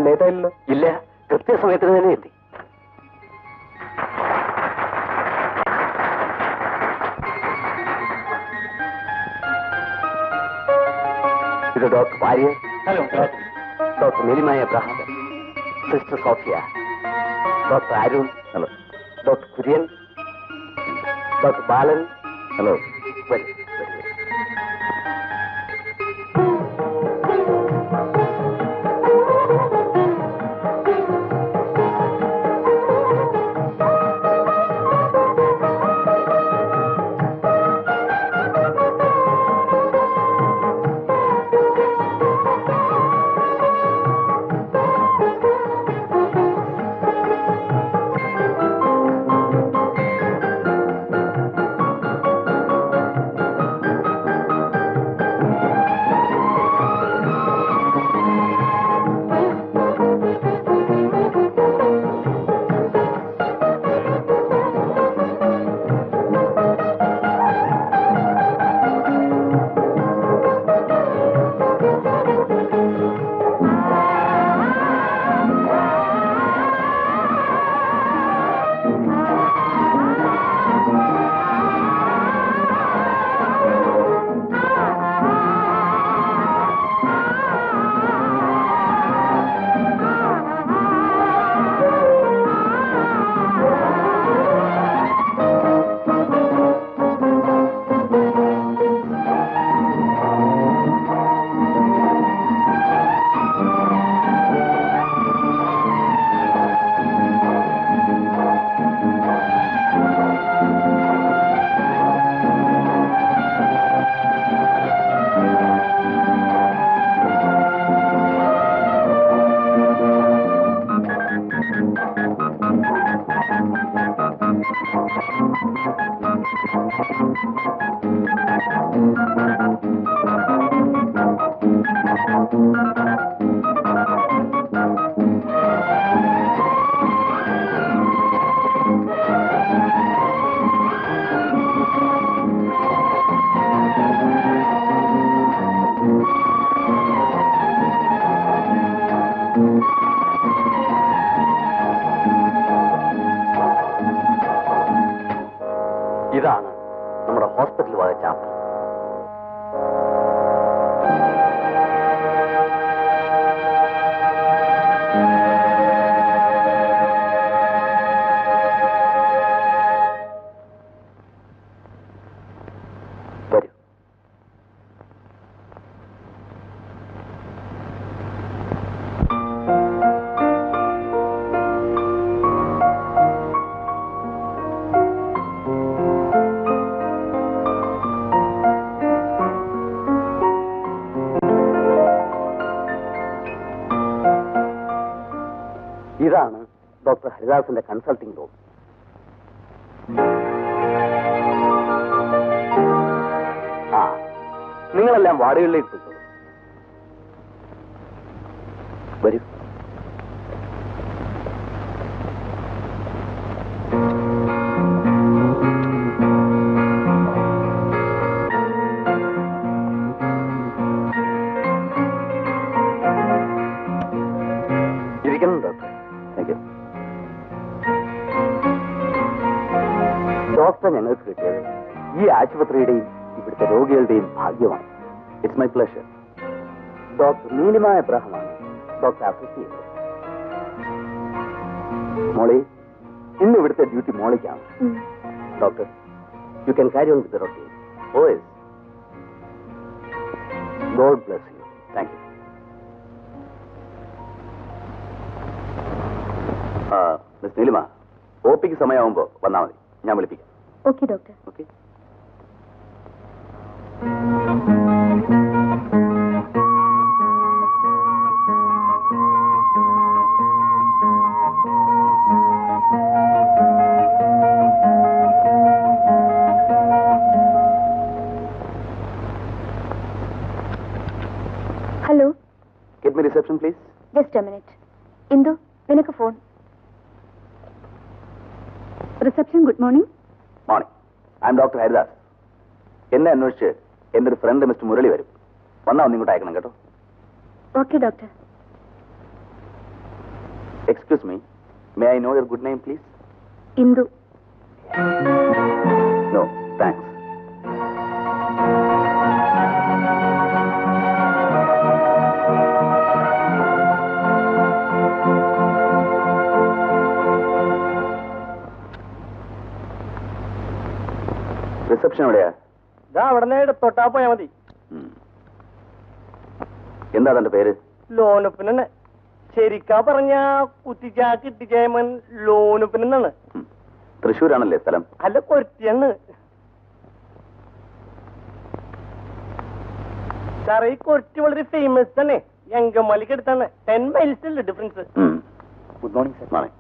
Late ആയില്ലല്ലോ ഇല്ല കൃത്യസമയത്തിന് തന്നെ എത്തി ഇത് doctor Warrier hello doctor Neelima Abraham sister Sophia doctor Arun hello doctor Kurian doctor Balan hello വരൂ വരൂ വരൂ. ഇതാണ് നമ്മുടെ ഹോസ്പിറ്റൽ വക ചാപ്പൽ വരൂ ഇതാണ് ഡോക്ടർ ഹരിദാസിന്റെ കൺസൾട്ടിംഗ് റൂം ആ നിങ്ങളെല്ലാം വാർഡുകളിലേക്ക് പോയിക്കോളൂ വരൂ ഇരിക്കണം ഡോക്ടർ താങ്ക് യു ഡോക്ടർ ഞങ്ങൾക്ക് കിട്ടിയത് ഈ ആശുപത്രിയുടെയും ഇവിടുത്തെ രോഗികളുടെയും ഭാഗ്യമാണ് it's my pleasure doctor Neelima എബ്രഹമാണ് ഡോക്ടർ അസോസിയേറ്റ് മോളി ഇന്ന് ഇവിടുത്തെ ഡ്യൂട്ടി മോളിക്കാണ് doctor you can carry on with routine oh yes God bless you thank you miss Neelima ഒ പിക്ക് സമയമാകുമ്പോൾ വന്നാൽ മതി ഞാൻ വിളിപ്പിക്കാം okay doctor okay hello get me reception please just a minute Indu നിനക്ക് phone reception good morning morning I'm doctor Haridas എന്നെ അന്വേഷിച്ച് എൻ്റെ ഒരു ഫ്രണ്ട് മിസ്റ്റർ മുരളി വരും വന്നാൽ ഒന്ന് ഇങ്ങോട്ട് അയക്കണം കേട്ടോ okay doctor excuse me may I know your good name please Indu no thanks reception എവിടെയാ ഇതാ അവിടെ നിന്ന് തൊട്ടാ പോയാ മതി ഉം. എന്താ തന്റെ പേര് ലോനപ്പനെ ശരിക്കാ പറഞ്ഞ കുത്തിച്ചാ കിട്ടിച്ചേമൻ ലോനപ്പനെന്നാണ് ഉം. തൃശ്ശൂരാണല്ലേ സ്ഥലം അല്ല കൊരത്തിയാണ് സാറേ ഈ കൊരത്തി വളരെ ഫേമസ് തന്നെ എങ്കമാലിക്ക് അടുത്താണ് ടെൻ മൈൽസ് അല്ലേ difference good morning sir morning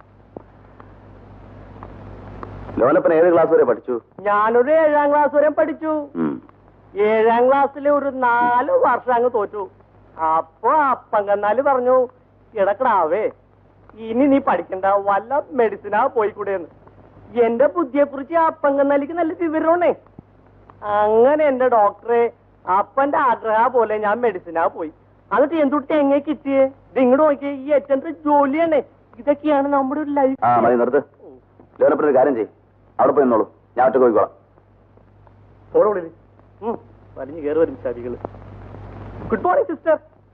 Lonappan ഏത് ക്ലാസ് വരെ പഠിച്ചു ഞാനൊരു ഏഴാം ക്ലാസ് വരെ പഠിച്ചു ഉം. ഏഴാം ക്ലാസ്സിൽ ഒരു നാല് വർഷം അങ്ങ് തോറ്റു അപ്പൊ അപ്പങ്കന്നാല് പറഞ്ഞു കിടക്കടാവേ ഇനി നീ പഠിക്കണ്ട വല്ല മെഡിസിനാ പോയിക്കൂടെന്ന് എന്റെ ബുദ്ധിയെ കുറിച്ച് അപ്പങ്കന്നാലിക്ക് നല്ല വിവരമാണേ അങ്ങനെ എന്റെ ഡോക്ടറെ അപ്പന്റെ ആഗ്രഹ പോലെ ഞാൻ മെഡിസിനാ പോയി എന്നിട്ട് എന്തുട്ട് എങ്ങനെ കിട്ടിയേ ഇത് ഇങ്ങോട്ട് നോക്കിയേ ഈ ഏറ്റവും ജോലിയാണേ ഇതൊക്കെയാണ് നമ്മുടെ ഒരു ലൈഫ് ആ മതി നിർത്ത് ലോനപ്പൻ ഒരു കാര്യം ചെയ്യും അവിടെ പോയി നിന്നോളൂ ഞാൻ ഒറ്റ പോയിക്കോളാം ഫോണുള്ളിൽ വലിഞ്ഞു കയറി വരും ചതികള് ഗുഡ് മോർണിംഗ് സിസ്റ്റർ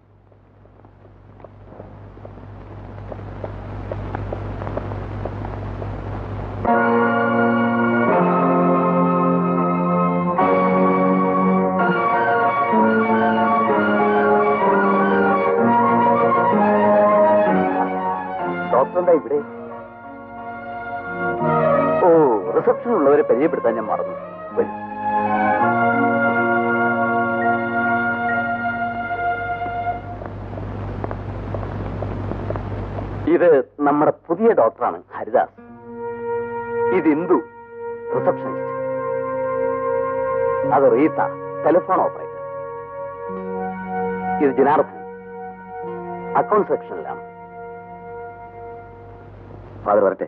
ഡോക്ടർ എന്താ ഇവിടെ ഓ റിസപ്ഷൻ ഉള്ളവരെ പരിചയപ്പെടുത്താൻ ഞാൻ മറന്നു വരൂ ഇത് നമ്മുടെ പുതിയ ഡോക്ടറാണ് ഹരിദാസ് ഇത് ഇന്ദു റിസപ്ഷനിസ്റ്റ് അത് റീത്ത ടെലിഫോൺ ഓപ്പറേറ്റർ ഇത് ജനാർദ്ദൻ അക്കൗണ്ട് സെക്ഷനിലാണ് ഫാദർ വരട്ടെ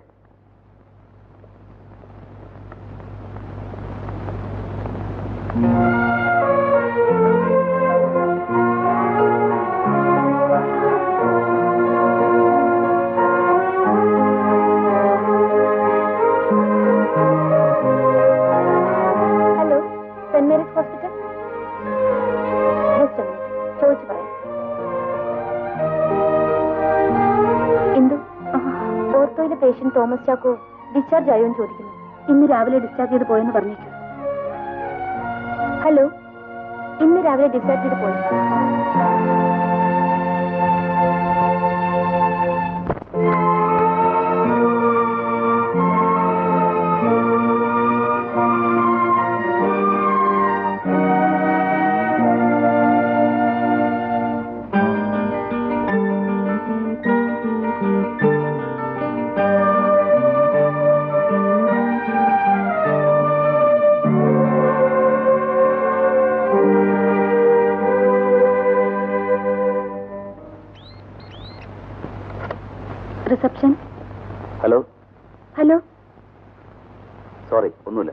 hello Saint Mary's hospital just ചോദിച്ചു പറയാം എന്തു ഓർത്തോയിലെ പേഷ്യന്റ് തോമസ് ചാക്കോ ഡിസ്ചാർജ് ആയോ എന്ന് ചോദിക്കുന്നു ഇന്ന് രാവിലെ ഡിസ്ചാർജ് ചെയ്ത് പോയെന്ന് പറഞ്ഞേക്കൂ ഹലോ ഇന്ന് രാവിലെ ഡിസ്ചാർജ് ചെയ്ത് പോയി റിസപ്ഷൻ ഹലോ ഹലോ സോറി ഒന്നുമില്ല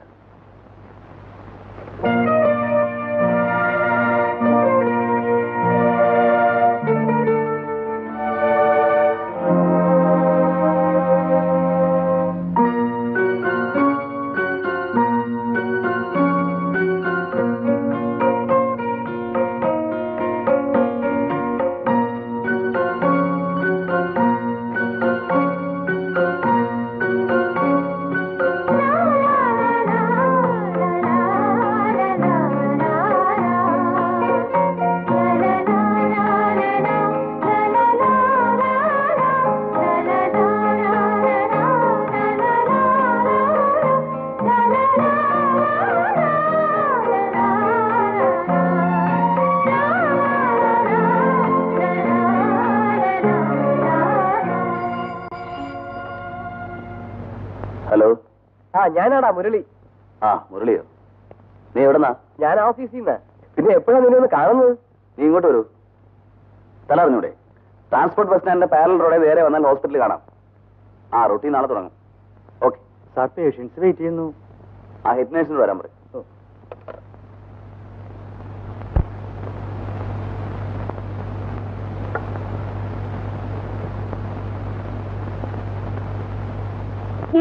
ഹലോ ആ ഞാനാടാ മുരളി ആ മുരളിയോ നീ എവിടെന്നാ ഞാൻ ഓഫീസിൽ നിന്ന് പിന്നെ എപ്പോഴാ നിന്നെ ഒന്ന് കാണുന്നത് നീ ഇങ്ങോട്ട് വരൂ സ്ഥലം അറിഞ്ഞൂടെ ട്രാൻസ്പോർട്ട് ബസ് സ്റ്റാൻഡിന്റെ പാരൽ റോഡെ നേരെ വന്നാൽ ഹോസ്പിറ്റലിൽ കാണാം ആ റൊട്ടീൻ നാളെ തുടങ്ങും ഓക്കെ സാർ പേഷ്യൻസ് വെയിറ്റ് ചെയ്യുന്നു ആ ഹെഡ് നേഴ്സിനോട് വരാൻ പറയും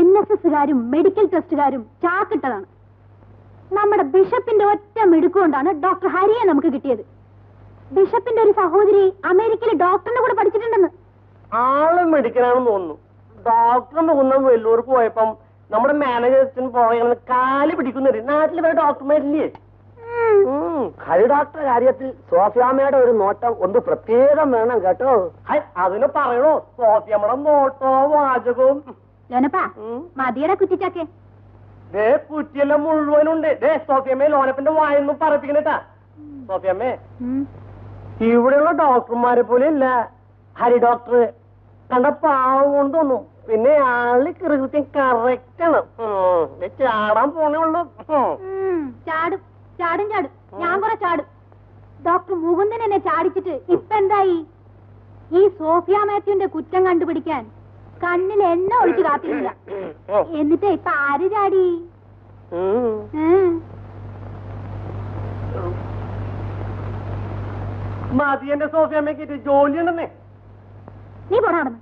എൻ എസ് എസുകാരും മെഡിക്കൽ ടെസ്റ്റുകാരും ചാക്കിട്ടതാണ് നമ്മുടെ ബിഷപ്പിന്റെ ഒറ്റ മിടുക്കുകൊണ്ടാണ് ഡോക്ടർ ഹരിയെ നമുക്ക് കിട്ടിയത് ബിഷപ്പിന്റെ ഒരു സഹോദരി അമേരിക്കയിൽ ഡോക്ടറിന്റെ കൂടെ പഠിച്ചിട്ടുണ്ടെന്ന് ആള് മെഡിക്കലാണെന്ന് തോന്നുന്നു ഡോക്ടർ മുകുന്ന വെല്ലൂർക്ക് പോയപ്പം നമ്മുടെ മാനേജേഴ്സിന് പുറകെ കാല് പിടിക്കുന്നുണ്ട് നാട്ടിൽ വേറെ ഡോക്ടർമാരില്ലേ ഹരി ഡോക്ടർ കാര്യത്തിൽ സോഫിയാമ്മയുടെ ഒരു നോട്ടം ഒന്ന് പ്രത്യേകം വേണം കേട്ടോ ഹൈ, അതിന് പറയണോ സോഫിയമ്മടെ നോട്ടോ വാചകവും ലോനപ്പാ ഉം. മതിയുടെ കുറ്റിച്ചാക്കേ ദേ കുറ്റിയെല്ലാം മുഴുവനുണ്ട് ദേ സോഫിയമ്മേ ലോനപ്പന്റെ വായൊന്നും പറപ്പിക്കണട്ടാ സോഫിയമ്മേ ഇവിടെയുള്ള ഡോക്ടർമാരെ പോലെ ഇല്ല ഹരി ഡോക്ടർ കണ്ട പാവം കൊണ്ട് തോന്നും പിന്നെ ആള് കൃത്യം കറക്റ്റ് ആണ് ഉം. ദേ ചാടാൻ പോണേ ഉള്ളൂ ഉം. ചാടും ചാടും ചാടും ഞാൻ കുറെ ചാടും ഡോക്ടർ മുകുന്ദൻ എന്നെ ചാടിച്ചിട്ട് ഇപ്പൊ എന്തായി ഈ സോഫിയ മാത്യുവിന്റെ കുറ്റം കണ്ടുപിടിക്കാൻ കണ്ണിൽ എണ്ണ ഒഴിച്ച് കാത്തിരുന്നില്ല എന്നിട്ട് ഇപ്പൊ ആര് ചാടി ഉം. ഉം. മതി എന്റെ സോഫിയമ്മക്ക് ജോലി ഉണ്ടെന്നേ നീ പോടാ നടന്ന്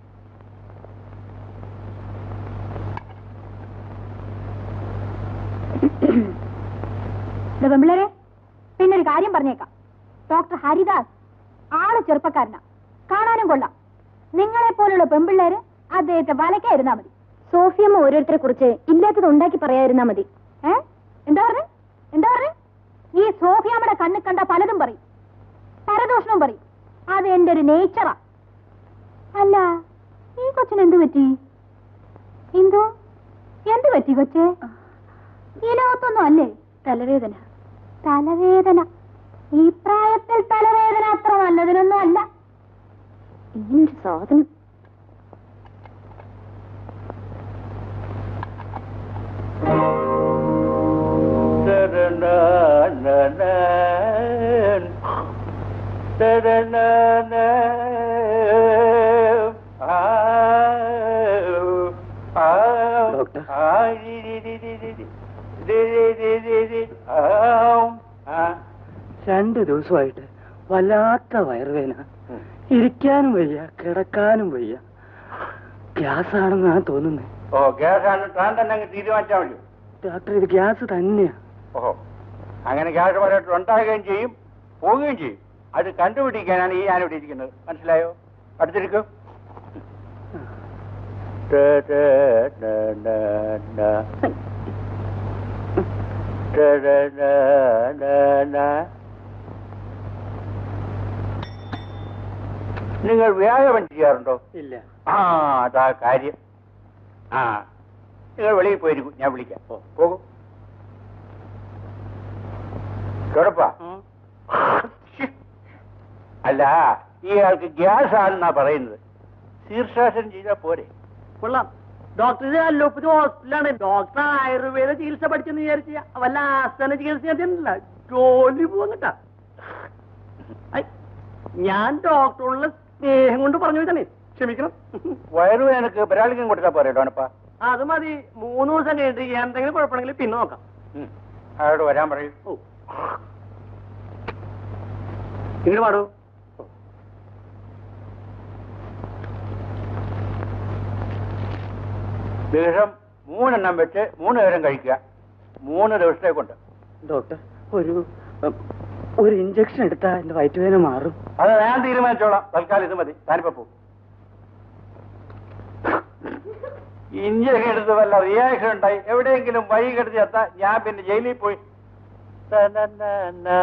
പെമ്പിള്ളേരെ പിന്നെ ഒരു കാര്യം പറഞ്ഞേക്കാം ഡോക്ടർ ഹരിദാസ് ആള് ചെറുപ്പക്കാരനാ കാണാനും കൊള്ളാം നിങ്ങളെ പോലുള്ള പെമ്പിള്ളേര് അദ്ദേഹത്തെ വലക്കായിരുന്നാ മതി സോഫിയമ്മ ഓരോരുത്തരെ കുറിച്ച് ഇല്ലാത്തത് ഉണ്ടാക്കി പറയാതിരുന്നാ മതി ഏ എന്താ പറഞ്ഞേ എന്താ പറഞ്ഞേ ഈ സോഫിയാമ്മയുടെ കണ്ണിൽ കണ്ട പലതും പറയും പരദൂഷണവും പറയും അത് എന്റെ ഒരു നേച്ചറാ അല്ല ഈ കൊച്ചിന് എന്ത് പറ്റി എന്തോ എന്ത് പറ്റി കൊച്ചേ ഈ ലോകത്തൊന്നും അല്ലേ തലവേദന തലവേദന ഈ പ്രായത്തിൽ തലവേദന അത്ര നല്ലതിനൊന്നും അല്ല ഇങ്ങനൊരു സാധനം ഡോക്ടർ. രണ്ട് ദിവസമായിട്ട് വല്ലാത്ത വയറുവേന ഇരിക്കാനും വയ്യ കിടക്കാനും വയ്യ ഗ്യാസ് ആണെന്നാണ് തോന്നുന്നത് ഓ ഗ്യാസാണ് താൻ തന്നെ അങ്ങ് തീരുമാനിച്ചാൽ മതി ഡോക്ടർ ഇത് ഗ്യാസ് തന്നെയാ ഓഹോ അങ്ങനെ ഗ്യാസ് പരമായിട്ട് ഉണ്ടാകുകയും ചെയ്യും പോവുകയും ചെയ്യും അത് കണ്ടുപിടിക്കാനാണ് ഈ ഞാനിവിടെ ഇരിക്കുന്നത് മനസ്സിലായോ അടുത്തിരിക്കും നിങ്ങൾ വ്യായാമം ചെയ്യാറുണ്ടോ ഇല്ല ആ അതാ കാര്യം ആ നിങ്ങൾ വെളിയിൽ പോയിരിക്കും ഞാൻ വിളിക്കാം ഓ പോകൂ ചോടപ്പാ അല്ല ഈ ആൾക്ക് ഗ്യാസ് ആണെന്നാ പറയുന്നത് ശീർഷാസനം ചെയ്താൽ പോരെ കൊള്ളാം ഡോക്ടർ ഇത് അലോപ്പതി ഹോസ്പിറ്റലാണ് ഡോക്ടർ ആയുർവേദ ചികിത്സ പഠിച്ചെന്ന് വിചാരിച്ച വല്ല ആസ്ഥാന ചികിത്സ ചെയ്തിട്ടില്ല ജോലി പോകുന്നുട്ടാ ഐ, ഞാൻ ഡോക്ടറുള്ള സ്നേഹം കൊണ്ട് പറഞ്ഞു തന്നെ ക്ഷമിക്കണം വയറുവേനക്ക് പരാളിക്കും കൊടുത്താൽ പോരെ ഡോണപ്പാ അത് മതി മൂന്ന് ദിവസം കഴിഞ്ഞിട്ട് എന്തെങ്കിലും കുഴപ്പമുണ്ടെങ്കിൽ പിന്നെ നോക്കാം ഉം. അയാളോട് വരാൻ പറയൂ ഓ ഇങ്ങോട്ട് പാടൂ ദിവസം മൂന്നെണ്ണം വെച്ച് മൂന്ന് നേരം കഴിക്കുക മൂന്ന് ദിവസത്തേക്കുണ്ട് ഡോക്ടർ ഒരു ഉം, ഒരു ഇഞ്ചക്ഷൻ എടുത്താൽ എന്റെ വയറ്റുവേദന മാറും അത് ഞാൻ തീരുമാനിച്ചോളാം തൽക്കാലം ഇത് മതി താനിപ്പോ പോ ഇഞ്ചക്ഷൻ എടുത്ത് വല്ല റിയാക്ഷൻ ഉണ്ടായി എവിടെയെങ്കിലും വഴി കെടുത്തി എത്താ ഞാൻ പിന്നെ ജയിലിൽ പോയി തനനനാ.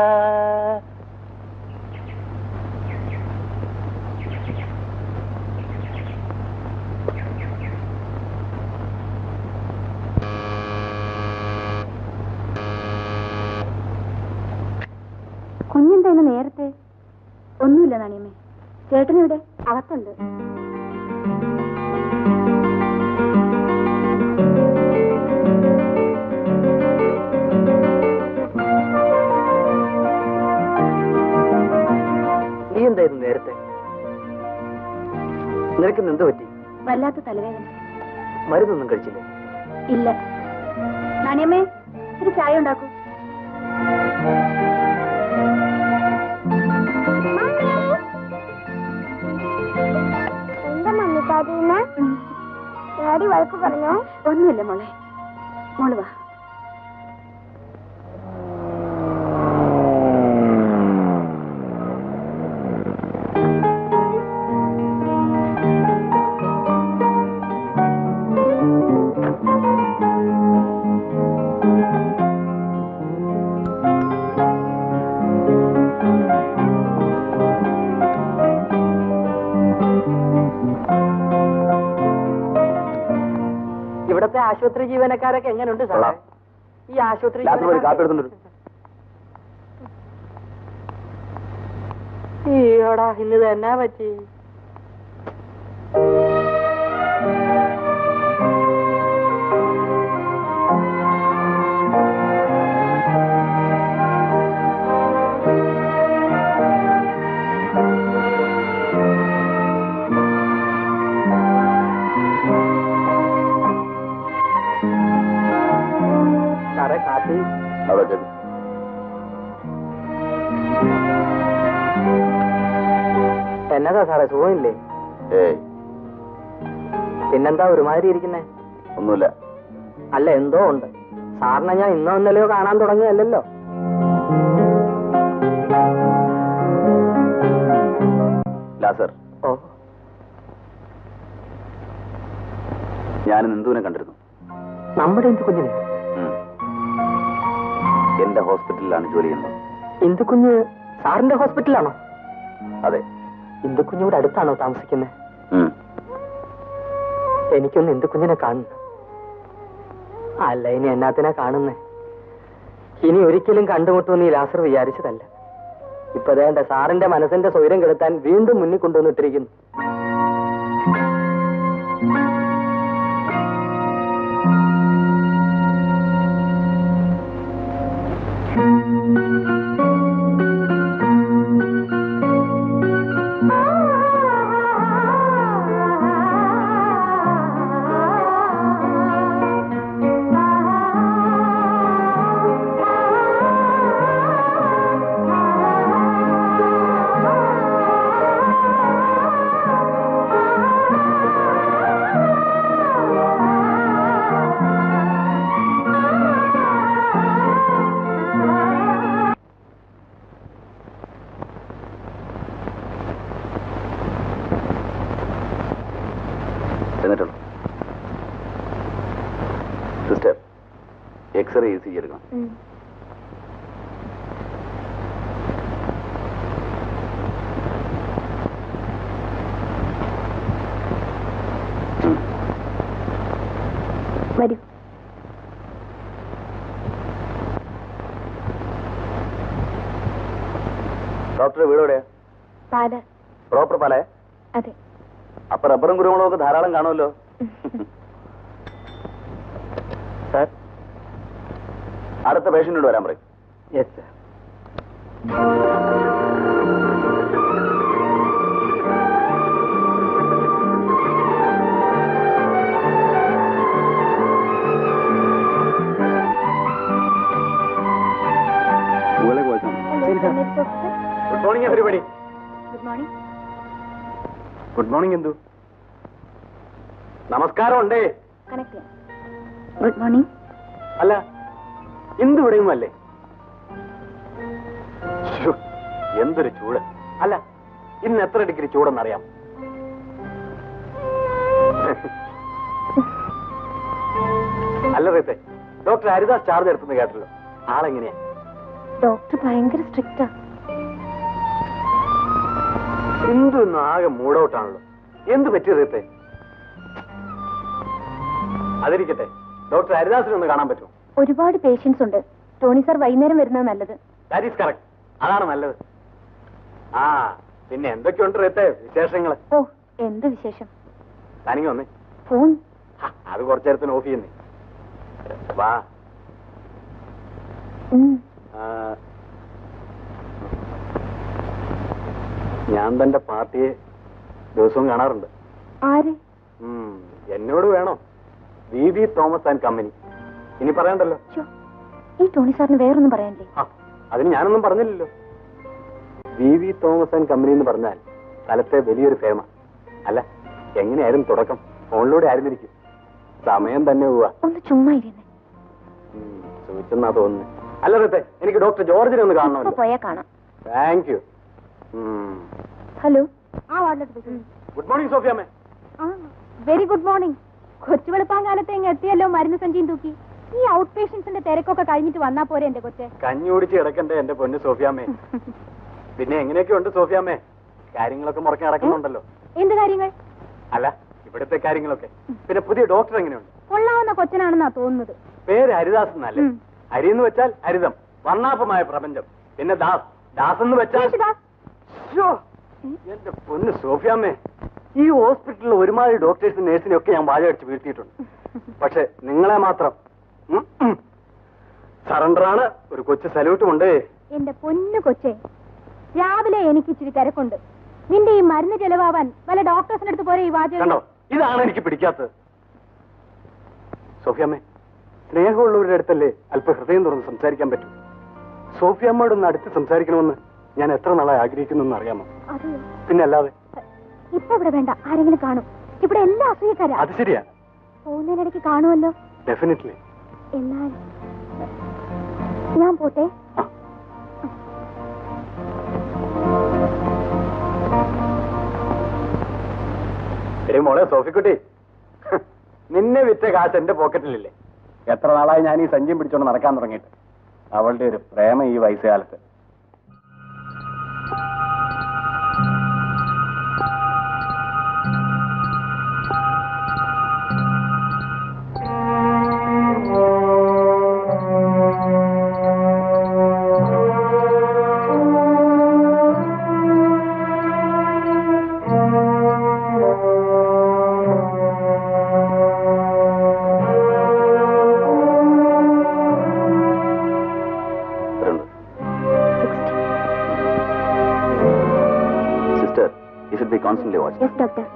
കുഞ്ഞെന്താ ഇന്ന് നേരത്തെ ഒന്നുമില്ല നാണിയമ്മേ ചേട്ടനിവിടെ അകത്തുണ്ട് നീ എന്തായിരുന്നു നേരത്തെ നിനക്ക് എന്ത് പറ്റി വല്ലാത്ത തലവേദന മരുന്നൊന്നും കഴിച്ചില്ലേ ഇല്ല നാണിയമ്മേ ഒരു ചായ ഉണ്ടാക്കൂ എന്താ മമ്മി കരീന ഡാഡി വഴക്ക് പറഞ്ഞോ ഒന്നുമില്ല മോളെ മോള് വാ ഇവിടത്തെ ആശുപത്രി ജീവനക്കാരൊക്കെ എങ്ങനെയുണ്ട് സാറേ കൊള്ളാം. ഈ ആശുപത്രി ലാസ്റ്റ് പോയി കാപ്പി ജീവനക്കാരൊക്കെ- എടുത്തുണ്ട് ഈയോടാ ഇന്ന് തന്നെ പറ്റി സാറേ കാപ്പി അവിടെ ചെല്ലു എന്നതാ സാറേ സുഖമില്ലേ ഏയ് പിന്നെന്താ ഒരുമാതിരി ഇരിക്കുന്നേ ഒന്നുമില്ല അല്ല എന്തോ ഉണ്ട് സാറിനെ ഞാൻ ഇന്നോ ഇന്നലെയോ കാണാൻ തുടങ്ങിയല്ലോ ലാസർ ഓ ഞാൻ ഇന്ദുവിനെ കണ്ടിരുന്നു നമ്മുടെ ഇന്ദു കുഞ്ഞിനെ ഉം. എന്റെ ഹോസ്പിറ്റലിലാണ് ജോലി ചെയ്യുന്നത് ഇന്ദു കുഞ്ഞ് സാറിന്റെ ഹോസ്പിറ്റലാണോ അതെ ഇന്ദു കുഞ്ഞ് ഇവിടെ അടുത്താണോ താമസിക്കുന്നത് ഉം. എനിക്കൊന്ന് ഇന്ദു കുഞ്ഞിനെ കാണുന്നു അല്ല ഇനി എന്നാത്തിനാ കാണുന്നേ ഇനി ഒരിക്കലും കണ്ടുമുട്ടുമെന്ന് ഈ ലാസർ വിചാരിച്ചതല്ല ഇപ്പൊ വേണ്ട സാറിന്റെ മനസ്സിന്റെ സ്വൈരം കെടുത്താൻ വീണ്ടും മുന്നിൽ കൊണ്ടുവന്നിട്ടിരിക്കുന്നു എന്നിട്ടുള്ളൂ sister x-ray E C G എടുക്കണം ഉം. വരൂ ഡോക്ടറെ വീട് എവിടെയാ പാല പ്രോപ്പർ പാലേ അതെ അപ്പൊ റബ്ബറും കുരുമുളകും ഒക്കെ ധാരാളം കാണുമല്ലോ സാർ അടുത്ത പേഷ്യന്റിനോട് വരാൻ പറയും yes sir good morning everybody good morning good morning എന്തു നമസ്കാരം ഉണ്ടേ കണക്ട് ചെയ്യാം ഗുഡ് മോർണിംഗ് അല്ല ഇന്ത് ഇവിടെയൊന്നും അല്ലേ ശ്ശോ, എന്തൊരു ചൂട് അല്ല ഇന്ന് എത്ര ഡിഗ്രി ചൂടെന്നറിയാം അല്ല റീത്തെ ഡോക്ടർ ഹരിദാസ് ചാർജ് എടുത്തെന്ന് കേട്ടല്ലോ ആളെങ്ങനെയാ ഡോക്ടർ ഭയങ്കര സ്ട്രിക്റ്റാ എന്തു ഇന്ന് ആകെ മൂഡൌട്ടാണല്ലോ എന്ത് പറ്റി റീത്തെ അതിരിക്കട്ടെ ഡോക്ടർ ഹരിദാസിനെ ഒന്ന് കാണാൻ പറ്റുമോ ഒരുപാട് പേഷ്യൻസ് ഉണ്ട് ടോണി സാർ വൈകുന്നേരം വരുന്നത് നല്ലത് ദാറ്റ് ഈസ് കറക്റ്റ് അതാണ് നല്ലത് ആ പിന്നെ എന്തൊക്കെയുണ്ട് റീത്തെ വിശേഷങ്ങള് ഓ എന്ത് വിശേഷം തനിക്ക് വന്നേ ഫോൺ ഹ, അത് കുറച്ചു നേരത്തിന് ഓഫ് ചെയ്യുന്നേ വാ ഉം. ആ, ഞാൻ തന്റെ പാർട്ടിയെ ദിവസവും കാണാറുണ്ട് ആര് ഉം, എന്നോട് വേണോ V V Thomas and company ഇനി പറയണ്ടല്ലോ ശ്ശോ, ഈ ടോണി സാറിന് വേറൊന്നും പറയാനില്ലേ ആ, അതിന് ഞാനൊന്നും പറഞ്ഞില്ലല്ലോ V V Thomas and company എന്ന് പറഞ്ഞാൽ സ്ഥലത്തെ വലിയൊരു ഫേമ അല്ല എങ്ങനെയായിരുന്നു തുടക്കം ഫോണിലൂടെ ആയിരുന്നിരിക്കും സമയം തന്നെ പോവാ ഒന്ന് ചുമ്മാ ഇരുന്ന് ചോദിച്ചെന്നാ തോന്നുന്നു അല്ല റിത്തെ എനിക്ക് ഡോക്ടർ ജോർജിനെ ഒന്ന് ഇപ്പൊ കാണണമല്ലോ പോയാ കാണാം താങ്ക് യു ഹലോ ആ വാർഡിലോട്ട് ഗുഡ് മോർണിംഗ് സോഫിയാമ്മേ ആ വെരി ഗുഡ് മോർണിംഗ് കൊച്ചു വെളുപ്പാങ്കാലത്ത് ഇങ്ങ് എത്തിയല്ലോ മരുന്ന് സഞ്ചിയും തൂക്കി ഈ ഔട്ട് പേഷ്യൻസിന്റെ തിരക്കൊക്കെ കഴിഞ്ഞിട്ട് വന്നാ പോരെ എന്റെ കൊച്ചെ കഞ്ഞി കുടിച്ച് കിടക്കണ്ടേ എന്റെ പൊന്ന് സോഫിയാമ്മേ പിന്നെ എങ്ങനെയൊക്കെ ഉണ്ട് സോഫിയാമ്മേ കാര്യങ്ങളൊക്കെ മുറക്കി നടക്കുന്നുണ്ടല്ലോ എന്ത് കാര്യങ്ങൾ അല്ല ഇവിടുത്തെ കാര്യങ്ങളൊക്കെ പിന്നെ പുതിയ ഡോക്ടർ എങ്ങനെയുണ്ട് കൊള്ളാവുന്ന കൊച്ചനാണെന്നാ തോന്നുന്നത് പേര് ഹരിദാസ് എന്നല്ലേ ഉം. ഹരി എന്ന് വെച്ചാൽ ഹരിതം വർണ്ണാഭമായ പ്രപഞ്ചം പിന്നെ ദാസ് ദാസ് എന്ന് വെച്ചാൽ യേശുദാസ്. ശ്ശോ, എന്റെ പൊന്ന് സോഫിയാമ്മേ ഈ ഹോസ്പിറ്റലിൽ ഒരുമാതിരി ഡോക്ടേഴ്സും നേഴ്സിനെ ഒക്കെ ഞാൻ വാഴയടിച്ച് വീഴ്ത്തിയിട്ടുണ്ട് പക്ഷെ നിങ്ങളെ മാത്രം സറണ്ടറാണ് ഒരു കൊച്ചു സല്യൂട്ടും ഉണ്ട് എന്റെ പൊന്നു കൊച്ചെ രാവിലെ എനിക്ക് ഇച്ചിരി തിരക്കുണ്ട് നിന്റെ ഈ മരുന്ന് ചെലവാവാൻ വല്ല ഡോക്ടേഴ്സിന്റെ അടുത്ത് പോരെ ഈ വാചകം കണ്ടോ ഇതാണ് എനിക്ക് പിടിക്കാത്തത് സോഫിയമ്മേ സ്നേഹമുള്ളവരുടെ അടുത്തല്ലേ അല്പ ഹൃദയം തുറന്ന് സംസാരിക്കാൻ പറ്റും സോഫിയമ്മയോടൊന്ന് അടുത്ത് സംസാരിക്കണമെന്ന് ഞാൻ എത്ര നാളായി ആഗ്രഹിക്കുന്നു അറിയാമോ അത് പിന്നെ അല്ലാതെ ഇപ്പൊ ഇവിടെ വേണ്ട ആരെങ്കിലും കാണും ഇവിടെ എല്ലാ അസൂയക്കാരാ അത് ശരിയാ പോകുന്നതിനിടയ്ക്ക് കാണുമല്ലോ ഡെഫിനറ്റ്ലി എന്നാൽ ഞാൻ പോട്ടെ എടി മോളെ സോഫിക്കുട്ടി നിന്നെ വിറ്റ കാശ് എന്റെ പോക്കറ്റിലില്ലേ എത്ര നാളായി ഞാൻ ഈ സഞ്ചിയും പിടിച്ചോണ്ട് നടക്കാൻ തുടങ്ങിയിട്ട് അവളുടെ ഒരു പ്രേമ ഈ വയസ്സുകാലത്ത് sister you should be constantly watch yes doctor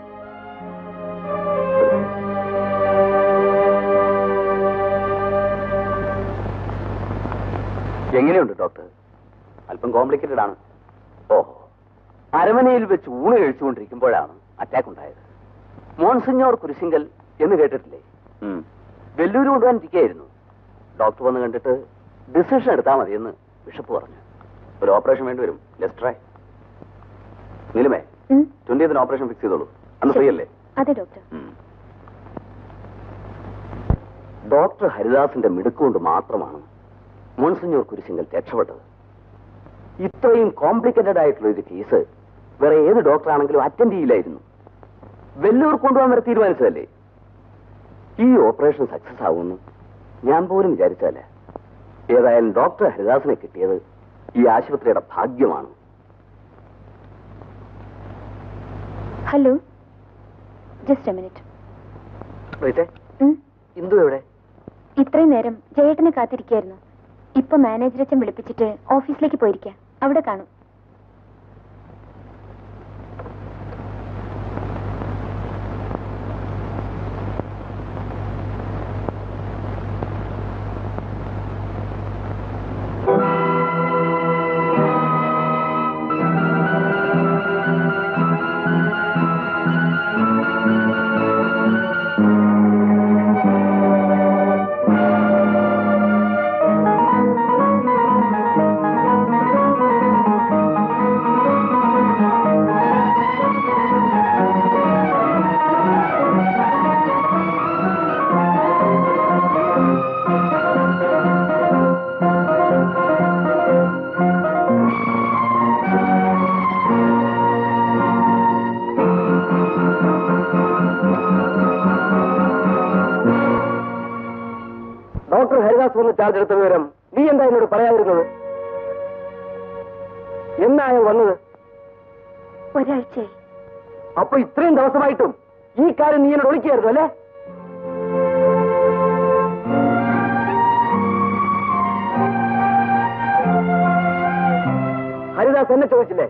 എങ്ങനെയുണ്ട് ഡോക്ടർ അല്പം കോംപ്ലിക്കേറ്റഡ് ആണ് ഓഹോ അരമനയിൽ വെച്ച് ഊണ് കഴിച്ചുകൊണ്ടിരിക്കുമ്പോഴാണ് അറ്റാക്ക് ഉണ്ടായത് മോൺസിഞ്ഞോർ കുരിശിങ്കൽ എന്ന് കേട്ടിട്ടില്ലേ വെല്ലൂര് കൊണ്ടുപോകാനിരിക്കുകയായിരുന്നു ഡോക്ടർ വന്ന് കണ്ടിട്ട് ഡിസിഷൻ എടുത്താൽ മതിയെന്ന് ബിഷപ്പ് പറഞ്ഞു ഒരു ഓപ്പറേഷൻ വേണ്ടി വരും ലെസ്റ്ററേ നിലുമേ ട്വന്റിയത്തിന് ഓപ്പറേഷൻ ഫിക്സ് ചെയ്തോളൂ അന്ന് ഫ്രീ അല്ലേ അതെ ഡോക്ടർ ഡോക്ടർ ഹരിദാസിന്റെ മിടുക്കുകൊണ്ട് മാത്രമാണ് മോൺസിഞ്ഞോർ കുരിശിങ്കൽ രക്ഷപ്പെട്ടത് ഇത്രയും കോംപ്ലിക്കേറ്റഡ് ആയിട്ടുള്ള ഒരു കേസ് വേറെ ഏത് ഡോക്ടറാണെങ്കിലും അറ്റൻഡ് ചെയ്യില്ലായിരുന്നു വെല്ലൂർ കൊണ്ടുപോകാൻ വരെ തീരുമാനിച്ചതല്ലേ ഈ ഓപ്പറേഷൻ സക്സസ് ആവുമെന്ന് ഞാൻ പോലും വിചാരിച്ചതല്ല ഏതായാലും ഡോക്ടർ ഹരിദാസിനെ കിട്ടിയത് ഈ ആശുപത്രിയുടെ ഭാഗ്യമാണ് ഹലോ ജസ്റ്റ് എ മിനിറ്റ് റീറ്റേ, ഇന്ദു എവിടെ ഇത്രയും നേരം ജയേട്ടനെ കാത്തിരിക്കായിരുന്നു ഇപ്പൊ മാനേജറച്ചൻ വിളിപ്പിച്ചിട്ട് ഓഫീസിലേക്ക് പോയിരിക്കാം അവിടെ കാണും ഡോക്ടർ ഹരിദാസ് വന്ന് ചാർജ് എടുത്ത വിവരം നീ എന്താ എന്നോട് പറയാതിരുന്നത് എന്നായോ വന്നത് ഒരാഴ്ചയായി അപ്പൊ ഇത്രയും ദിവസമായിട്ടും ഈ കാര്യം നീ എന്നോട് ഒളിക്കായിരുന്നു അല്ലേ ഹരിദാസ് എന്നെ ചോദിച്ചില്ലേ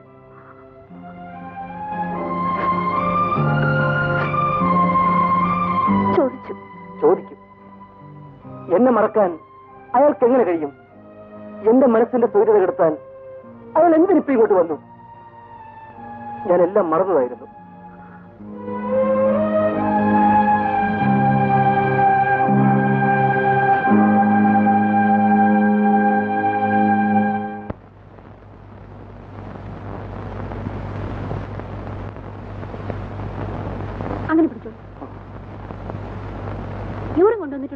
ചോദിച്ചു ചോദിക്കും എന്നെ മറക്കാൻ അയാൾക്ക് എങ്ങനെ കഴിയും എന്റെ മനസ്സിന്റെ സ്വൈര്യത കെടുത്താൻ അയാൾ എന്തിനിപ്പോ ഇങ്ങോട്ട് വന്നു ഞാൻ എല്ലാം മറന്നതായിരുന്നു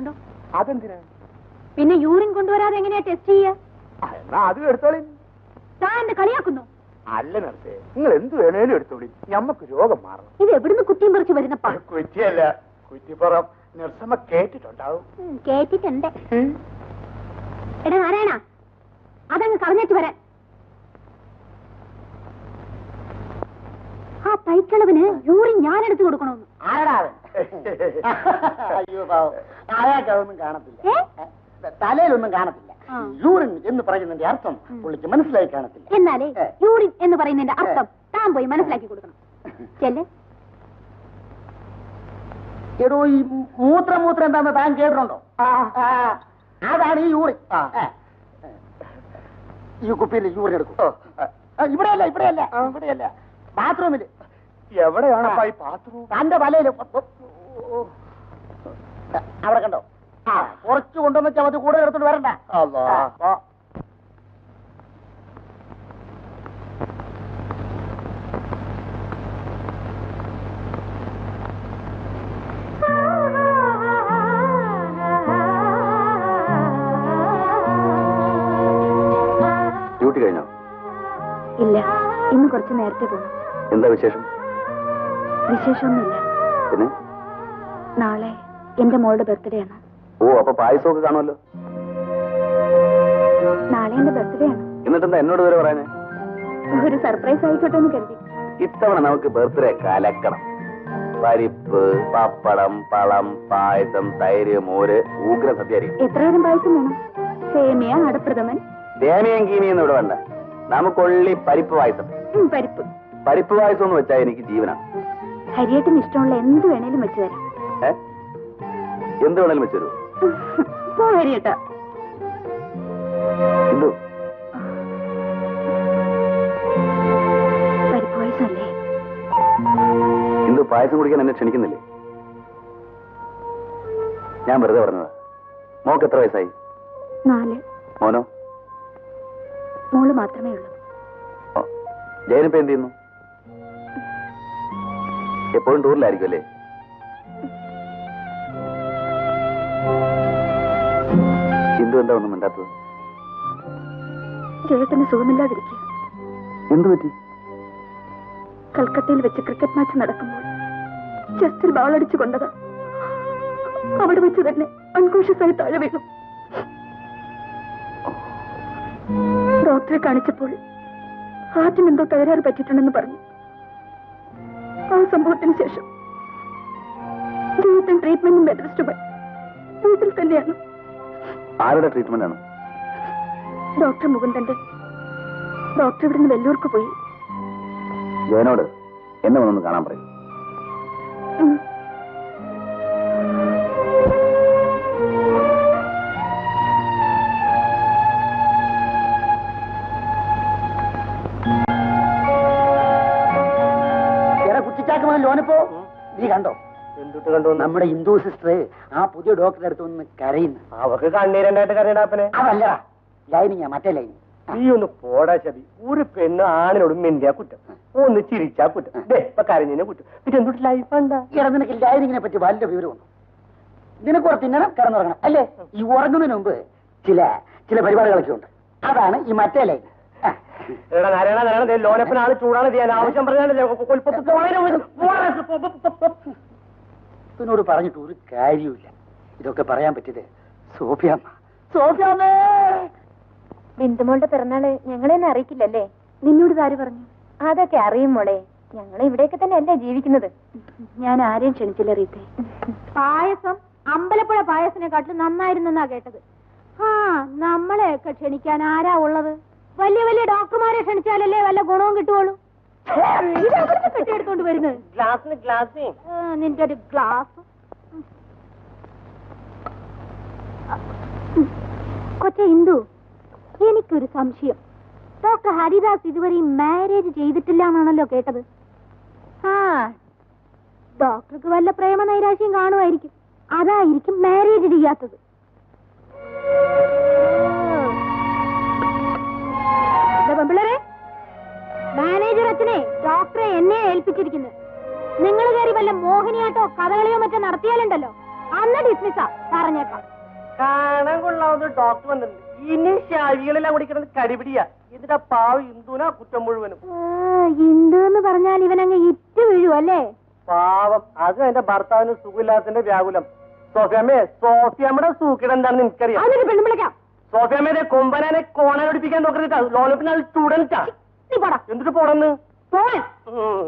എടുത്തിട്ടുണ്ടോ അതെന്തിനാ പിന്നെ യൂറിൻ കൊണ്ടുവരാതെ എങ്ങനെയാ ടെസ്റ്റ് ചെയ്യുക ആ, എന്നാ അത് എടുത്തോളി താൻ എന്റെ കളിയാക്കുന്നു അല്ല നർസേ നിങ്ങൾ എന്ത് വേണേലും എടുത്തോളി ഞമ്മക്ക് രോഗം മാറണം ഇത് എവിടുന്ന് കുത്തിയും പറിച്ച് വരുന്നപ്പാ കുറ്റിയല്ല കുറ്റിപ്പുറം നർസമ്മ കേട്ടിട്ടുണ്ടാവും കേട്ടിട്ടുണ്ട് എടാ നാരായണ അതങ്ങ് കളഞ്ഞിട്ട് വരാൻ ആ പൈക്കളവിന് യൂറിൻ ഞാൻ എടുത്തു കൊടുക്കണമെന്ന് ആരടാ അവൻ അയ്യോ പാവം അയാൾക്ക് അതൊന്നും കാണത്തില്ല ഏ? തലയിലൊന്നും കാണത്തില്ല ആ. യൂറിൻ എന്ന് പറയുന്നതിന്റെ അർത്ഥം പുള്ളിക്ക് മനസ്സിലായി കാണത്തില്ല എന്നാലേ ഏ. യൂറിൻ എന്ന് പറയുന്നതിന്റെ അർത്ഥം താൻ പോയി മനസ്സിലാക്കി കൊടുക്കണം ചെല്ല് എടോ ഈ മൂത്രം മൂത്രം എന്താന്ന് താൻ കേട്ടിട്ടുണ്ടോ ആ, അതാണ് ഈ യൂറിൻ ഏ. ഈ കുപ്പിയിൽ യൂറിൻ എടുക്കും ആ, ഇവിടെയല്ല ഇവിടെയല്ല ഇവിടെയല്ല ബാത്റൂമിൽ എവിടെയാണപ്പാ ഈ ബാത്റൂം തന്റെ തലയിൽ അവിടെ കണ്ടോ ആ കുറച്ച് കൊണ്ടുവന്ന് ചവതി കൂടെ എടുത്തോണ്ട് വരണ്ട അല്ലാ. ആ, പോ. ഡ്യൂട്ടി കഴിഞ്ഞോ ഇല്ല ഇന്ന് കുറച്ച് നേരത്തെ പോകണം എന്താ വിശേഷം വിശേഷമൊന്നുമില്ല പിന്നെ നാളെ എന്റെ മോളുടെ ബർത്ത്ഡേ ആണ് ഓ അപ്പൊ പായസമൊക്കെ കാണുമല്ലോ നാളെ എന്റെ ബർത്ത്ഡേ ആണ് എന്നിട്ടെന്താ എന്നോട് വരെ പറയാനേ ഒരു സർപ്രൈസ് ആയിക്കോട്ടെ എന്ന് കരുതി ഇത്തവണ നമുക്ക് ബർത്ത്ഡേ കലക്കണം പരിപ്പ് പപ്പടം പളം പായസം തൈര് മോര് ഊഗ്ര സദ്യയായിരിക്കും എത്ര തരം പായസം വേണം സേമിയ അടപ്രഥമൻ ദേമയം കീനിയൊന്നും ഇവിടെ വേണ്ട നമുക്കൊള്ളി പരിപ്പ് പായസം ഉം, പരിപ്പ് പരിപ്പ് പായസം എന്ന് വെച്ചാൽ എനിക്ക് ജീവനാണ് ഹരിയേട്ടന് ഇഷ്ടമുള്ള എന്ത് വേണേലും വെച്ച് തരാം ഏ എന്ത് വേണേലും വെച്ചു തരൂ പോ ഹരിയേട്ടാ എന്തു പരിപ്പ് പായസം അല്ലേ എന്തു പായസം കുടിക്കാൻ എന്നെ ക്ഷണിക്കുന്നില്ലേ ഞാൻ വെറുതെ പറഞ്ഞതാ മോക്ക് എത്ര വയസ്സായി നാല് മോനോ മോള് മാത്രമേ ഉള്ളൂ ഓ, ജയനിപ്പോ എന്ത് ചെയ്യുന്നു എപ്പോഴും ടൂറിലായിരിക്കും അല്ലേ എന്തു എന്താ ഒന്നും മിണ്ടാത്തത് ചേട്ടന് സുഖമില്ലാതിരിക്കുക എന്തു പറ്റി കൽക്കത്തയിൽ വെച്ച് ക്രിക്കറ്റ് മാച്ച് നടക്കുമ്പോൾ ചെസ്റ്റിൽ ബാളടിച്ചു കൊണ്ടതാ അവിടെ വെച്ച് തന്നെ അൺകോഷ്യസ് ആയി താഴെ വീണു ഡോക്ടറെ കാണിച്ചപ്പോൾ ആദ്യം എന്തോ തകരാറ് പറ്റിയിട്ടുണ്ടെന്ന് പറഞ്ഞു ആ സംഭവത്തിന് ശേഷം ജീവിതം ട്രീറ്റ്മെന്റും ബെഡ്രസ്റ്റുമായി വീട്ടിൽ തന്നെയാണ് ആരുടെ ട്രീറ്റ്മെന്റ് ആണ് ഡോക്ടർ മുകുന്ദന്റെ ഡോക്ടർ ഇവിടുന്ന് വെല്ലൂർക്ക് പോയി ജയനോട് എന്നെ വന്നൊന്ന് കാണാൻ പറയും ഉം. എടാ കുറ്റിച്ചാക്ക് മുതൽ ലോനിപ്പോ നീ കണ്ടോ എന്തിട്ട് കണ്ടു നമ്മുടെ ഹിന്ദു സിസ്റ്റർ ആ പുതിയ ഡോക്ടറെ അടുത്ത് ഒന്ന് കരയുന്നു അവർക്ക് കണ്ണീരണ്ടായിട്ട് കരയടാപ്പനെ അതല്ലടാ ലൈനിങ്ങാ മറ്റേ ലൈനിങ് നീ ഒന്ന് പോടാ ശബി ഒരു പെണ്ണ് ആണിനോട് മിണ്ടിയാ കുറ്റം ഒന്ന് ചിരിച്ചാ കുറ്റം ദേ ഇപ്പൊ കരഞ്ഞതിനെ കുറ്റം പിന്നെ എന്തൊട്ട് ലൈഫ് ഉണ്ടാ ഈയിടെ നിനക്ക് ലൈനിങ്ങിനെ പറ്റി വല്ല വിവരമുണ്ട് നിനക്ക് കുറച്ച് തിന്നണം കിടന്നുറങ്ങണം അല്ലേ ഈ ഉറങ്ങുന്നതിന് മുമ്പ് ചില ചില പരിപാടികളൊക്കെ ഉണ്ട് അതാണ് ഈ മറ്റേ ലൈൻ ആ. എടാ നാരായണ നാരായണ ദേ ലോനപ്പൻ ആള് ചൂടാണ് ചെയ്യാൻ ആവശ്യം പറഞ്ഞാലേ കൊൽപ്പത്ത് പോകാനും ഇതിനോട് പറഞ്ഞിട്ട് ഒരു കാര്യമില്ല ഇതൊക്കെ പറയാൻ പറ്റിയത് സോഫിയാമ്മ സോഫിയാമ്മേ ബിന്ദുമോളുടെ പിറന്നാള് ഞങ്ങളെ തന്നെ അറിയിക്കില്ലല്ലേ നിന്നോട് ആര് പറഞ്ഞു അതൊക്കെ അറിയും മോളെ ഞങ്ങൾ ഇവിടെയൊക്കെ തന്നെ അല്ലേ ജീവിക്കുന്നത് ഞാൻ ആരെയും ക്ഷണിച്ചില്ല റീത്തെ പായസം അമ്പലപ്പുഴ പായസത്തിനെക്കാട്ടിലും നന്നായിരുന്നെന്നാ കേട്ടത് ആ നമ്മളെയൊക്കെ ക്ഷണിക്കാൻ ആരാ ഉള്ളത് വലിയ വലിയ ഡോക്ടർമാരെ ക്ഷണിച്ചാലല്ലേ വല്ല ഗുണവും കിട്ടുവുള്ളൂ ഇതെവിടുന്ന് കെട്ടിയെടുത്തോണ്ട് വരുന്നത് ഗ്ലാസിന് ഗ്ലാസ് ആ, നിന്റെ ഒരു ഗ്ലാസ് കൊച്ചെ ഇന്ദു എനിക്കൊരു സംശയം ഡോക്ടർ ഹരിദാസ് ഇതുവരെയും മാരേജ് ചെയ്തിട്ടില്ല എന്നാണല്ലോ കേട്ടത് ആ ഡോക്ടർക്ക് വല്ല പ്രേമ നൈരാശ്യം കാണുമായിരിക്കും അതായിരിക്കും മാരേജ് ചെയ്യാത്തത് ദേ പെമ്പിള്ളേരെ മാനേജർ അച്ഛനെ ഡോക്ടറെ എന്നെ ഏൽപ്പിച്ചിരിക്കുന്നത് നിങ്ങൾ കയറി വല്ല മോഹിനിയാട്ടോ കഥകളിയോ മറ്റോ നടത്തിയാലുണ്ടല്ലോ അന്ന് ഡിസ്മിസാ പറഞ്ഞേക്കാം ഡോക്ടർ വന്നിട്ടുണ്ട് ഇനി ശാവികളെല്ലാം കുടിക്കുന്നത് കടിപിടിയാ ഇതിന്റെ പാവ ഇന്ദുനാ കുറ്റം മുഴുവനും ഹിന്ദു എന്ന് പറഞ്ഞാൽ ഇവനങ്ങ് ഇറ്റ് വീഴും അല്ലേ പാവം അത് എന്റെ ഭർത്താവിന് സുഖമില്ലാത്തതിന്റെ വ്യാകുലം സോഫിയമ്മേ സോഫിയമ്മയുടെ സൂക്കിട് എന്താണെന്ന് എനിക്കറിയാം അതിനൊരു പെണ്ണു വിളിക്കാം സോഫിയമ്മയുടെ കൊമ്പനെ കോണനൊടിപ്പിക്കാൻ നോക്കരുത് ലോലപ്പിന് അത് സ്റ്റുഡന്റാ നീ പോടാ എന്നിട്ട് പോണെന്ന് പോവാൻ ഉം.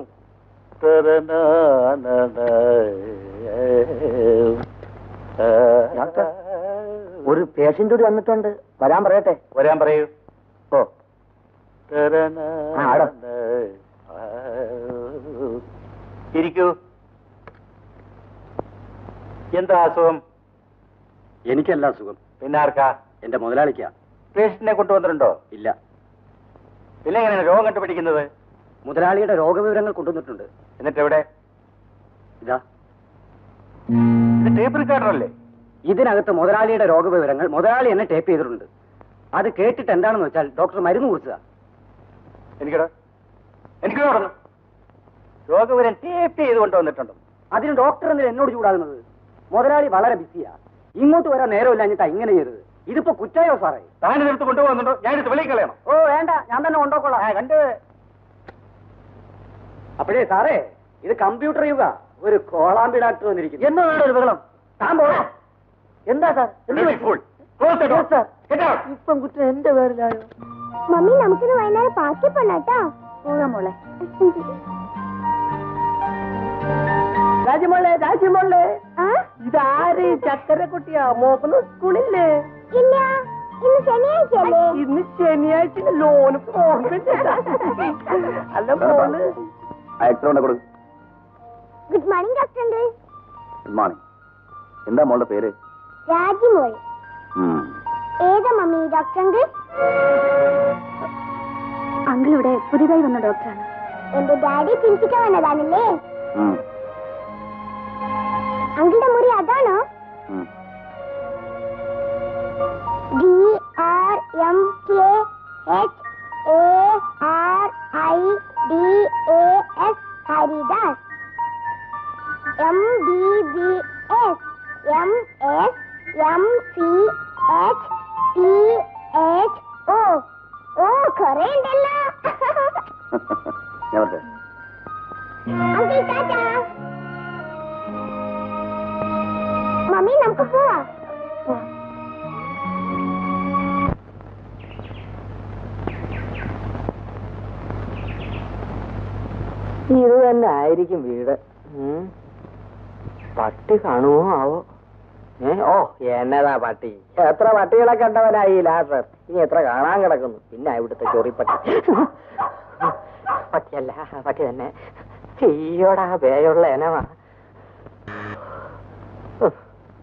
ഡോക്ടർ, ഒരു പേഷ്യന്റ് കൂടി വന്നിട്ടുണ്ട് വരാൻ പറയട്ടെ വരാൻ പറയൂ ഓ ആ, ആടോ. ഇരിക്കൂ എന്താ അസുഖം എനിക്കല്ല സുഖം പിന്നെ ആർക്കാ എന്റെ മുതലാളിക്കാ പേഷ്യന്റിനെ കൊണ്ടുവന്നിട്ടുണ്ടോ ഇല്ല പിന്നെ എങ്ങനെയാണ് രോഗം കണ്ടുപിടിക്കുന്നത് മുതലാളിയുടെ രോഗവിവരങ്ങൾ കൊണ്ടുവന്നിട്ടുണ്ട് എന്നിട്ട് എവിടെ ഇതാ ഇത് ടേപ്പ് റിക്കാർഡർ അല്ലേ ഇതിനകത്ത് മുതലാളിയുടെ രോഗവിവരങ്ങൾ മുതലാളി എന്നെ ടേപ്പ് ചെയ്തിട്ടുണ്ട് അത് കേട്ടിട്ട് എന്താണെന്ന് വെച്ചാൽ ഡോക്ടർ മരുന്ന് കുറിച്ചതാ എനിക്കടോ എനിക്ക് നടന്നു രോഗവിവരം ടേപ്പ് ചെയ്ത് കൊണ്ടുവന്നിട്ടുണ്ടോ അതിന് ഡോക്ടർ എന്തിനാ എന്നോട് ചൂടാകുന്നത് മുതലാളി വളരെ ബിസിയാ ഇങ്ങോട്ട് വരാൻ നേരമില്ലാഞ്ഞിട്ടാ ഇങ്ങനെ ചെയ്തത് ഇതിപ്പോ കുറ്റായോ സാറേ താൻ ഇതെടുത്ത് കൊണ്ടുപോകുന്നുണ്ടോ ഞാൻ ഇത് വെളിയിൽ കളയണം ഓ വേണ്ട ഞാൻ തന്നെ കൊണ്ടോക്കോളാം ആ, കണ്ട് അപ്പോഴേ സാറേ ഇത് കമ്പ്യൂട്ടർ യുഗ ഒരു കോളാമ്പി ഡാക്ടർ വന്നിരിക്കുന്നു എന്നതാണ് ഒരു ബഹളം താൻ പോണം എന്താ സാർ എന്ത് പറ്റി? Beautiful. Close the door. Yes, sir. Get out. ഇപ്പം കുറ്റം എന്റെ പേരിലായോ മമ്മി നമുക്കിത് വൈകുന്നേരം പാർട്ടി പണ്ണാട്ടോ പോകാം മോളെ രാജ്യമോളെ രാജ്യമോളെ ആ ഇതാര് ചക്കര കുട്ടിയാ മോക്കുന്ന സ്കൂളില്ലേ ഇല്ല ഇന്ന് ശനിയാഴ്ചയല്ലേ ഇന്ന് ശനിയാഴ്ച ലോന് ഓർമ്മിച്ചില്ല അല്ല മോള് എക്സ്ട്രാ കൊടുക്കും good morning doctor uncle good morning എന്താ മോളുടെ പേര് രാജിമോൾ ഏതാ മമ്മി ഡോക്ടർ അങ്കിൾ അങ്കിൾ ഇവിടെ പുതിയതായി വന്ന ഡോക്ടറാണ് എന്റെ ഡാഡി ചികിത്സിക്കാൻ വന്നതാണല്ലേ അങ്കിളുടെ മുറി അതാണോ D R M K H A R I D A S Haridas M B B S M S M C H T H ഓ ഓ കുറെ ഉണ്ടല്ലോ ഞാൻ വരട്ടെ അങ്കിൾ ടാറ്റാ മമ്മി നമുക്ക് പോവാം ഇത് തന്നെ ആയിരിക്കും വീട് ഉം. പട്ടി കാണുമോ ആവോ ഏ ഓ എന്നതാ പട്ടി എത്ര പട്ടികളെ കണ്ടവനായി ലാസർ ഇനി എത്ര കാണാൻ കിടക്കുന്നു പിന്നെ ഇവിടുത്തെ ചൊറിപ്പട്ടി പട്ടിയല്ല പട്ടി തന്നെ ചെയ്യോടാ പേയുള്ള എനവാ ഉഫ്.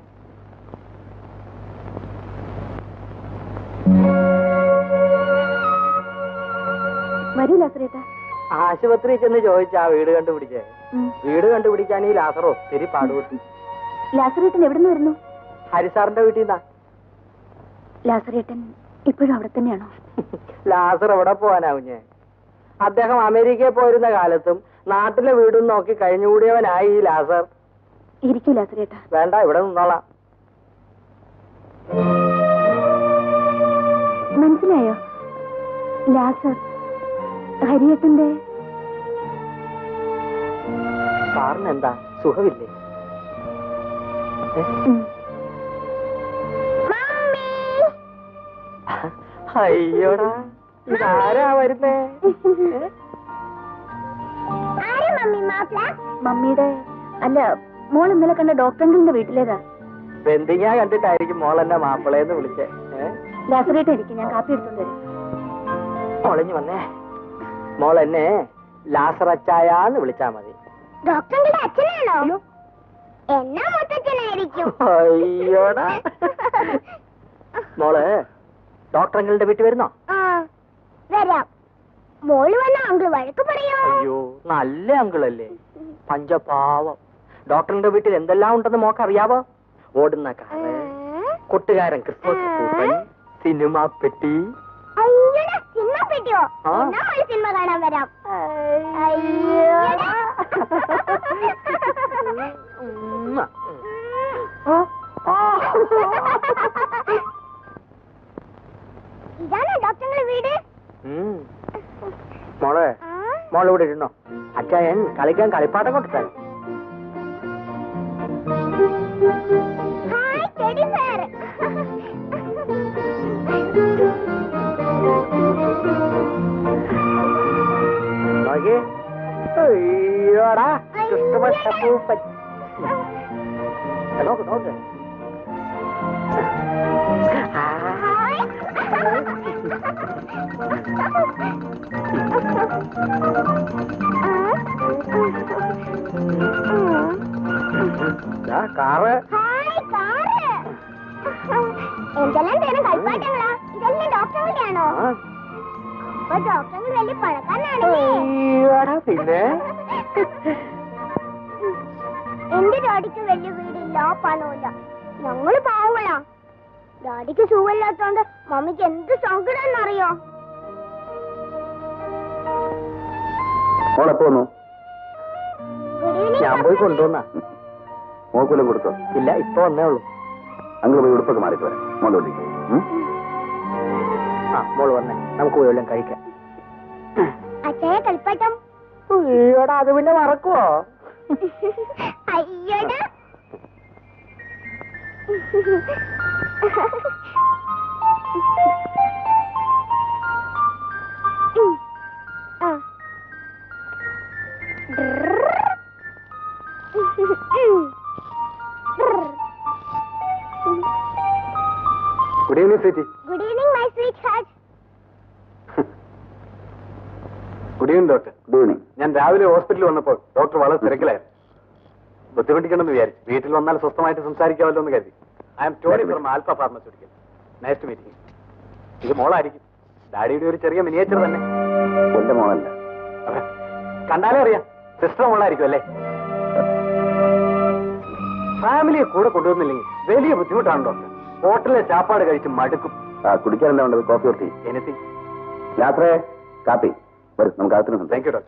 വരൂ ലാസറേട്ടാ ആശുപത്രിയിൽ ചെന്ന് ചോദിച്ചാ വീട് കണ്ടുപിടിച്ചേ വീട് കണ്ടുപിടിക്കാൻ ഈ ലാസർ ഒത്തിരി പാടുപെട്ടു ലാസറേട്ടൻ എവിടെ നിന്ന് വരുന്നു ഹരിസാറിന്റെ വീട്ടിൽ നിന്നാ ലാസറേട്ടൻ ഇപ്പോഴും അവിടെ തന്നെയാണോ ലാസർ എവിടെ പോവാനാവുഞ്ഞേ അദ്ദേഹം അമേരിക്കയിൽ പോയിരുന്ന കാലത്തും നാട്ടിലെ വീടും നോക്കി കഴിഞ്ഞുകൂടിയവനായി ഈ ലാസർ ഇരിക്കൂ ലാസറേട്ടാ വേണ്ട ഇവിടെ നിന്നോളാം മനസ്സിലായോ ലാസർ ഹരിയേട്ടന്റെ സാറിന് എന്താ സുഖമില്ലേ ഏ? അയ്യോടാ ഇതാരാ വരുന്നേ ഏ? മമ്മിയുടെ അല്ല മോൾ ഇന്നലെ കണ്ട ഡോക്ടർ അങ്കിളിന്റെ വീട്ടിലേതാ ബന്ധിങ്ങ കണ്ടിട്ടായിരിക്കും മോളെന്നെ മാപ്പിളേന്ന് വിളിച്ചേ ഏ? ലാസറേട്ടൻ ഇരിക്കും ഞാൻ കാപ്പി എടുത്തോണ്ട് വരും മോളിഞ്ഞു വന്നേ മോളെന്നെ ലാസറച്ചായാന്ന് വിളിച്ചാ മതി ഡോക്ടറിന്റെ അച്ഛനാണോ എന്നാ മുത്തച്ഛനായിരിക്കും അയ്യോടാ മോള് ഡോക്ടർ അങ്കിളിന്റെ വീട്ടിൽ വരുന്നോ ആ വരാം മോള് വന്ന അങ്കിൾ വഴക്ക് പറയോ അയ്യോ നല്ല അങ്കിളല്ലേ പഞ്ചപാവം ഡോക്ടറിന്റെ വീട്ടിൽ എന്തെല്ലാം ഉണ്ടെന്ന് മോക്ക് അറിയാവോ ഓടുന്ന കാറ് കൊട്ടുകാരൻ ക്രിസ്മസ് പൂപ്പൻ സിനിമ പെട്ടി അയ്യോടാ സിനിമ പറ്റിയോ ആ. എന്നാ മോള് സിനിമ കാണാൻ വരാം അയ്യോടാ ഉമ്മ. മോളിവിടെ ഇരുന്നോ അച്ചായൻ കളിക്കാൻ കളിപ്പാട്ടം കൊണ്ടുതരാം ഹായ് ടെഡി സാർ നോക്കി അയ്യോടാ ക്രിസ്തുമസ് അപ്പൂപ്പൻ നോക്ക് നോക്ക് ആ, ഹായ് ദാ കാറ് ഹായ് കാറ് എന്തെല്ലാം തരം കളിപ്പാട്ടങ്ങളാ ഇതെല്ലാം ഡോക്ടറുടെയാണോ ആ, അപ്പൊ ഡോക്ടറുകൾ വലിയ പഴക്കാരനാണല്ലേ അയ്യോടാ പിന്നെ എന്റെ ഡാഡിക്ക് വലിയ വീടില്ല പണമില്ല ഞങ്ങള് പാവങ്ങളാ ഡാഡിക്ക് സുഖമില്ലാത്തോണ്ട് മമ്മിക്ക് എന്ത് സങ്കടമെന്നറിയോ മോളെപ്പോ വന്നു ഗുഡ് ഈവനിങ് ഞാൻ പോയി കൊണ്ടുവന്നാ മോക്കൂലം കൊടുത്തോ ഇല്ല ഇപ്പൊ വന്നേ ഉള്ളൂ അങ്ങ് പോയി ഉടുപ്പൊക്കെ മാറിയിട്ട് വരാം മോളോടി ആ മോള് വന്നേ നമുക്ക് പോയി വല്ലതും കഴിക്കാം അച്ഛയെ കളിപ്പാട്ടം അയ്യോടാ അത് പിന്നെ മറക്കുവോ അയ്യടാ ആ. Good evening sweetie good evening my sweetheart good evening doctor good evening ഞാൻ രാവിലെ ഹോസ്പിറ്റലിൽ വന്നപ്പോൾ ഡോക്ടർ വളരെ തിരക്കിലായിരുന്നു ബുദ്ധിമുട്ടിക്കണമെന്ന് വിചാരിച്ചു വീട്ടിൽ വന്നാൽ സ്വസ്ഥമായിട്ട് സംസാരിക്കാമല്ലോ എന്ന് കരുതി I am Tony from Alpha pharmaceutical nice to meeting ഇത് മോളായിരിക്കും ഡാഡിയുടെ ഒരു ചെറിയ മിനിയേച്ചർ തന്നെ എന്റെ മോളല്ല കണ്ടാലേ അറിയാം സിസ്റ്റർ മോളായിരിക്കും അല്ലേ ഫാമിലിയെ കൂടെ കൊണ്ടുവന്നില്ലെങ്കിൽ വലിയ ബുദ്ധിമുട്ടാണ് ഡോക്ടർ ഹോട്ടലിലെ ചാപ്പാട് കഴിച്ച് മടുക്കും കുടിക്കാൻ എന്താ വേണ്ടത് കോഫി ഓർ ടീ എനിത്തിങ് യാത്രയെ കാപ്പി വരും നമുക്ക് അകത്തിന് താങ്ക് യു ഡോക്ടർ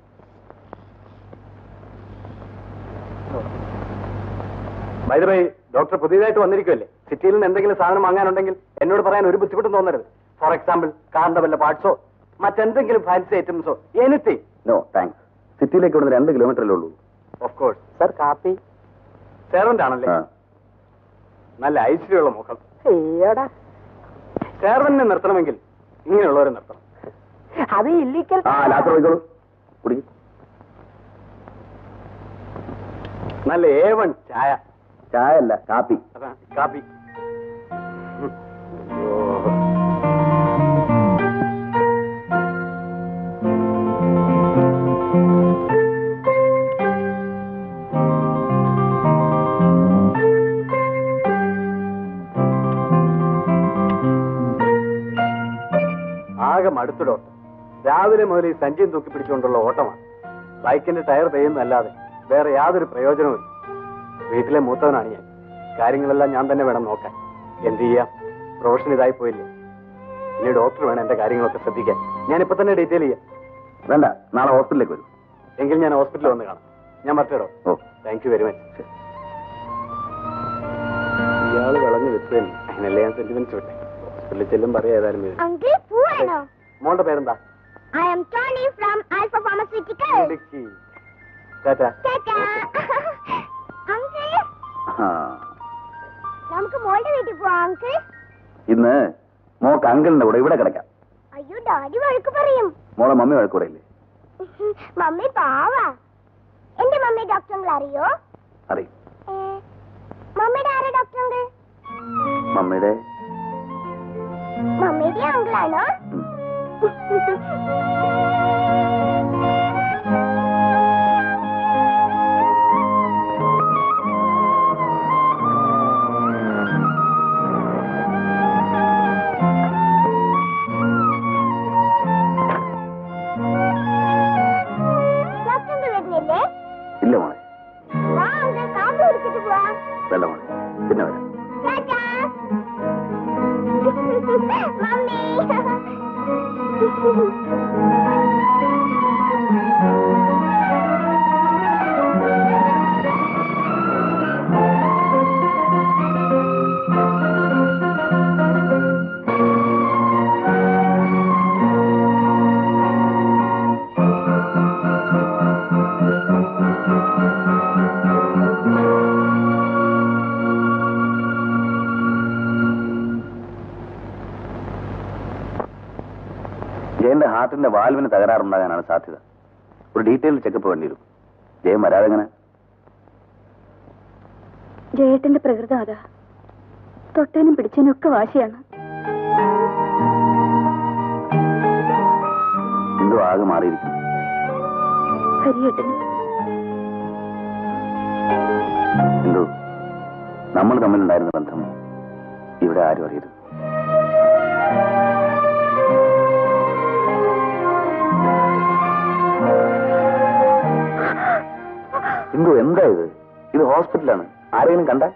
വൈദ്യബൈ ഡോക്ടർ പുതിയതായിട്ട് വന്നിരിക്കുമല്ലേ സിറ്റിയിൽ നിന്ന് എന്തെങ്കിലും സാധനം വാങ്ങാനുണ്ടെങ്കിൽ എന്നോട് പറയാൻ ഒരു ബുദ്ധിമുട്ടും തോന്നരുത് ഫോർ എക്സാമ്പിൾ കാറിന്റെ വല്ല പാർട്സോ മറ്റെന്തെങ്കിലും ഫാൻസി ഐറ്റംസോ എനിത്തിങ് നോ താങ്ക്സ് സിറ്റിയിലേക്ക് ഇവിടുന്ന് രണ്ട് കിലോമീറ്ററല്ലേ ഉള്ളൂ ഓഫ് കോഴ്സ് സർ കാപ്പി സെർവന്റ് ആണല്ലേ നല്ല ഐശ്വര്യമുള്ള മുഖം അയ്യോടാ സെർവന്റിനെ നിർത്തണമെങ്കിൽ ഇങ്ങനെയുള്ളവരെ നിർത്തണം അത് ഇല്ലിക്കൽ ആ ലാത്ര പോയിക്കോളൂ കുടി നല്ല ഏ വൺ ചായ ചായ അല്ല കാപ്പി കാപ്പി ഉം. അയ്യോ. ആകെ മടുത്തു ഡോക്ടർ രാവിലെ മുതൽ ഈ സഞ്ചിയും തൂക്കി പിടിച്ചുകൊണ്ടുള്ള ഓട്ടമാണ് ബൈക്കിന്റെ ടയർ പെയ്യുന്നല്ലാതെ വേറെ യാതൊരു പ്രയോജനവും വീട്ടിലെ മൂത്തവനാണ് ഞാൻ കാര്യങ്ങളെല്ലാം ഞാൻ തന്നെ വേണം നോക്കാൻ എന്ത് ചെയ്യാം പ്രൊഫഷൻ ഇതായി പോയില്ലേ ഇനി ഡോക്ടർ വേണം എന്റെ കാര്യങ്ങളൊക്കെ ശ്രദ്ധിക്കാൻ ഞാൻ ഇപ്പൊ തന്നെ ഡീറ്റെയിൽ ചെയ്യാം വേണ്ട നാളെ ഹോസ്പിറ്റലിലേക്ക് വരും എങ്കിൽ ഞാൻ ഹോസ്പിറ്റലിൽ വന്ന് കാണാം ഞാൻ മറ്റേടോ ഓ താങ്ക് യു വെരി മച്ച് ഇയാള് വിളഞ്ഞു വിത്തല്ലേ അതിനല്ലേ ഞാൻ സെന്റിമെന്റ്സ് വിട്ടെ ഹോസ്പിറ്റലിൽ ചെല്ലും പറയാം ഏതായാലും ഇത്. അങ്കിൾ പോവാണോ മോളുടെ പേരെന്താ I am Tony from Alpha pharmaceutical Idukki tata tata uncle നമുക്ക് മോളുടെ വീട്ടിൽ പോവാം അങ്കിൾ ഇന്ന് മോക്ക് അങ്കിളിന്റെ കൂടെ ഇവിടെ കിടക്കാം അയ്യോ ഡാഡി വഴക്ക് പറയും മോളെ മമ്മി വഴക്കൂടയില്ലേ മമ്മി പാവാ എന്റെ മമ്മി ഡോക്ടർ അറിയോ അറിയും ഏ, മമ്മിയുടെ ആരാ ഡോക്ടർ മമ്മിയുടെ മമ്മിയുടെ അങ്കിളാണോ ഉം. ഡോക്ടർ വരുന്നില്ലേ ഇല്ല മോളെ വാ അങ്കിൾ കാമ്പ് കുടിച്ചിട്ട് പോവാം വേണ്ട മോളെ പിന്നെ വരാം ടാറ്റാ മമ്മി ജയന്റെ ഹാർട്ടിന്റെ വാൽവിന് തകരാറുണ്ടാകാനാണ് സാധ്യത ഒരു ഡീറ്റെയിൽ ചെക്കപ്പ് വേണ്ടി വരും ജയം വരാതെ എങ്ങനെ ജയേട്ടന്റെ പ്രകൃതം അതാ തൊട്ടേനും പിടിച്ചേനും ഒക്കെ വാശിയാണ് എന്തോ ആകെ മാറിയിരിക്കും ഹരിയേട്ടനും എന്തോ നമ്മൾ തമ്മിലുണ്ടായിരുന്ന ബന്ധം ഇവിടെ ആരും അറിയരുത് എന്തോ എന്താ ഇത് ഇത് ഹോസ്പിറ്റലാണ് ആരെങ്കിലും കണ്ട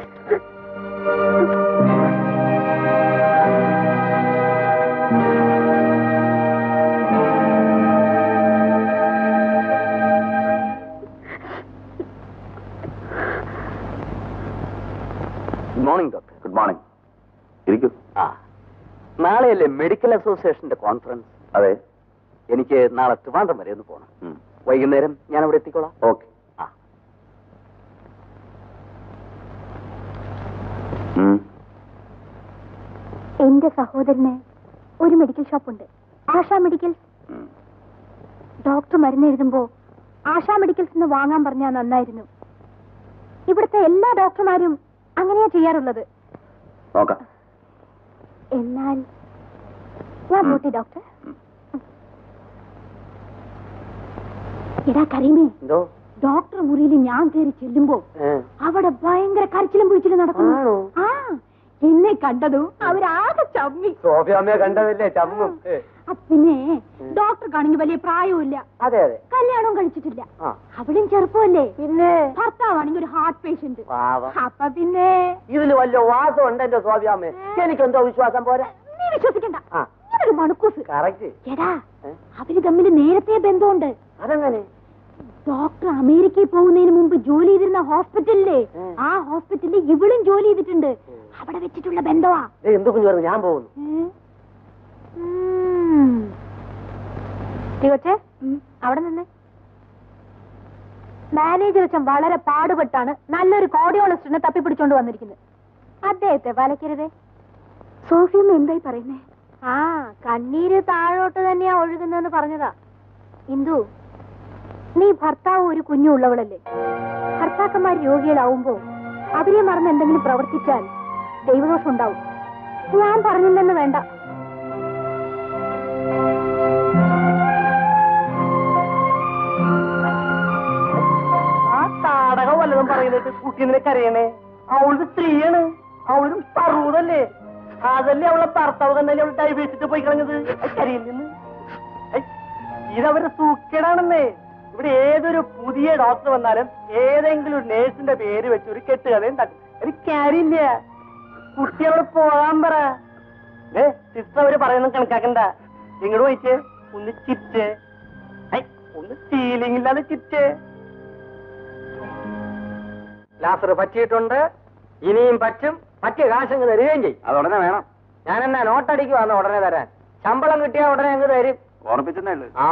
good morning doctor good morning ഇരിക്കൂ ആ നാളെയല്ലേ മെഡിക്കൽ അസോസിയേഷന്റെ കോൺഫറൻസ് അതെ എനിക്ക് നാളെ ട്രിവാൻഡ്രം വരെ ഒന്ന് പോകണം വൈകുന്നേരം ഞാൻ അവിടെ എത്തിക്കോളാം ഓക്കെ ആ എന്റെ സഹോദരന് ഒരു മെഡിക്കൽ ഷോപ്പുണ്ട് ആശാ മെഡിക്കൽസ് ഡോക്ടർ മരുന്ന് എഴുതുമ്പോ ആശാ മെഡിക്കൽസ് നിന്ന് വാങ്ങാൻ പറഞ്ഞാൽ നന്നായിരുന്നു ഇവിടുത്തെ എല്ലാ ഡോക്ടർമാരും അങ്ങനെയാ ചെയ്യാറുള്ളത് നോക്കാം എന്നാൽ ഞാൻ ഉം. പോട്ടെ ഡോക്ടർ എടാ കരീമേ എന്തോ ഡോക്ടർ മുറിയിൽ ഞാൻ കയറി ചെല്ലുമ്പോ അവിടെ ഭയങ്കര കരച്ചിലും പിടിച്ചിലും നടക്കുന്നു ആ എന്നെ കണ്ടതും അവരാകെ ചമ്മി സോഫിയമ്മയെ കണ്ടതല്ലേ ചമ്മും ഏ, ആ, പിന്നെ ഡോക്ടർക്കാണെങ്കിൽ വലിയ പ്രായവുമില്ല അതെ അതെ കല്യാണവും കഴിച്ചിട്ടില്ല ആ അവളും ചെറുപ്പമല്ലേ പിന്നെ ഭർത്താവാണെങ്കിൽ ഒരു ഹാർട്ട് പേഷ്യന്റ് പാവം. അപ്പൊ പിന്നെ ഇതില് വല്ല വാസം ഉണ്ട് എന്റെ സോഫിയാമ്മേ എനിക്കെന്തോ വിശ്വാസം പോരാ നീ വിശ്വസിക്കണ്ട ആ. ഇതൊരു മണക്കൂസ് കറക്റ്റ് എടാ ഏ? അവര് തമ്മിൽ നേരത്തെ ബന്ധമുണ്ട് അതെങ്ങനെ ഡോക്ടർ അമേരിക്കയിൽ പോകുന്നതിന് മുമ്പ് ജോലി ചെയ്തിരുന്ന ഹോസ്പിറ്റലിലെ ഉം. ആ ഹോസ്പിറ്റലിൽ ഇവളും ജോലി ചെയ്തിട്ടുണ്ട് അവിടെ വെച്ചിട്ടുള്ള ബന്ധമാ ഏ, എന്ത് കുഞ്ഞു പറഞ്ഞു ഞാൻ പോകുന്നു കൊച്ചേ അവിടെ നിന്ന് മാനേജർ വെച്ചൻ വളരെ പാടുപെട്ടാണ് നല്ലൊരു കോർഡിയോളജിസ്റ്റിനെ തപ്പിപ്പിടിച്ചോണ്ട് വന്നിരിക്കുന്നത് അദ്ദേഹത്തെ വലക്കരുതേ സോഫിയമ്മ എന്തായി പറയുന്നേ ആ കണ്ണീര് താഴോട്ട് തന്നെയാ ഒഴുകുന്നെന്ന് പറഞ്ഞതാ ഇന്ദു നീ ഭർത്താവ് ഒരു കുഞ്ഞു ഉള്ളവളല്ലേ ഭർത്താക്കന്മാർ രോഗികളാവുമ്പോ അവരെ മറന്ന് എന്തെങ്കിലും പ്രവർത്തിച്ചാൽ ദൈവദോഷം ഉണ്ടാവും ഞാൻ പറഞ്ഞില്ലെന്ന് വേണ്ട ആ താടക വല്ലതും പറയുന്നിട്ട് കുട്ടി നിനക്ക് അറിയണേ അവള് സ്ത്രീയാണ് അവളും പറൂതല്ലേ അതല്ലേ അവളെ ഭർത്താവ് കണ്ടല്ലേ അവൾ ഡൈവേഴ്സിട്ട് പോയി കളഞ്ഞത് കരിയില്ലെന്ന് ഇതവരുടെ സൂക്കേടാണെന്നേ ഇവിടെ ഏതൊരു പുതിയ ഡോക്ടർ വന്നാലും ഏതെങ്കിലും ഒരു നേഴ്സിന്റെ പേര് വെച്ച് ഒരു കെട്ടുകഥയും തട്ടും ഒരു കാര്യമില്ല കുട്ടികളോട് പോകാൻ പറ ഏ സിസ്റ്റർ അവര് പറയുന്നത് കണക്കാക്കണ്ട ഇങ്ങോട്ട് പോയിച്ചേ ഒന്ന് ചിരിച്ചേ ഐ, ഒന്ന് ഫീലിംഗ് ഇല്ലാതെ ചിരിച്ചേ ലാസർ പറ്റിയിട്ടുണ്ട് ഇനിയും പറ്റും പറ്റിയ കാശങ്ങ് തരികയും ചെയ്യും അത് ഉടനെ വേണം ഞാൻ എന്നാ നോട്ടടിക്കുവാന്ന് ഉടനെ തരാൻ ശമ്പളം കിട്ടിയാ ഉടനെ അങ്ങ് തരും ഓർമ്മിച്ചെന്നേ ഉള്ളൂ ആ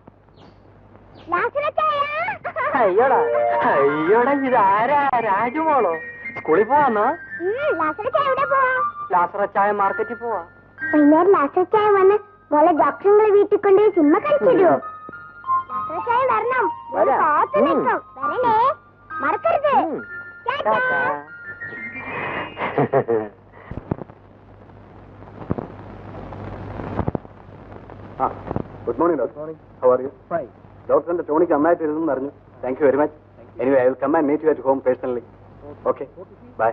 അയ്യോടാ അയ്യോടാ ഇതാരാ രാജുമോളോ സ്കൂളിൽ പോവാന്നോ ലാസറച്ചായ മാർക്കറ്റിൽ പോവാ വൈകുന്നേരം ലാസ്റ്റച്ചായ വന്ന് മോളെ ഡോക്ടറിന്റെ വീട്ടിൽ കൊണ്ട് സിനിമ കളിച്ചിടുവോ ലാസ്റ്റച്ചായ വരണം മോള് വരാം. കാത്തു ഉം. നിൽക്കും വരണേ മറക്കരുത് ഉം. ടാറ്റാ. ആ good morning doctor morning how are you fine ഡോക്ടറിന്റെ ടോണിക്ക് നന്നായിട്ട് എഴുതുന്നു അറിഞ്ഞു thank you very much anyway I will come and meet you at home personally okay bye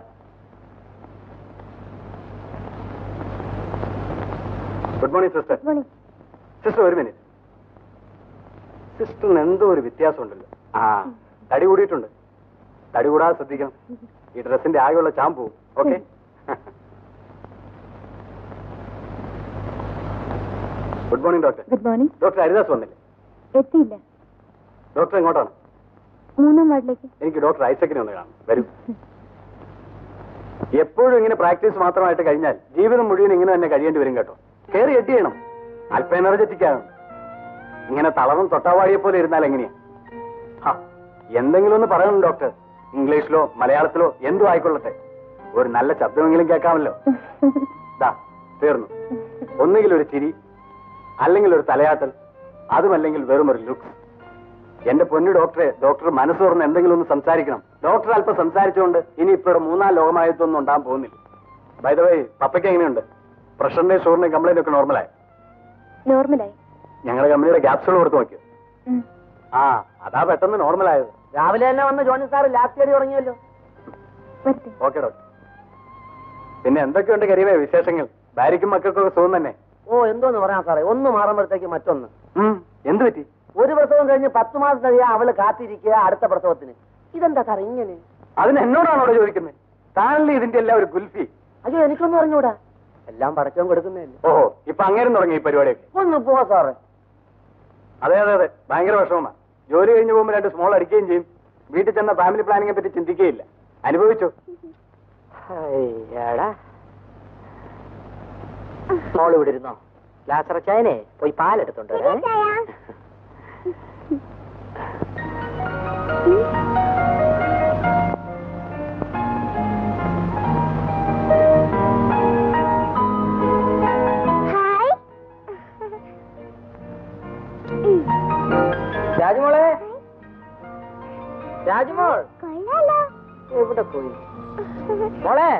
good morning sister Good morning. Sister ഒരു minute സിസ്റ്ററിന് എന്തോ ഒരു വ്യത്യാസമുണ്ടല്ലോ ആ തടി കൂടിയിട്ടുണ്ട് തടി കൂടാതെ ശ്രദ്ധിക്കണം ഈ ഡ്രസ്സിന്റെ ആകെയുള്ള ചാമ്പ് പോവും okay good morning doctor good morning doctor Haridas വന്നില്ലേ എത്തിയില്ല ഡോക്ടർ എങ്ങോട്ടാണ് മൂന്നാം വാർഡിലേക്ക് എനിക്ക് ഡോക്ടർ ഐസക്കിനെ ഒന്ന് കാണും വരൂ എപ്പോഴും ഇങ്ങനെ പ്രാക്ടീസ് മാത്രമായിട്ട് കഴിഞ്ഞാൽ ജീവിതം മുഴുവൻ ഇങ്ങനെ തന്നെ കഴിയേണ്ടി വരും കേട്ടോ കയറി എട്ടി ചെയ്യണം അല്പ എനർജറ്റിക് ആകണം ഇങ്ങനെ തളർന്നും തൊട്ടാവാടിയെ പോലെ ഇരുന്നാൽ എങ്ങനെയാ ഹാ, എന്തെങ്കിലും ഒന്ന് പറയണം ഡോക്ടർ ഇംഗ്ലീഷിലോ മലയാളത്തിലോ എന്തും ആയിക്കൊള്ളട്ടെ ഒരു നല്ല ശബ്ദമെങ്കിലും കേൾക്കാമല്ലോ ദാ തീർന്നു ഒന്നുകിൽ ഒരു ചിരി അല്ലെങ്കിൽ ഒരു തലയാട്ടൽ അതുമല്ലെങ്കിൽ വെറും ഒരു ലുക്ക് എന്റെ പൊന്നു ഡോക്ടറെ ഡോക്ടർ മനസ്സ് തുറന്ന് എന്തെങ്കിലും ഒന്ന് സംസാരിക്കണം ഡോക്ടർ അല്പം സംസാരിച്ചുകൊണ്ട് ഇനി ഇപ്പൊ ഇവിടെ മൂന്നാം ലോകമായത്തൊന്നും ഉണ്ടാകാൻ പോകുന്നില്ല വൈദവേ പപ്പയ്ക്ക് എങ്ങനെയുണ്ട് പ്രഷറിന്റെയും ഷുഗറിന്റെയും കംപ്ലൈന്റ് ഒക്കെ നോർമലായി നോർമലായി ഞങ്ങളുടെ കമ്പനിയുടെ ക്യാപ്സുകൾ കൊടുത്ത് നോക്കിയോ ആ അതാ പെട്ടെന്ന് നോർമലായത് രാവിലെ തന്നെ വന്ന് ജോണി സാർ ലാസ്റ്റ് അടി തുടങ്ങിയല്ലോ വരട്ടെ ഓക്കെ ഡോക്ടർ പിന്നെ എന്തൊക്കെയുണ്ട് കരിവേ വിശേഷങ്ങൾ ഭാര്യയ്ക്കും മക്കൾക്കൊക്കെ സുഖം തന്നെ ഓ എന്തോന്ന് പറയാൻ സാറേ ഒന്ന് മാറുമ്പോഴത്തേക്ക് മറ്റൊന്ന് ഉം, എന്ത് പറ്റി ഒരു പ്രസവം കഴിഞ്ഞ് പത്ത് മാസം കഴിയാ അവള് കാത്തിരിക്കുക അടുത്ത പ്രസവത്തിന് ഇതെന്താ സാറേ ഇങ്ങനെ അതിന് എന്നോടാണോ അവിടെ ചോദിക്കുന്നത് താനല്ലേ ഇതിന്റെ എല്ലാം ഒരു ഗുൽഫി അയ്യോ എനിക്കൊന്നും അറിഞ്ഞൂടാ എല്ലാം പടച്ചവും കൊടുക്കുന്നതല്ലേ ഓഹോ ഇപ്പൊ അങ്ങേരും തുടങ്ങി ഈ പരിപാടിയൊക്കെ ഒന്ന് പോവാ സാറേ അതെ അതെ അതെ ഭയങ്കര വിഷമമാണ് ജോലി കഴിഞ്ഞ് പോകുമ്പോൾ രണ്ട് സ്മോൾ അടിക്കുകയും ചെയ്യും വീട്ടിൽ ചെന്ന ഫാമിലി പ്ലാനിങ്ങിനെ പറ്റി ചിന്തിക്കുകയില്ല അനുഭവിച്ചു അയ്യടാ മോള് ഇവിടെ ഇരുന്നോ ഗ്ലാസ് അടച്ചായനെ പോയി പാലെടുത്തോണ്ട് വരാം ഹായ് രാജുമോളെ രാജുമോൾ കൊള്ളാലോ എവിടെ പോയി മോളെ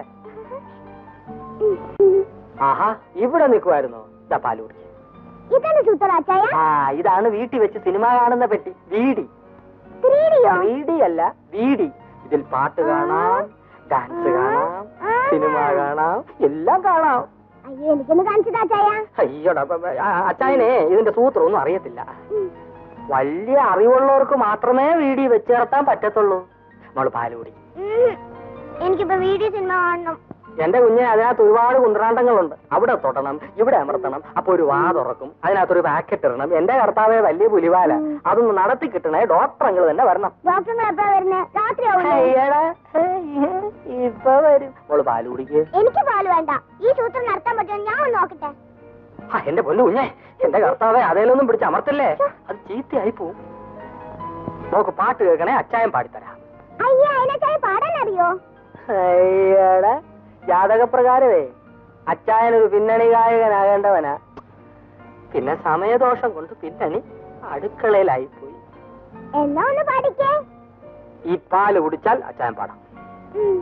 ആഹാ ഇവിടെ നിൽക്കുമായിരുന്നോ ഇതാ പാല് കുടിക്ക ഇതാണ് സൂത്ര അച്ചായ ആ ഇതാണ് വീട്ടിൽ വെച്ച് സിനിമ കാണുന്ന പെട്ടി വീടി ത്രീഡിയോ വീടി അല്ല വീടി ഇതിൽ പാട്ട് കാണാം ഡാൻസ് കാണാം സിനിമ കാണാം എല്ലാം കാണാം അയ്യോ എനിക്കൊന്ന് കാണിച്ചതാ അച്ചായ അയ്യോടാ ബ- ബ- ആ, അച്ചായനെ ഇതിന്റെ സൂത്രം ഒന്നും അറിയത്തില്ല വലിയ അറിവുള്ളവർക്ക് മാത്രമേ വീടി വെച്ചേർത്താൻ പറ്റത്തുള്ളൂ മോള് പാല് കുടി എനിക്കിപ്പോ വീഡിയോ സിനിമ കാണണം എന്റെ കുഞ്ഞെ അതിനകത്ത് ഒരുപാട് കുന്ത്രാണ്ടങ്ങളുണ്ട് അവിടെ തൊടണം ഇവിടെ അമർത്തണം അപ്പൊ ഒരു വാ തുറക്കും അതിനകത്തൊരു പാക്കറ്റ് ഇടണം എന്റെ കർത്താവെ വലിയ പുലിവാല അതൊന്ന് നടത്തി കിട്ടണേ ഡോക്ടർ അങ്ങൾ തന്നെ വരണം ഡോക്ടർ എപ്പോഴാ വരുന്നത് രാത്രി അയ്യടാ, ഹേയ്, ഇപ്പൊ വരും മോള് പാല് കുടിക്ക് എനിക്ക് പാല് വേണ്ട ഈ സൂത്രം നടത്താൻ പറ്റുമോ ഞാൻ ഒന്ന് നോക്കട്ടെ ആ, എന്റെ പൊന്നു കുഞ്ഞെ എന്റെ കർത്താവെ അതേലൊന്നും പിടിച്ച് അമർത്തല്ലേ അത് ചീത്തയായി പോവും നോക്ക് പാട്ട് കേൾക്കണേ അച്ചായം പാടിത്തരാം അയ്യോ അതിനച്ചായ പാടാൻ അറിയോ അയ്യടാ ജാതകപ്രകാരമേ അച്ചായനൊരു പിന്നണി ഗായകനാകേണ്ടവനാ പിന്നെ സമയദോഷം കൊണ്ട് പിന്നണി അടുക്കളയിലായി പോയി എന്നാ ഒന്ന് പാടിക്കേ ഈ പാല് കുടിച്ചാൽ അച്ചായൻ പാടാം ഉം.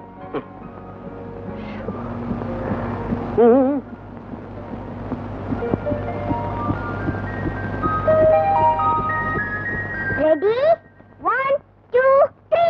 ഉം, ഉം. റെഡി വൺ ടു ത്രീ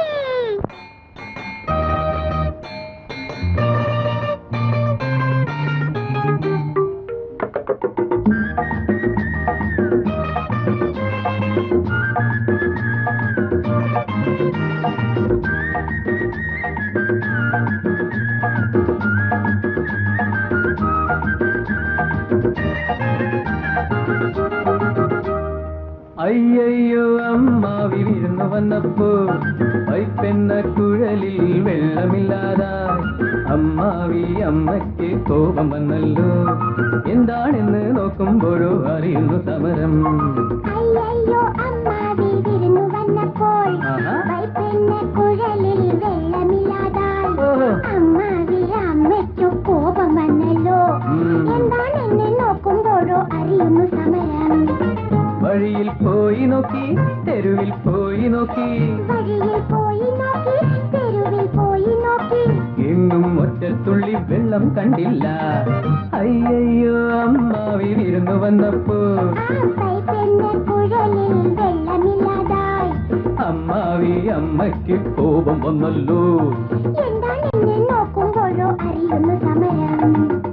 അയ്യയ്യോ അമ്മാവി വിരുന്നു വന്നപ്പോ വൈപ്പെന്ന കുഴലിൽ വെള്ളമില്ലാതായി അമ്മാവി അമ്മയ്ക്ക് കോപം വന്നല്ലോ എന്താണെന്ന് നോക്കുമ്പോഴോ അറിയുന്നു സമരം അയ്യോ അമ്മാവി വിരുന്നു വന്നപ്പോൾ ആഹാ. വൈപ്പെന്ന കുഴലിൽ വെള്ളമില്ലാതായി ഓഹോ. അമ്മാവി അമ്മയ്ക്കു കോപം വന്നല്ലോ ഉം. എന്താണെന്ന് നോക്കുമ്പോഴോ അറിയുന്നു സമരം വഴിയിൽ പോയി നോക്കി തെരുവിൽ പോയി നോക്കി വഴിയിൽ പോയി നോക്കി തെരുവിൽ പോയി നോക്കി എങ്ങും ഒറ്റത്തുള്ളി വെള്ളം കണ്ടില്ല അയ്യയ്യോ അമ്മാവി വിരുന്നു വന്നപ്പോ ആ പൈപ്പെന്ന കുഴലിൽ വെള്ളമില്ലാതായി അമ്മാവി അമ്മയ്ക്ക് കോപം വന്നല്ലോ എന്താണെന്ന് നോക്കുമ്പോഴോ അറിയുന്നു സമരം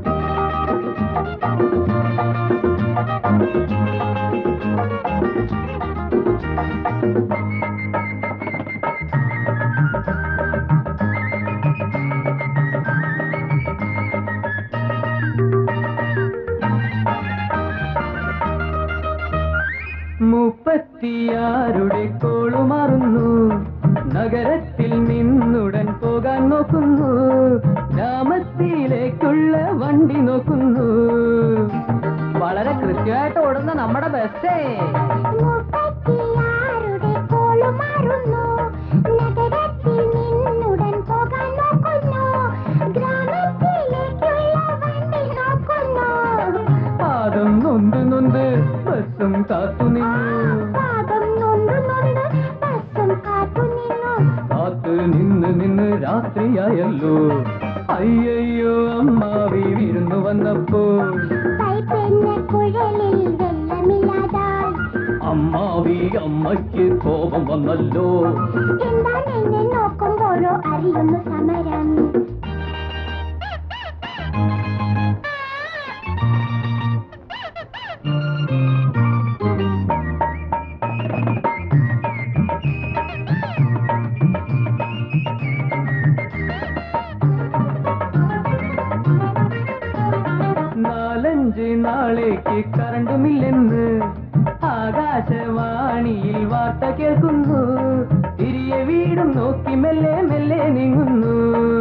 മുപ്പത്തിയാരുടെ കോളുമാറുന്നു നഗരത്തിൽ നിന്നുടൻ പോകാൻ നോക്കുന്നു ഗ്രാമത്തിലേക്കുള്ള വണ്ടി നോക്കുന്നു വളരെ കൃത്യമായിട്ട് ഓടുന്ന നമ്മുടെ ബസ്സേ മുപ്പത്തിയാറുടെ കോളുമാറുന്നു നഗരത്തിൽ നിന്നുടൻ പോകാൻ നോക്കുന്നു ഗ്രാമത്തിലേക്കുള്ള വണ്ടി നോക്കുന്നു പാദം നൊന്ത് നൊന്ത് കാത്തു നിന്നു പാദം നൊന്ത് നൊന്ത് ബസ്സും കാത്തു നിന്നു കാത്തു നിന്ന് നിന്ന് രാത്രിയായല്ലോ അയ്യയ്യോ അമ്മാവി വിരുന്നു വന്നപ്പോൾ പൈപ്പെന്ന കുഴലിൽ വെള്ളമില്ലാതായി അമ്മാവി അമ്മയ്ക്ക് കോപം വന്നല്ലോ എന്താണെന്ന് നോക്കുമ്പോഴോ അറിയുന്നു സമരം നാലഞ്ച് നാളേക്ക് കറണ്ടുമില്ലെന്ന് ആകാശവാണിയിൽ വാർത്ത കേൾക്കുന്നു തിരികെ വീടും നോക്കി മെല്ലെ മെല്ലെ നീങ്ങുന്നു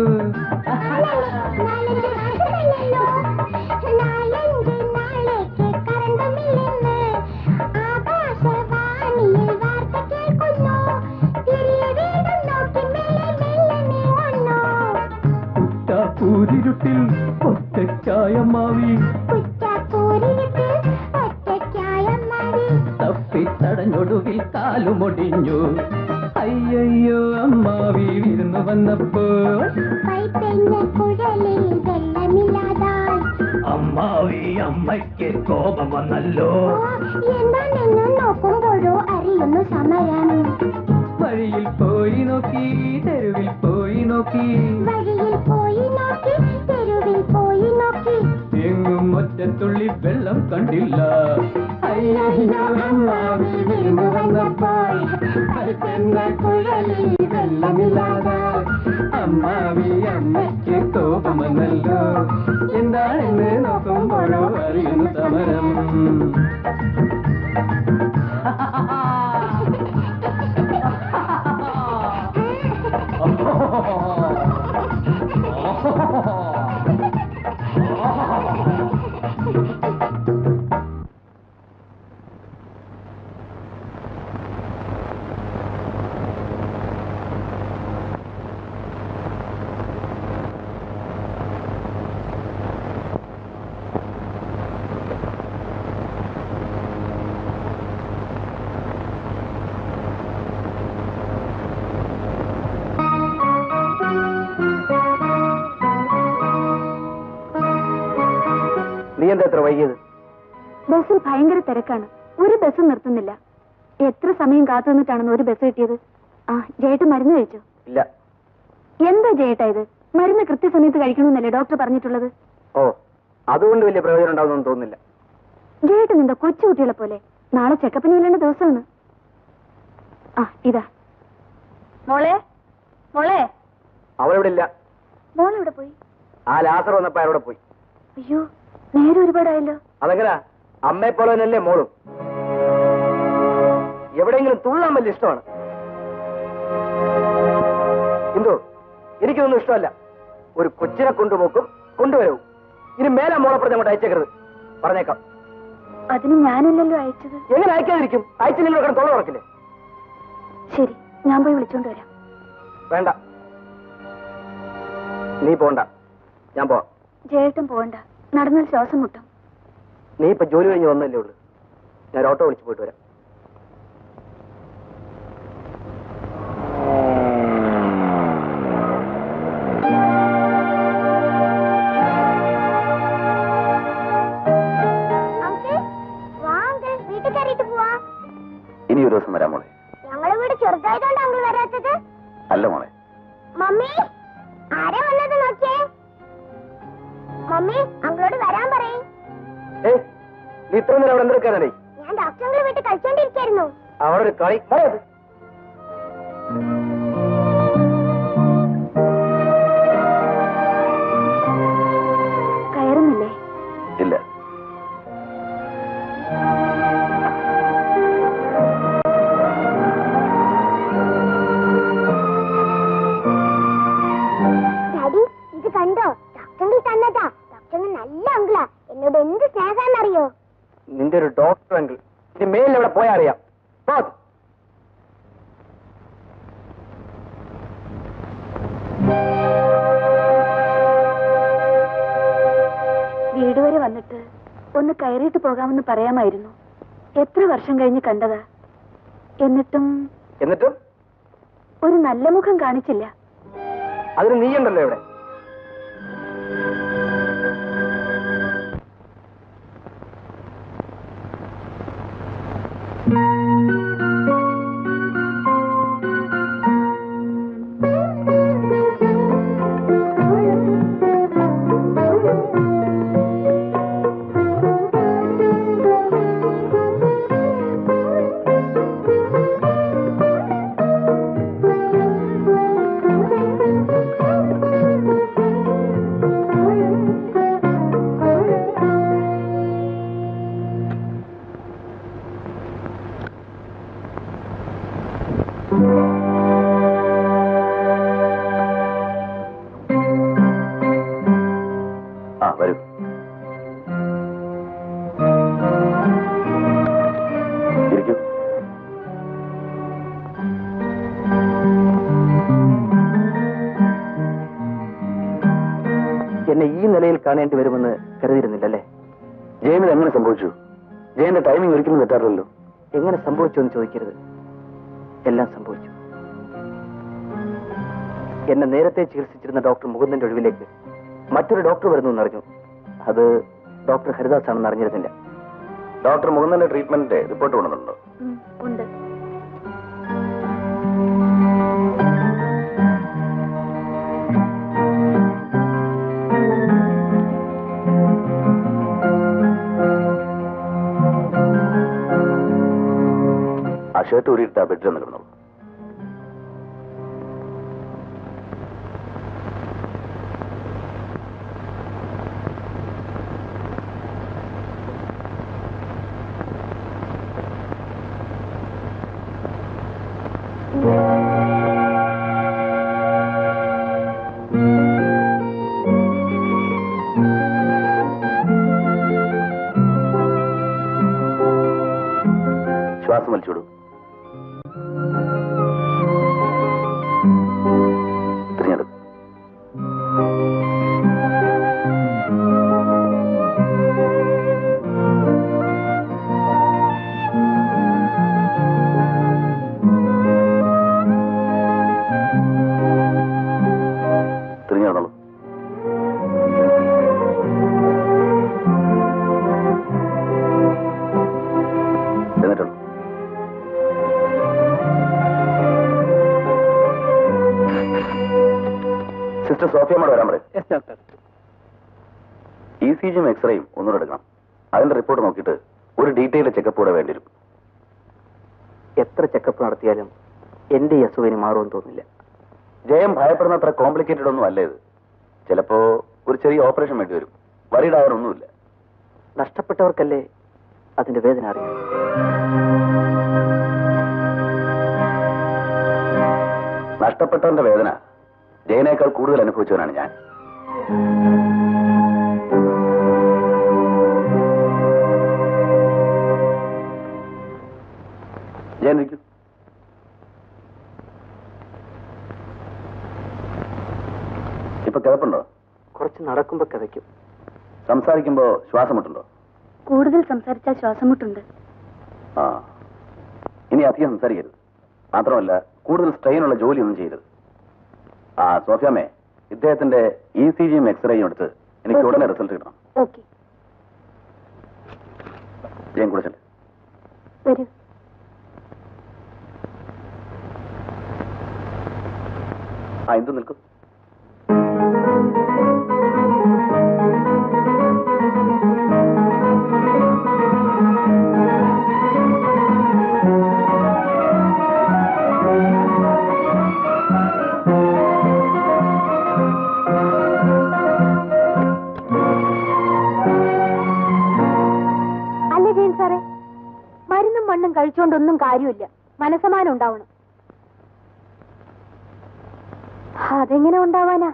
നാലഞ്ച് മാസമല്ലല്ലോ നാലഞ്ച് നാളേക്ക് കറണ്ടുമില്ലെന്ന് ആകാശവാണിയിൽ വാർത്ത കേൾക്കുന്നു തിരികെ വീടും നോക്കി മെല്ലെ മെല്ലെ നീങ്ങുന്നു കുട്ടാപ്പൂരിരുട്ടിൽ ഒറ്റയ്ക്കായ മാവി കുറ്റാക്കൂരിട്ട് ഒറ്റയ്ക്കായ മതി തപ്പിത്തടഞ്ഞൊടുവിൽ കാലുമൊടിഞ്ഞു അയ്യയ്യോ അമ്മാവി വിരുന്നു വന്നപ്പോൾ പൈപ്പെന്ന കുഴലിൽ വെള്ളമില്ലാതായി അമ്മാവി അമ്മയ്ക്ക് കോപം വന്നല്ലോ എന്താണെന്ന് നോക്കുമ്പോഴോ അറിയുന്നു സമരം വഴിയിൽ പോയി നോക്കി തെരുവിൽ പോയി നോക്കി വഴിയിൽ പോയി നോക്കി തെരുവിൽ പോയി നോക്കി എങ്ങും ഒറ്റത്തുള്ളി വെള്ളം കണ്ടില്ല അയ്യയ്യോ അമ്മാവി വിരുന്നു വന്നപ്പോൾ പൈപ്പെന്ന കുഴലിൽ വെള്ളമില്ലാതെ അമ്മാവി അമ്മയ്ക്ക് കോപം വന്നല്ലോ എന്താണെന്ന് നോക്കുമ്പോഴോ അറിയുന്നു സമരം നീ എന്താ എത്ര വൈകിയത് ബസ്സിൽ ഭയങ്കര തിരക്കാണ് ഒരു ബസ്സും നിർത്തുന്നില്ല എത്ര സമയം കാത്തു നിന്നിട്ടാണെന്ന് ഒരു ബസ് കിട്ടിയത് ആ ജയേട്ട് മരുന്ന് കഴിച്ചോ ഇല്ല എന്താ ജയേട്ടാ ഇത് മരുന്ന് കൃത്യസമയത്ത് കഴിക്കണമെന്നല്ലേ ഡോക്ടർ പറഞ്ഞിട്ടുള്ളത് ഓ അതുകൊണ്ട് വലിയ പ്രയോജനം ഉണ്ടാവുമെന്ന് തോന്നുന്നില്ല ജയേട്ടൻ എന്താ കൊച്ചുകുട്ടികളെ പോലെ നാളെ ചെക്കപ്പിന് ചെല്ലേണ്ട ദിവസമാണ് ആ ഇതാ മോളെ മോളെ അവളിവിടെ ഇല്ല മോൾ ഇവിടെ പോയി ആ ലാസർ വന്നപ്പോ അവിടെ പോയി അയ്യോ നേരെ ഒരുപാടായല്ലോ അതെങ്ങനാ അമ്മയെ പോലെ തന്നെയല്ലേ മോളും എവിടെയെങ്കിലും തുള്ളാൻ വലിയ ഇഷ്ടമാണ് എന്തോ എനിക്കൊന്നും ഇഷ്ടമല്ല ഒരു കൊച്ചിനെ കൊണ്ടുപോക്കും കൊണ്ടുവരവും ഇനി മേലെ മോളെ പറഞ്ഞ് അങ്ങോട്ട് അയച്ചേക്കരുത് പറഞ്ഞേക്കാം അതിന് ഞാനല്ലല്ലോ അയച്ചത് എങ്ങനെ അയക്കാതിരിക്കും അയച്ചില്ലെങ്കിൽ കിടന്ന് തൊള്ള തുറക്കില്ലേ ശരി ഞാൻ പോയി വിളിച്ചോണ്ട് വരാം വേണ്ട നീ പോണ്ട ഞാൻ പോവാം ജയേട്ടൻ പോവണ്ട നടന്നാൽ ശ്വാസം മുട്ടും നീ ഇപ്പൊ ജോലി കഴിഞ്ഞ് വന്നല്ലേ ഉള്ളൂ ഞാൻ ഒരു ഓട്ടോ വിളിച്ച് പോയിട്ട് വരാം വീട്ടിൽ കയറിയിട്ട് പോവാ ഇനി ഒരു ദിവസം വരാം മോളെ ഞങ്ങളെ വീട് ചെറുതായതുകൊണ്ട് അങ്കിൾ വരാത്തത് അല്ല മോളെ മമ്മി ആരാ വന്നത് നോക്കിയേ മമ്മി അങ്കിളോട് വരാൻ പറയും ഏയ് നീ ഇത്ര നേരം അവിടെ എന്തെടുക്കാനാണേ ഞാൻ ഡോക്ടർ അങ്കിൾ വീട്ടിൽ കളിച്ചോണ്ടിരിക്കായിരുന്നു അവിടെ ഒരു കളി പറയത് കയറുന്നില്ലേ ഇല്ല ഡാഡി ഇത് കണ്ടോ ഡോക്ടർ അങ്കിൾ തന്നതാ ഡോക്ടർ അങ്കിൾ നല്ല അങ്കിളാ എന്നോട് എന്ത് സ്നേഹാന്നറിയോ നിന്റെ ഒരു ഡോക്ടർ എങ്കിൽ ഇനി മേലിൽ അവിടെ പോയാ അറിയാം പോ. വീട് വരെ വന്നിട്ട് ഒന്ന് കയറിയിട്ട് പോകാമെന്ന് പറയാമായിരുന്നു എത്ര വർഷം കഴിഞ്ഞ് കണ്ടതാ എന്നിട്ടും എന്നിട്ടും ഒരു നല്ല മുഖം കാണിച്ചില്ല അതിന് നീയുണ്ടല്ലോ ഇവിടെ ആ വരൂ ഇരിക്കൂ എന്നെ ഈ നിലയിൽ കാണേണ്ടി വരുമെന്ന് കരുതിയിരുന്നില്ലല്ലേ ജയന് എങ്ങനെ സംഭവിച്ചു ജയന്റെ ടൈമിംഗ് ഒരിക്കലും തെറ്റാറില്ലല്ലോ എങ്ങനെ സംഭവിച്ചു എന്ന് ചോദിക്കരുത് എല്ലാം സംഭവിച്ചു എന്നെ നേരത്തെ ചികിത്സിച്ചിരുന്ന ഡോക്ടർ മുകുന്ദന്റെ ഒഴിവിലേക്ക് മറ്റൊരു ഡോക്ടർ വരുന്നു എന്നറിഞ്ഞു അത് ഡോക്ടർ ഹരിദാസ് ആണെന്ന് അറിഞ്ഞിരുന്നില്ല ഡോക്ടർ മുകുന്ദന്റെ ട്രീറ്റ്മെന്റ് റിപ്പോർട്ട് കൊണ്ടുവന്നിട്ടുണ്ടോ ഉണ്ട് ആ ഷർട്ട് ഊരിയിട്ട് ആ ബെഡിൽ ഒന്ന് കിടന്നോളൂ ശ്വാസം വലിച്ചോടൂ തിരഞ്ഞെടുക്കും തിരിഞ്ഞു നടന്നോളൂ എന്നിട്ടുള്ളൂ സിസ്റ്റർ സോഫിയമ്മോട് വരാൻ പറയും യെസ് ഡോക്ടർ ഇ സി ജിയും എക്സ്റേയും ഒന്നുകൂടെ എടുക്കണം അതിന്റെ റിപ്പോർട്ട് നോക്കിയിട്ട് ഒരു ഡീറ്റെയിൽ ചെക്കപ്പ് കൂടെ വേണ്ടി വരും എത്ര ചെക്കപ്പ് നടത്തിയാലും എന്റെ ഈ അസുഖിന് മാറുമെന്ന് തോന്നില്ല ജയം ഭയപ്പെടുന്ന അത്ര കോംപ്ലിക്കേറ്റഡ് ഒന്നും അല്ല ഇത് ചിലപ്പോ ഒരു ചെറിയ ഓപ്പറേഷൻ വേണ്ടി വരും വറീഡ് ആവാനൊന്നുമില്ല നഷ്ടപ്പെട്ടവർക്കല്ലേ അതിന്റെ വേദന അറിയാം നഷ്ടപ്പെട്ടവന്റെ വേദന ജയനേക്കാൾ കൂടുതൽ അനുഭവിച്ചവനാണ് ഞാൻ ജയൻ ഇരിക്കൂ ഇപ്പൊ കിടപ്പുണ്ടോ കുറച്ച് നടക്കുമ്പോ കിതയ്ക്കും സംസാരിക്കുമ്പോ ശ്വാസം മുട്ടുണ്ടോ കൂടുതൽ സംസാരിച്ചാൽ ശ്വാസമുട്ടുണ്ട് ആ ഇനി അധികം സംസാരിക്കരുത് മാത്രമല്ല കൂടുതൽ സ്ട്രെയിൻ ഉള്ള ജോലിയൊന്നും ചെയ്യരുത് ആ സോഫിയാമേ ഇദ്ദേഹത്തിന്റെ ഇ സി ജിയും എക്സ്റേയും എടുത്ത് എനിക്ക് ഉടനെ റിസൾട്ട് കിട്ടണം ഓക്കെ ജയം കുടിച്ചല്ലേ വരൂ ആ എന്ത് നിൽക്കും അല്ല ജയൻ സാറേ മരുന്നും മണ്ണും കഴിച്ചുകൊണ്ടൊന്നും കാര്യമില്ല മനസ്സമാനം ഉണ്ടാവണം അതെങ്ങനെ ഉണ്ടാവാനാ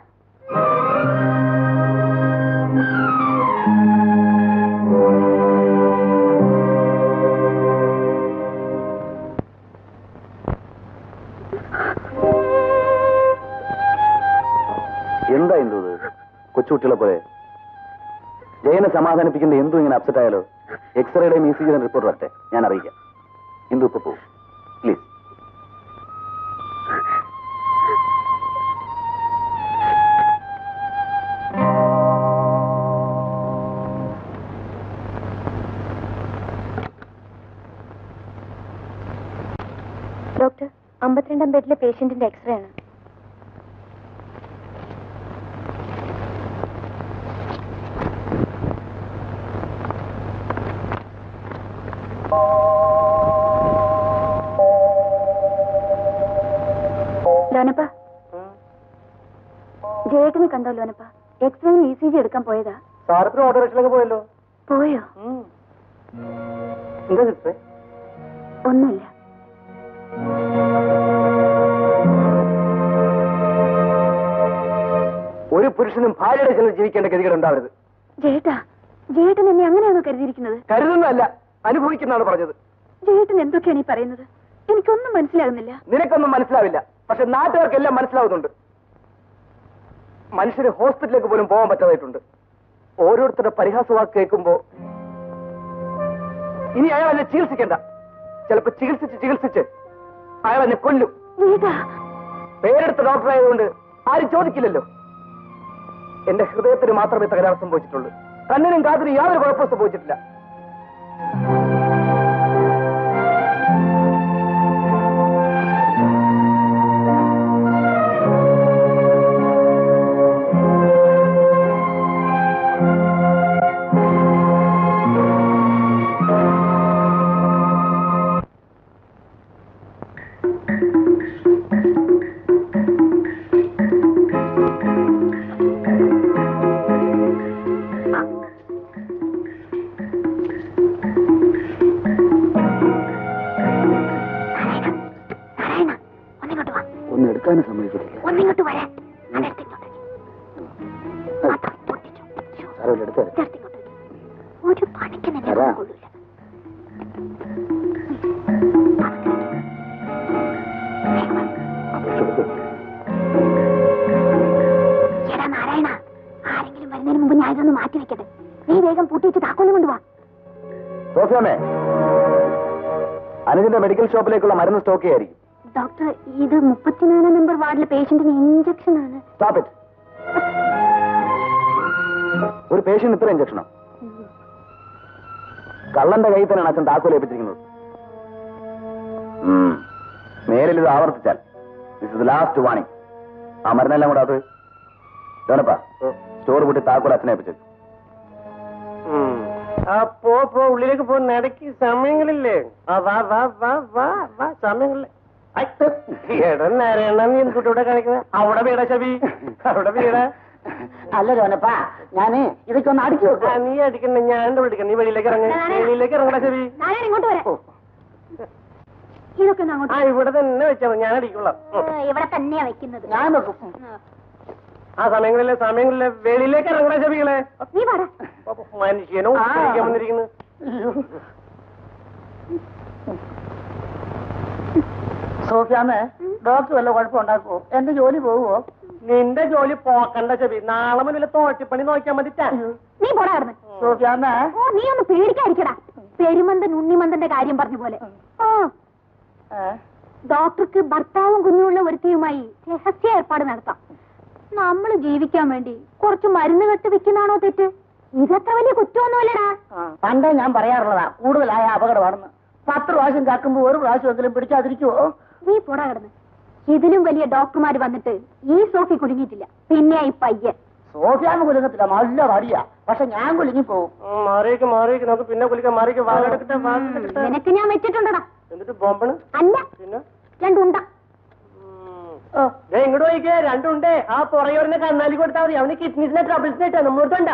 എന്താ എന്തു ഇത് കൊച്ചുകുട്ടികളെ പോലെ ജയനെ സമാധാനിപ്പിക്കുന്ന എന്തും ഇങ്ങനെ അപ്സെറ്റ് ആയാലോ എക്സ്റേയുടെയും ഇ സി ജിയുടെ റിപ്പോർട്ട് വരട്ടെ ഞാൻ അറിയിക്കാം ഇന്ദു ഇപ്പൊ പോകും പ്ലീസ് ഡോക്ടർ അമ്പത്തിരണ്ടാം ബെഡിലെ പേഷ്യന്റിന്റെ എക്സ്റേ ആണ് ലോനപ്പ ജയേട്ടനെ കണ്ടോ ലോനപ്പ എക്സ്റേയും ഇ സി ജി എടുക്കാൻ പോയതാ സാറിന് ഓട്ടോറിക്ഷയിലേക്ക് പോയല്ലോ പോയോ എന്താ സിസ്റ്ററെ ഒന്നുമില്ല ഒരു പുരുഷനും ഭാര്യയുടെ ചിലർ ജീവിക്കേണ്ട ഗതികൾ ഉണ്ടാവരുത് ജയേട്ടാ ജയേട്ടൻ എന്നെ അങ്ങനെയാണോ കരുതിയിരിക്കുന്നത് കരുതുന്നതല്ല അനുഭവിക്കുന്നതാണ് പറഞ്ഞത് ജയേട്ടൻ എന്തൊക്കെയാണ് ഈ പറയുന്നത് എനിക്കൊന്നും മനസ്സിലാകുന്നില്ല നിനക്കൊന്നും മനസ്സിലാവില്ല പക്ഷെ നാട്ടുകാർക്കെല്ലാം മനസ്സിലാവുന്നുണ്ട് മനുഷ്യന് ഹോസ്പിറ്റലിലേക്ക് പോലും പോകാൻ പറ്റാതായിട്ടുണ്ട് ഓരോരുത്തരുടെ പരിഹാസവാക്ക് കേൾക്കുമ്പോ ഇനി അയാൾ എന്നെ ചികിത്സിക്കണ്ട ചിലപ്പോ ചികിത്സിച്ച് ചികിത്സിച്ച് അയാൾ എന്നെ കൊല്ലും ജയേട്ടാ പേരെടുത്ത ഡോക്ടർ ആയതുകൊണ്ട് ആരും ചോദിക്കില്ലല്ലോ എന്റെ ഹൃദയത്തിന് മാത്രമേ തകരാറ് സംഭവിച്ചിട്ടുള്ളൂ കണ്ണിനും കാതിനും യാതൊരു കുഴപ്പവും സംഭവിച്ചിട്ടില്ല നാരായണ ഒന്നിങ്ങോട്ട് വാ ഒന്നും എടുക്കാനും സമ്മതിക്കത്തില്ല ഒന്നിങ്ങോട്ട് വരാൻ അതെടുത്ത് ഇങ്ങോട്ട് മാത്രം പൊട്ടിച്ചു പൊട്ടിച്ചു. സാരമില്ല എടുത്തു ഇതെടുത്ത് ഇങ്ങോട്ട് വെക്ക്. ഒരു പണിക്ക് നിന്നെ തരാം. കൊള്ളൂല എടാ നാരായണ ആരെങ്കിലും വരുന്നതിന് മുമ്പ് ഞാൻ ഇതൊന്ന് മാറ്റി വെക്കട്ടെ നീ വേഗം പൂട്ടിയിട്ട് താക്കോലും കൊണ്ടുവാ സോഫിയാമേ അനുജിന്റെ മെഡിക്കൽ ഷോപ്പിലേക്കുള്ള മരുന്ന് സ്റ്റോക്ക് ചെയ്യായിരിക്കും ഡോക്ടർ ഇത് മുപ്പത്തിനാലാം നമ്പർ വാർഡിലെ പേഷ്യന്റിന് ഇഞ്ചക്ഷൻ ആണ് സ്റ്റോപ്പ് ഇറ്റ് ഒരു പേഷ്യന്റ് ഇത്ര ഇഞ്ചക്ഷനോ കള്ളന്റെ കയ്യിൽ തന്നെയാണ് അച്ഛൻ താക്കോൽ ഏൽപ്പിച്ചിരിക്കുന്നത് ഉം. മേലിൽ ഇത് ആവർത്തിച്ചാൽ ദിസ് ഇസ് ലാസ്റ്റ് വാണിംഗ് ആ മരുന്നെല്ലാം കൂടെ അത് വേണപ്പാ സ്റ്റോർ കൂട്ടി താക്കോൽ അച്ഛനെ ഏൽപ്പിച്ചു അപ്പോ ഇപ്പോ ഉള്ളിലേക്ക് പോകുന്ന ഇടയ്ക്ക് സമയങ്ങളില്ലേ ആ വാ വാ വാ വാ വാ സമയങ്ങളില്ലേ ഐ, എടാ നാരായണ നീ എന്തുട്ട് ഇവിടെ കാണിക്കുന്നത് അവിടെ വീട ശബി അവിടെ വീട അല്ല ജോനപ്പാ ഞാന് ഇതൊക്കെ ഒന്ന് അടുക്കി ആ, വെക്കാം നീ അടിക്കണ്ട ഞാൻ എന്റെ വിളിക്കണം നീ വെളിയിലേക്ക് ഇറങ്ങ വെളിയിലേക്ക് ഇറങ്ങണ ശബി നാരായണ ഇങ്ങോട്ട് വരാം ഇതൊക്കെ ഒന്ന് ആ അങ്ങോട്ട് ഇവിടെ തന്നെ വെച്ചാൽ മതി ഞാൻ അടിക്കൊള്ളാം ഉം. ഇവിടെ തന്നെയാ വെക്കുന്നത് ഞാൻ വെക്കും ആ സമയങ്ങളിലെ സമയങ്ങളിലെ വെളിയിലേക്ക് ഇറങ്ങണ ശബികളെ നീ പാടാ മനുഷ്യനോ ആ. ഉപയോഗിക്കാൻ വന്നിരിക്കുന്നു സോഫിയാമ്മേ ഡോക്ടർ വല്ല കുഴപ്പം ഉണ്ടാക്കുവോ എന്റെ ജോലി പോവുമോ നിന്റെ ജോലി പോക്കണ്ട ശബി നാളെ മുതൽ തോട്ടിപ്പണി നോക്കിയാൽ മതി ട്ടാ. നീ പോടാ കിടന്ന് സോഫിയാമ്മേ ഓ നീ ഒന്ന് പേടിക്കാതിരിക്കടാ പെരുമന്തൻ ഉണ്ണിമന്തന്റെ കാര്യം പറഞ്ഞ പോലെ ഓ ഏ? ഡോക്ടർക്ക് ഭർത്താവും കുഞ്ഞുമുള്ള ഒരുത്തിയുമായി രഹസ്യ ഏർപ്പാട് നടത്താം നമ്മൾ ജീവിക്കാൻ വേണ്ടി കുറച്ച് മരുന്ന് കെട്ട് വിൽക്കുന്നതാണോ തെറ്റ് ഇതത്ര വലിയ കുറ്റമൊന്നുമല്ലടാ ആ, പണ്ടേ ഞാൻ പറയാറുള്ളതാ കൂടുതലായ അപകടമാണെന്ന് പത്ത് പ്രാവശ്യം കക്കുമ്പോ ഒരു പ്രാവശ്യമെങ്കിലും പിടിക്കാതിരിക്കുവോ നീ പോടാ കിടന്ന് ഇതിലും വലിയ ഡോക്ടർമാര് വന്നിട്ട് ഈ സോഫി കുടുങ്ങിയിട്ടില്ല പിന്നെ ഈ പയ്യൻ സോഫിയാമ്മ കുലുങ്ങത്തില്ല നല്ല വടിയാ പക്ഷെ ഞാൻ കുലുങ്ങി പോവും ഉം, മാറിയേക്ക് മാറിയേക്ക് നമുക്ക് പിന്നെ കുളിക്കാം മാറിയേക്ക് വാലെടുക്കട്ടെ വാലെടുക്കട്ടെ നിനക്ക് ഞാൻ വെച്ചിട്ടുണ്ടടാ എന്നിട്ട് ബോംബണ് അല്ല പിന്നെ രണ്ടുണ്ട ഉം. ഓ, ദേ ഇങ്ങോട്ട് പോയിക്കേ രണ്ടുണ്ടേ ആ പുറയോറിനെ കന്നാലി കൊടുത്താൽ മതി അവന് കിഡ്നീസിന്റെ ട്രബിൾസ് ആയിട്ടാ നമ്മളോടണ്ട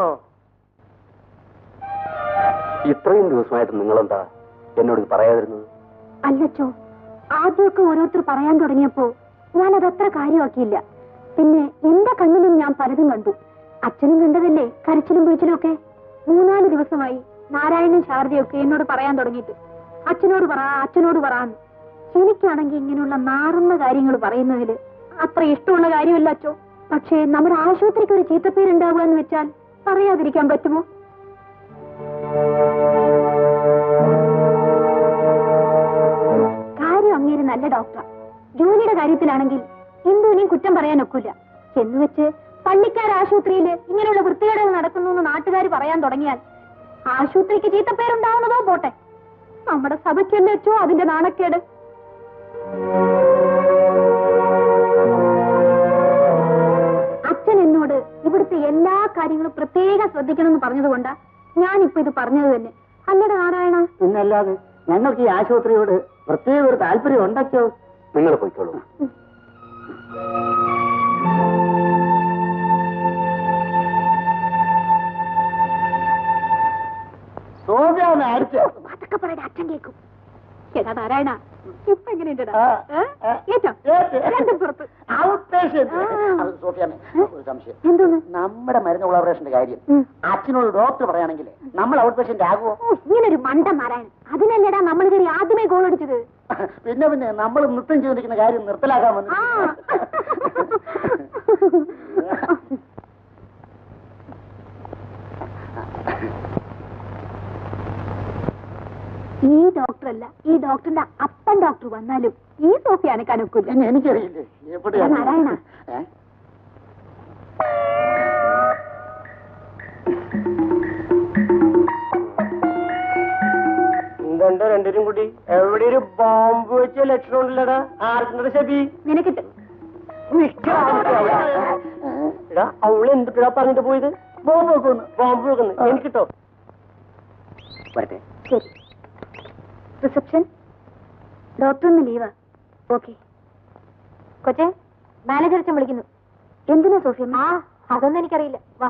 ഇത്രയും ദിവസമായിട്ട് നിങ്ങളെന്താ എന്നോട് ഇത് പറയാതിരുന്നത് അല്ലച്ചോ ആദ്യമൊക്കെ ഓരോരുത്തർ പറയാൻ തുടങ്ങിയപ്പോ ഞാൻ അതത്ര കാര്യമാക്കിയില്ല പിന്നെ എന്റെ കണ്ണിലും ഞാൻ പലതും കണ്ടു അച്ഛനും കണ്ടതല്ലേ കരച്ചിലും പിടിച്ചിലും ഒക്കെ മൂന്നാല് ദിവസമായി നാരായണൻ ശാരദയൊക്കെ എന്നോട് പറയാൻ തുടങ്ങിയിട്ട് അച്ഛനോട് പറ അച്ഛനോട് പറയാന്ന് എനിക്കാണെങ്കിൽ ഇങ്ങനെയുള്ള നാറുന്ന കാര്യങ്ങൾ പറയുന്നതില് അത്ര ഇഷ്ടമുള്ള കാര്യമല്ല അച്ചോ പക്ഷേ നമ്മുടെ ആശുപത്രിക്ക് ഒരു ചീത്തപ്പേരുണ്ടാവുക എന്ന് വെച്ചാൽ പറയാതിരിക്കാൻ പറ്റുമോ കാര്യം അങ്ങേര് നല്ല ഡോക്ടറാ ജോലിയുടെ കാര്യത്തിലാണെങ്കിൽ എന്തുവിനെയും കുറ്റം പറയാൻ ഒക്കില്ല എന്നുവെച്ച് പള്ളിക്കാർ ആശുപത്രിയിൽ ഇങ്ങനെയുള്ള വൃത്തികേടുകൾ നടക്കുന്നു എന്ന് നാട്ടുകാർ പറയാൻ തുടങ്ങിയാൽ ആശുപത്രിക്ക് ചീത്തപ്പേരുണ്ടാവുന്നതോ പോട്ടെ നമ്മുടെ സഭയ്ക്കല്ലേ വെച്ചോ അതിന്റെ നാണക്കേട് അച്ഛൻ എന്നോട് ഇവിടുത്തെ എല്ലാ കാര്യങ്ങളും പ്രത്യേകം ശ്രദ്ധിക്കണമെന്ന് പറഞ്ഞതുകൊണ്ടാ ഞാനിപ്പോ ഇത് പറഞ്ഞത് തന്നെ അല്ലട നാരായണ പിന്നല്ലാതെ ഞങ്ങൾക്ക് ഈ ആശുപത്രിയോട് പ്രത്യേക ഒരു താല്പര്യം ഉണ്ടോ നിങ്ങൾ പോയിക്കോളൂ സോഫിയാണ് അടിച്ച അതൊക്കെ പറയുടെ അച്ഛൻ കേൾക്കും എടാ നാരായണ ഇപ്പൊ എങ്ങനെയുണ്ടടാ ആ, ഏ? ആ. ഏറ്റോ ഏറ്റ്. രണ്ടും പുറത്ത് ഔട്ട് പേഷ്യന്റ് ആ. സോഫിയാമേ ഒരു സംശയം എന്തോന്ന് നമ്മുടെ മരുന്ന് കൊളാബറേഷന്റെ കാര്യം ഉം. അച്ഛനോട് ഡോക്ടർ പറയുകയാണെങ്കിൽ നമ്മൾ ഔട്ട് പേഷ്യന്റ് ആകുമോ ഓ, ഇങ്ങനൊരു മണ്ട നാരായണൻ അതിനല്ലേടാ നമ്മൾ കയറി ആദ്യമേ ഗോൾ അടിച്ചത് പിന്നെ പിന്നെ നമ്മൾ നൃത്തം ചെയ്തിരിക്കുന്ന കാര്യം നിർത്തലാക്കാമെന്ന് ആ. ഈ ഡോക്ടറല്ല ഈ ഡോക്ടറിന്റെ അപ്പൻ ഡോക്ടർ വന്നാലും ഈ സോഫി അനക്കാനൊക്കില്ല പിന്നെ എനിക്കറിയില്ലേ എവിടെയാണ് നാരായണ. ഏ? എന്തുണ്ട് രണ്ടുപേരും കൂടി എവിടെ ഒരു ബോംബ് വെച്ച ലക്ഷണം ഉണ്ടല്ലടാ ആർക്കുണ്ടോ ശബി നിനക്കിട്ട് എടാ അവള് എന്തിട്ടാ പറഞ്ഞിട്ട് പോയത് ബോംബ് വെക്കുന്നു ബോംബ് വെക്കുന്നു എനിക്കിട്ടോ വരട്ടെ ശരി റിസപ്ഷൻ ഡോക്ടർ ഒന്ന് ലീവാ ഓക്കെ കൊച്ചെ മാനേജർ അച്ഛൻ വിളിക്കുന്നു എന്തിനാ സോഫിയ ആ അതൊന്നും എനിക്കറിയില്ല വാ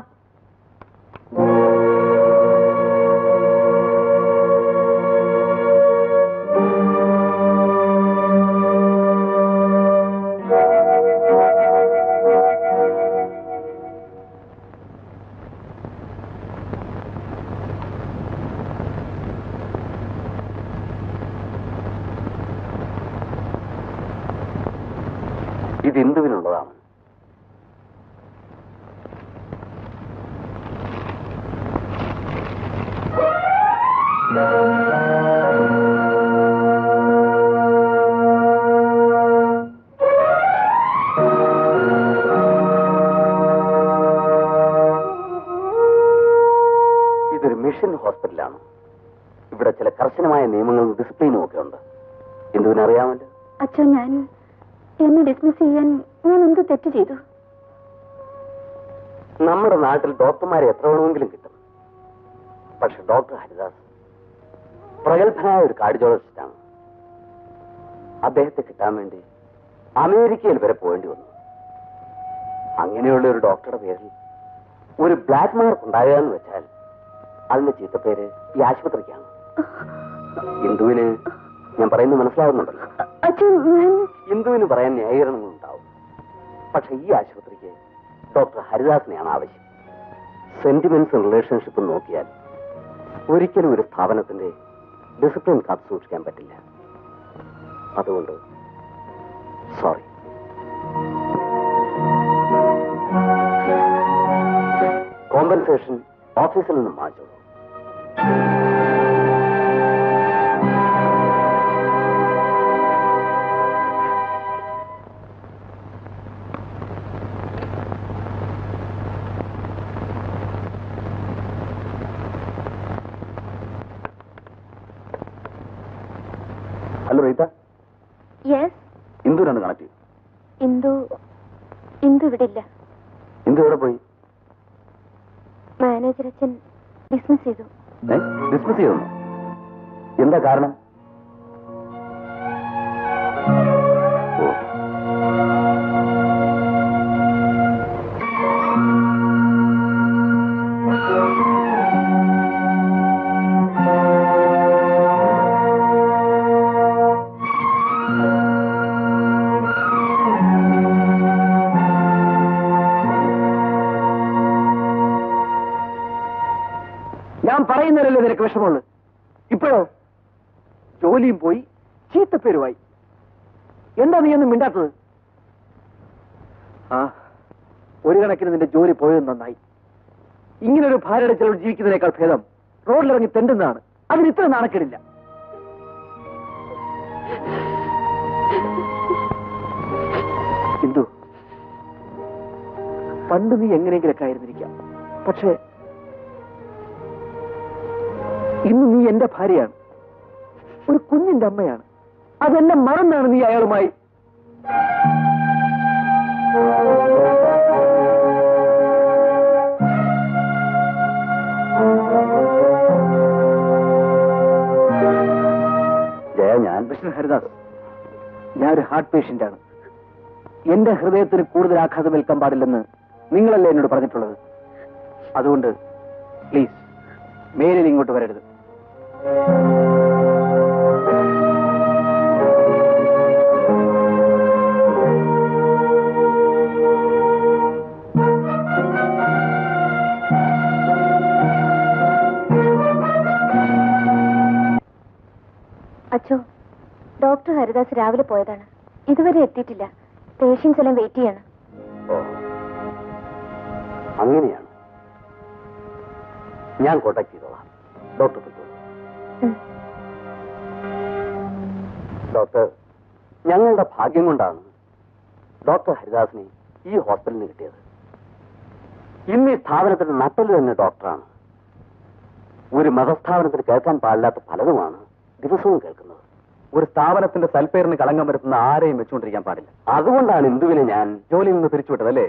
ഇത് ഇന്ദുവിനുള്ളതാണ് ഇതൊരു മിഷൻ ഹോസ്പിറ്റലാണ് ഇവിടെ ചില കർശനമായ നിയമങ്ങളും ഡിസിപ്ലിനും ഒക്കെ ഉണ്ട് ഇന്ദുവിനറിയാമല്ലോ അച്ഛൻ ഞാൻ എന്നെ ഡിസ്മിസ് ചെയ്യാൻ ഞാൻ എന്ത് തെറ്റ് ചെയ്തു നമ്മുടെ നാട്ടിൽ ഡോക്ടർമാരെ എത്ര വേണമെങ്കിലും കിട്ടും പക്ഷെ ഡോക്ടർ ഹരിദാസ് പ്രഗത്ഭനായ ഒരു കാർഡിയോളജിസ്റ്റാണ് അദ്ദേഹത്തെ കിട്ടാൻ വേണ്ടി അമേരിക്കയിൽ വരെ പോകേണ്ടി വന്നു അങ്ങനെയുള്ള ഒരു ഡോക്ടറുടെ പേരിൽ ഒരു ബ്ലാക്ക് മാർക്ക് ഉണ്ടാകുക എന്ന് വെച്ചാൽ അതിന്റെ ചീത്തപ്പേര് ഈ ആശുപത്രിക്കാണ് ഇന്ദുവിന് ഞാൻ പറയുന്നത് മനസ്സിലാവുന്നുണ്ടല്ലോ അച്ഛൻ ഞാൻ ഇന്ദുവിന് പറയാൻ ന്യായീകരണങ്ങളുണ്ടാവും പക്ഷെ ഈ ആശുപത്രിക്ക് ഡോക്ടർ ഹരിദാസിനെയാണ് ആവശ്യം സെന്റിമെന്റ്സും റിലേഷൻഷിപ്പും നോക്കിയാൽ ഒരിക്കലും ഒരു സ്ഥാപനത്തിന്റെ ഡിസിപ്ലിൻ കാത്തു സൂക്ഷിക്കാൻ പറ്റില്ല അതുകൊണ്ട് സോറി കോമ്പൻസേഷൻ ഓഫീസിൽ നിന്നും വാങ്ങിച്ചോളൂ ഹലോ റീത യെസ് ഇന്ദുവിനാണ് കണക്ട് ചെയ്യും ഇന്ദു ഇന്ദു ഇവിടെ ഇല്ല ഇന്ദു എവിടെ പോയി മാനേജർ അച്ഛൻ ഡിസ്മിസ് ചെയ്തു ഡിസ്മിസ് ചെയ്യുന്നു എന്താ കാരണം ഓ ഞാൻ പറയുന്നതിലല്ലേ നിനക്ക് വിഷമമുള്ളു ഇപ്പോഴോ ജോലിയും പോയി ചീത്തപ്പേരുമായി എന്താ നീ ഒന്നും മിണ്ടാത്തത് ആ ഒരു കണക്കിന് നിന്റെ ജോലി പോയത് നന്നായി ഇങ്ങനൊരു ഭാര്യയുടെ ചിലവ് ജീവിക്കുന്നതിനേക്കാൾ ഭേദം റോഡിലിറങ്ങി തെണ്ടുന്നതാണ് അതിന് ഇത്ര നാണക്കേടില്ല ഇന്ദു പണ്ട് നീ എങ്ങനെയെങ്കിലൊക്കെ ആയിരുന്നിരിക്കാം പക്ഷേ ഇന്ന് നീ എന്റെ ഭാര്യയാണ് ഒരു കുഞ്ഞിന്റെ അമ്മയാണ് അതെല്ലാം മറന്നാണ് നീ അയാളുമായി ജയ ഞാൻ മിസ്റ്റർ ഹരിദാസ് ഞാനൊരു ഹാർട്ട് പേഷ്യന്റ് ആണ് എന്റെ ഹൃദയത്തിന് കൂടുതൽ ആഘാതം ഏൽക്കാൻ പാടില്ലെന്ന് നിങ്ങളല്ലേ എന്നോട് പറഞ്ഞിട്ടുള്ളത് അതുകൊണ്ട് പ്ലീസ് മേലിൽ ഇങ്ങോട്ട് വരരുത് അച്ചോ ഡോക്ടർ ഹരിദാസ് രാവിലെ പോയതാണ് ഇതുവരെ എത്തിയിട്ടില്ല പേഷ്യൻസ് എല്ലാം വെയിറ്റ് ചെയ്യാണ് ഓ അങ്ങനെയാണ് ഞാൻ കോണ്ടാക്ട് ചെയ്തോളാം ഡോക്ടർ പൊയ്ക്കോളൂ. ഡോക്ടർ ഞങ്ങളുടെ ഭാഗ്യം കൊണ്ടാണ് ഡോക്ടർ ഹരിദാസിനെ ഈ ഹോസ്പിറ്റലിന് കിട്ടിയത് ഇന്ന് ഈ സ്ഥാപനത്തിന്റെ നട്ടല് തന്നെ ഡോക്ടറാണ് ഒരു മതസ്ഥാപനത്തിന് കേൾക്കാൻ പാടില്ലാത്ത പലതുമാണ് ദിവസവും കേൾക്കുന്നത് ഒരു സ്ഥാപനത്തിന്റെ സൽപ്പേരിന് കളങ്കം വരുത്തുന്ന ആരെയും വെച്ചുകൊണ്ടിരിക്കാൻ പാടില്ല അതുകൊണ്ടാണ് ഇന്ദുവിനെ ഞാൻ ജോലിയിൽ നിന്ന് പിരിച്ചുവിട്ടതല്ലേ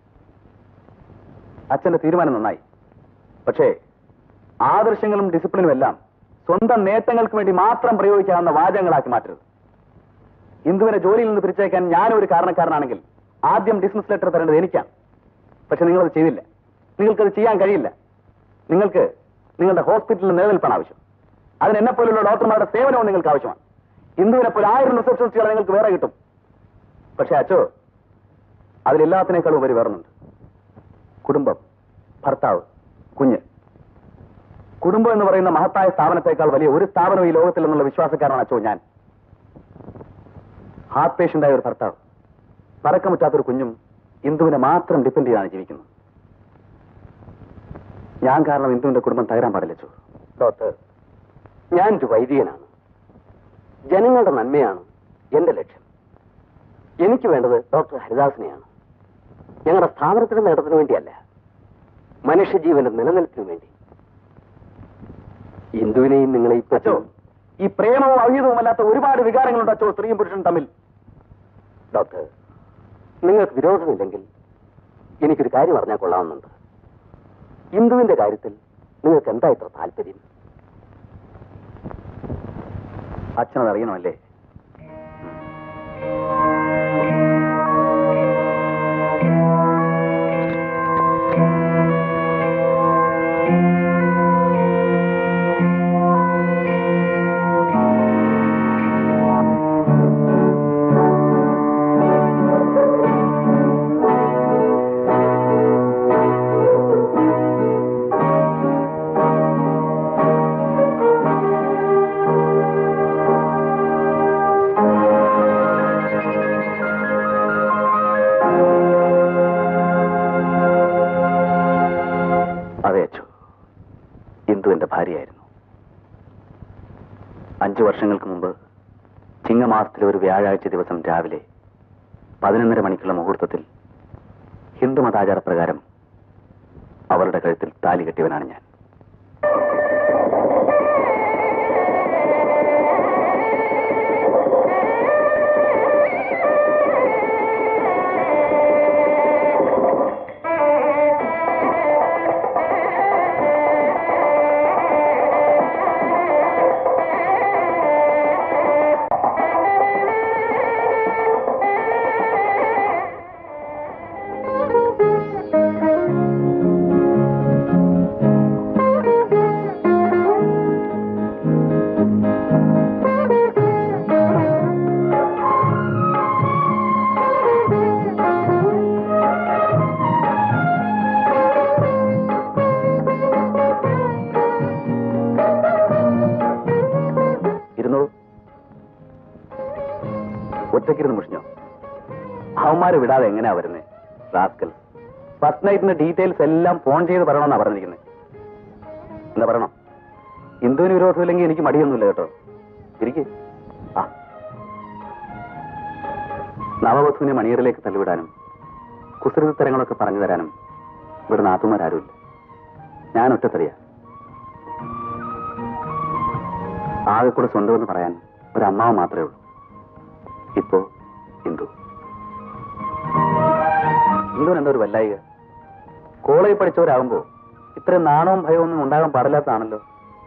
അച്ഛന്റെ തീരുമാനം നന്നായി പക്ഷേ ആദർശങ്ങളും ഡിസിപ്ലിനും എല്ലാം സ്വന്തം നേട്ടങ്ങൾക്ക് വേണ്ടി മാത്രം പ്രയോഗിക്കാവുന്ന വാചകങ്ങളാക്കി മാറ്റരുത് ഹിന്ദുവിനെ ജോലിയിൽ നിന്ന് പിരിച്ചേക്കാൻ ഞാനും ഒരു കാരണക്കാരനാണെങ്കിൽ ആദ്യം ഡിസ്മിസ് ലെറ്റർ തരേണ്ടത് എനിക്കാണ് പക്ഷെ നിങ്ങളത് ചെയ്തില്ല നിങ്ങൾക്കത് ചെയ്യാൻ കഴിയില്ല നിങ്ങൾക്ക് നിങ്ങളുടെ ഹോസ്പിറ്റലിൽ നിലനിൽപ്പാണ് ആവശ്യം അതിന് എന്നെ പോലുള്ള ഡോക്ടർമാരുടെ സേവനവും നിങ്ങൾക്ക് ആവശ്യമാണ് ഹിന്ദുവിനെ പോലെ ആയിരം റിസപ്ഷനിസ്റ്റുകളെ നിങ്ങൾക്ക് വേറെ കിട്ടും പക്ഷെ അച്ചോ അതിലെല്ലാത്തിനേക്കാളും ഉപരി വേറുന്നുണ്ട് കുടുംബം ഭർത്താവ് കുഞ്ഞ് കുടുംബം എന്ന് പറയുന്ന മഹത്തായ സ്ഥാപനത്തെക്കാൾ വലിയ ഒരു സ്ഥാപനം ഈ ലോകത്തിൽ എന്നുള്ള വിശ്വാസക്കാരനാണ് അച്ചോ ഞാൻ ഹാർട്ട് പേഷ്യന്റായ ഒരു ഭർത്താവ് പറക്കമുറ്റാത്തൊരു കുഞ്ഞും ഇന്ദുവിനെ മാത്രം ഡിപ്പെൻഡ് ചെയ്താണ് ജീവിക്കുന്നത് ഞാൻ കാരണം ഇന്ദുവിന്റെ കുടുംബം തകരാൻ പാടില്ല അച്ചോ ഡോക്ടർ ഞാൻ ഒരു വൈദികനാണ് ജനങ്ങളുടെ നന്മയാണ് എന്റെ ലക്ഷ്യം എനിക്ക് വേണ്ടത് ഡോക്ടർ ഹരിദാസിനെയാണ് ഞങ്ങളുടെ സ്ഥാപനത്തിന്റെ നേട്ടത്തിന് വേണ്ടിയല്ല മനുഷ്യജീവന്റെ നിലനിൽപ്പിന് വേണ്ടി ഹിന്ദുവിനെയും നിങ്ങളെ അച്ചോ ഈ പ്രേമവും അവിഹിതവും അല്ലാത്ത ഒരുപാട് വികാരങ്ങളുണ്ട് അച്ചോ സ്ത്രീയും പുരുഷനും തമ്മിൽ ഡോക്ടർ നിങ്ങൾക്ക് വിരോധമില്ലെങ്കിൽ എനിക്കൊരു കാര്യം അറിഞ്ഞാൽ കൊള്ളാമെന്നുണ്ട് ഹിന്ദുവിന്റെ കാര്യത്തിൽ നിങ്ങൾക്ക് എന്താ ഇത്ര താല്പര്യം അച്ഛനത് അറിയണമല്ലേ അതെ അച്ചു ഇന്ദു എന്റെ ഭാര്യയായിരുന്നു അഞ്ചു വർഷങ്ങൾക്ക് മുമ്പ് ചിങ്ങമാസത്തിലെ ഒരു വ്യാഴാഴ്ച ദിവസം രാവിലെ പതിനൊന്നര മണിക്കുള്ള മുഹൂർത്തത്തിൽ ഹിന്ദു മതാചാരപ്രകാരം അവരുടെ കഴുത്തിൽ താലി കെട്ടിയവനാണ് ഞാൻ ഇരുന്നോളൂ ഒറ്റയ്ക്കിരുന്ന് മുഷിഞ്ഞോ അവന്മാരെ വിടാതെ എങ്ങനെയാ വരുന്നത് റാസ്കൽ ഫസ്റ്റ് നൈറ്റിന്റെ ഡീറ്റെയിൽസ് എല്ലാം ഫോൺ ചെയ്ത് പറയണമെന്നാ പറഞ്ഞിരിക്കുന്നത് എന്താ പറയണം ഇന്ദുവിന് വിരോധമില്ലെങ്കിൽ എനിക്ക് മടിയൊന്നുമില്ല കേട്ടോ ഇരിക്കെ ആ നവവധുവിനെ മണിയറിലേക്ക് തള്ളിവിടാനും കുസൃതത്തരങ്ങളൊക്കെ പറഞ്ഞു തരാനും ഇവിടെ നാത്തുമാരാരുമില്ല ഞാൻ ഒറ്റത്തറിയാ ആകെ കൂടെ സ്വന്തമെന്ന് പറയാൻ ഒരു അമ്മാവ് മാത്രമേ ഉള്ളൂ ഇപ്പോ ഇന്ദു ഇന്ദുവിന് എന്താ ഒരു വല്ലായിക കോളേജിൽ പഠിച്ചവരാകുമ്പോ ഇത്രയും നാണവും ഭയവും ഒന്നും ഉണ്ടാകാൻ പാടില്ലാത്തതാണല്ലോ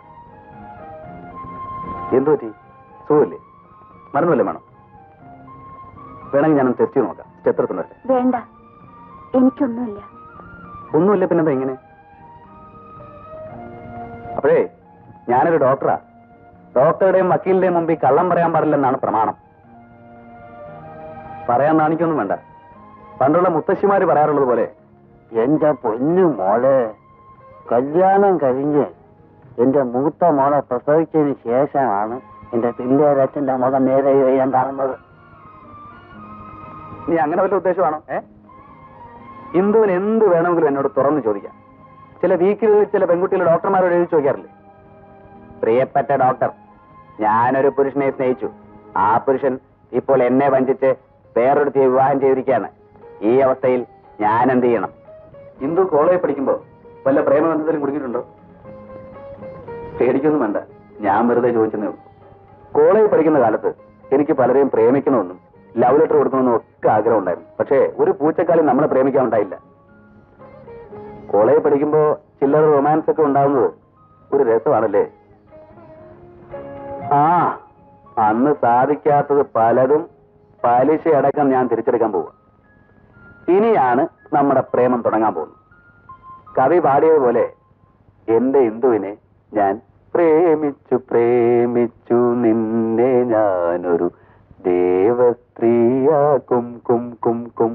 എന്തു പറ്റി സുഖമില്ലേ മരുന്നല്ലേ വേണം വേണമെങ്കിൽ ഞാനൊന്ന് ടെസ്റ്റ് ചെയ്ത് നോക്കാം സ്റ്റെപ്പ് എത്തുന്നല്ലേ വേണ്ട എനിക്കൊന്നുമില്ല ഒന്നുമില്ല പിന്നെന്താ ഇങ്ങനെ അപ്പോഴേ ഞാനൊരു ഡോക്ടറാ ഡോക്ടറുടെയും വക്കീലിന്റെയും മുമ്പിൽ കള്ളം പറയാൻ പാടില്ലെന്നാണ് പ്രമാണം പറയാൻ നാണിക്കൊന്നും വേണ്ട പണ്ടുള്ള മുത്തശ്ശിമാര് പറയാറുള്ളത് പോലെ എന്റെ പൊന്നു മോളെ കല്യാണം കഴിഞ്ഞ് എന്റെ മൂത്ത മോളെ പ്രസവിച്ചതിന് ശേഷമാണ് എന്റെ പിള്ളേരച്ഛന്റെ മുഖം നേരെ ഞാൻ കാണുന്നത് നീ അങ്ങനെ വല്ല ഉദ്ദേശമാണോ ഏ ഇന്ദുവിന് എന്ത് വേണമെങ്കിലും എന്നോട് തുറന്നു ചോദിക്കാം ചില വീക്കിലുകളിൽ ചില പെൺകുട്ടികൾ ഡോക്ടർമാരോട് എഴുതി ചോദിക്കാറില്ലേ പ്രിയപ്പെട്ട ഡോക്ടർ ഞാനൊരു പുരുഷനെ സ്നേഹിച്ചു ആ പുരുഷൻ ഇപ്പോൾ എന്നെ വഞ്ചിച്ച് വേറൊരുത്തിയെ വിവാഹം ചെയ്തിരിക്കുകയാണ് ഈ അവസ്ഥയിൽ ഞാൻ എന്ത് ചെയ്യണം ഇന്ദു കോളേജിൽ പഠിക്കുമ്പോ വല്ല പ്രേമബന്ധത്തിലും കുടുങ്ങിയിട്ടുണ്ടോ പേടിക്കൊന്നും വേണ്ട ഞാൻ വെറുതെ ചോദിച്ചെന്നേ ഉള്ളൂ കോളേജിൽ പഠിക്കുന്ന കാലത്ത് എനിക്ക് പലരെയും പ്രേമിക്കണമെന്നും ലവ് ലെറ്റർ കൊടുക്കണമെന്നും ഒക്കെ ആഗ്രഹം ഉണ്ടായിരുന്നു പക്ഷേ ഒരു പൂച്ചക്കാലം നമ്മളെ പ്രേമിക്കാൻ ഉണ്ടായില്ല കോളേജിൽ പഠിക്കുമ്പോ ചില്ലറ റൊമാൻസ് ഒക്കെ ഉണ്ടാകുന്നത് ഒരു രസമാണല്ലേ ആ അന്ന് സാധിക്കാത്തത് പലതും പലിശ അടക്കം ഞാൻ തിരിച്ചെടുക്കാൻ പോവുക ഇനിയാണ് നമ്മുടെ പ്രേമം തുടങ്ങാൻ പോകുന്നത് കവി പാടിയതുപോലെ എന്റെ ഇന്ദുവിനെ ഞാൻ പ്രേമിച്ചു പ്രേമിച്ചു നിന്നെ ഞാനൊരു ദേവസ്ത്രീയാക്കും കും കും കും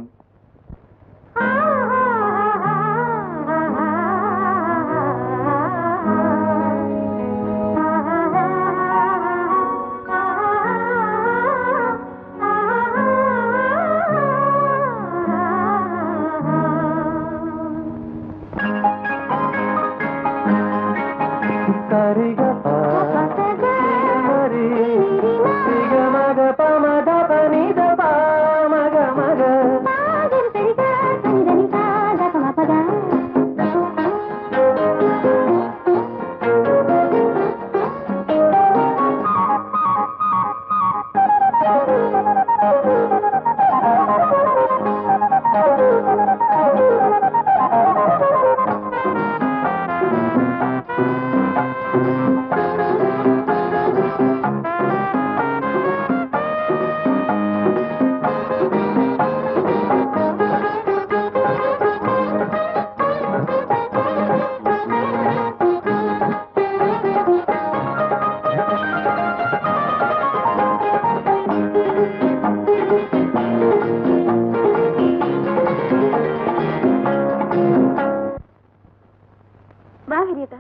വാ ഹരിയേട്ടാ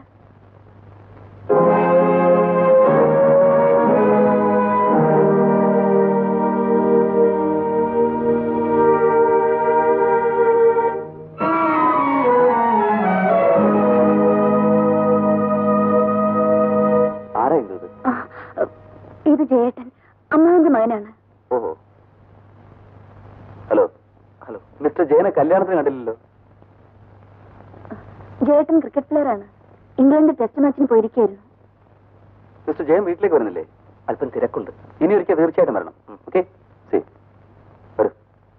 ആരാ ഇത് ആ, ഇത് ജയേട്ടൻ അമ്മാവന്റെ മകനാണ് ഓഹോ ഹലോ ഹലോ മിസ്റ്റർ ജയനെ കല്യാണത്തിന് കണ്ടില്ലല്ലോ ജയേട്ടൻ ക്രിക്കറ്റ് പ്ലെയർ ആണ് ഇംഗ്ലണ്ട് ടെസ്റ്റ് മാച്ചിന് പോയിരിക്കുകയായിരുന്നു മിസ്റ്റർ ജയൻ വീട്ടിലേക്ക് വരുന്നില്ലേ അല്പം തിരക്കുണ്ട് ഇനി ഒരിക്കൽ തീർച്ചയായിട്ടും വരണം ഓക്കെ സി വരൂ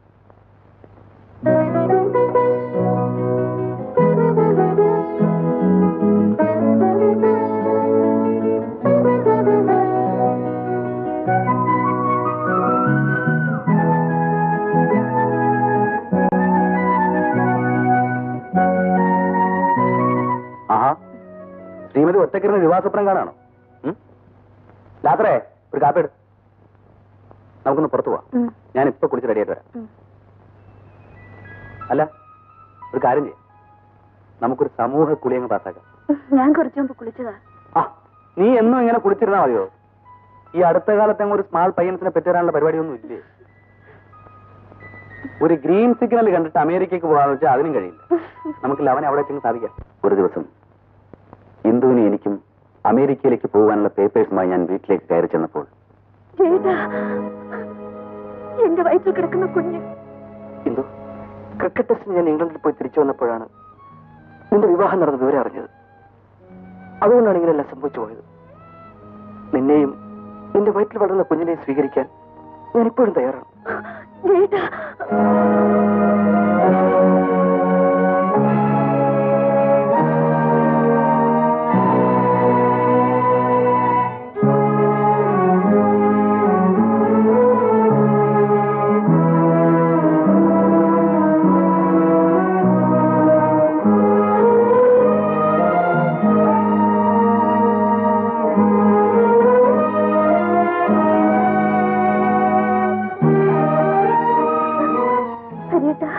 ആഹാ ശ്രീമതി ഒറ്റക്കിരുന്ന് വിവാഹസ്വപ്നം കാണാണോ ഉം? രാത്രേ ഒരു കാപ്പി എടു നമുക്കൊന്ന് പുറത്തു പോവാം ഉം. ഞാൻ ഇപ്പൊ കുടിച്ച് റെഡിയായിട്ട് വരാം ഉം. അല്ല ഒരു കാര്യം ചെയ്യാം നമുക്കൊരു സമൂഹ കുളിയങ്ങ് പാസ്സാക്കാം ഞാൻ കുറച്ചു മുമ്പ് കുളിച്ചതാ ആ നീ എന്നും ഇങ്ങനെ കുളിച്ചിരുന്നാ മതിയോ ഈ അടുത്ത കാലത്ത് അങ്ങ് ഒരു സ്മാൾ പയ്യൻസിനെ പെറ്റുതരാനുള്ള പരിപാടിയൊന്നും ഇല്ലേ ഒരു ഗ്രീൻ സിഗ്നൽ കണ്ടിട്ട് അമേരിക്കക്ക് പോകാന്ന് വെച്ചാൽ അതിനും കഴിയില്ല നമുക്ക് ലവനെ അവിടെ ചെന്ന് സാധിക്കാം ഒരു ദിവസം ഇന്ദുവിനെ എനിക്കും അമേരിക്കയിലേക്ക് പോകാനുള്ള പേപ്പേഴ്സുമായി ഞാൻ വീട്ടിലേക്ക് കയറി ചെന്നപ്പോൾ ജയേട്ടാ എന്റെ വയറ്റിൽ കിടക്കുന്ന കുഞ്ഞ് ഇന്ദു ക്രിക്കറ്റ് ടെസ്റ്റിന് ഞാൻ ഇംഗ്ലണ്ടിൽ പോയി തിരിച്ചു വന്നപ്പോഴാണ് നിന്റെ വിവാഹം നടന്ന വിവരം അറിഞ്ഞത് അതുകൊണ്ടാണ് ഇങ്ങനെയെല്ലാം സംഭവിച്ചു പോയത് നിന്നെയും നിന്റെ വയറ്റിൽ വളർന്ന കുഞ്ഞിനെയും സ്വീകരിക്കാൻ ഞാൻ ഇപ്പോഴും തയ്യാറാണ് ജയേട്ടാ ഹരിയേട്ടാ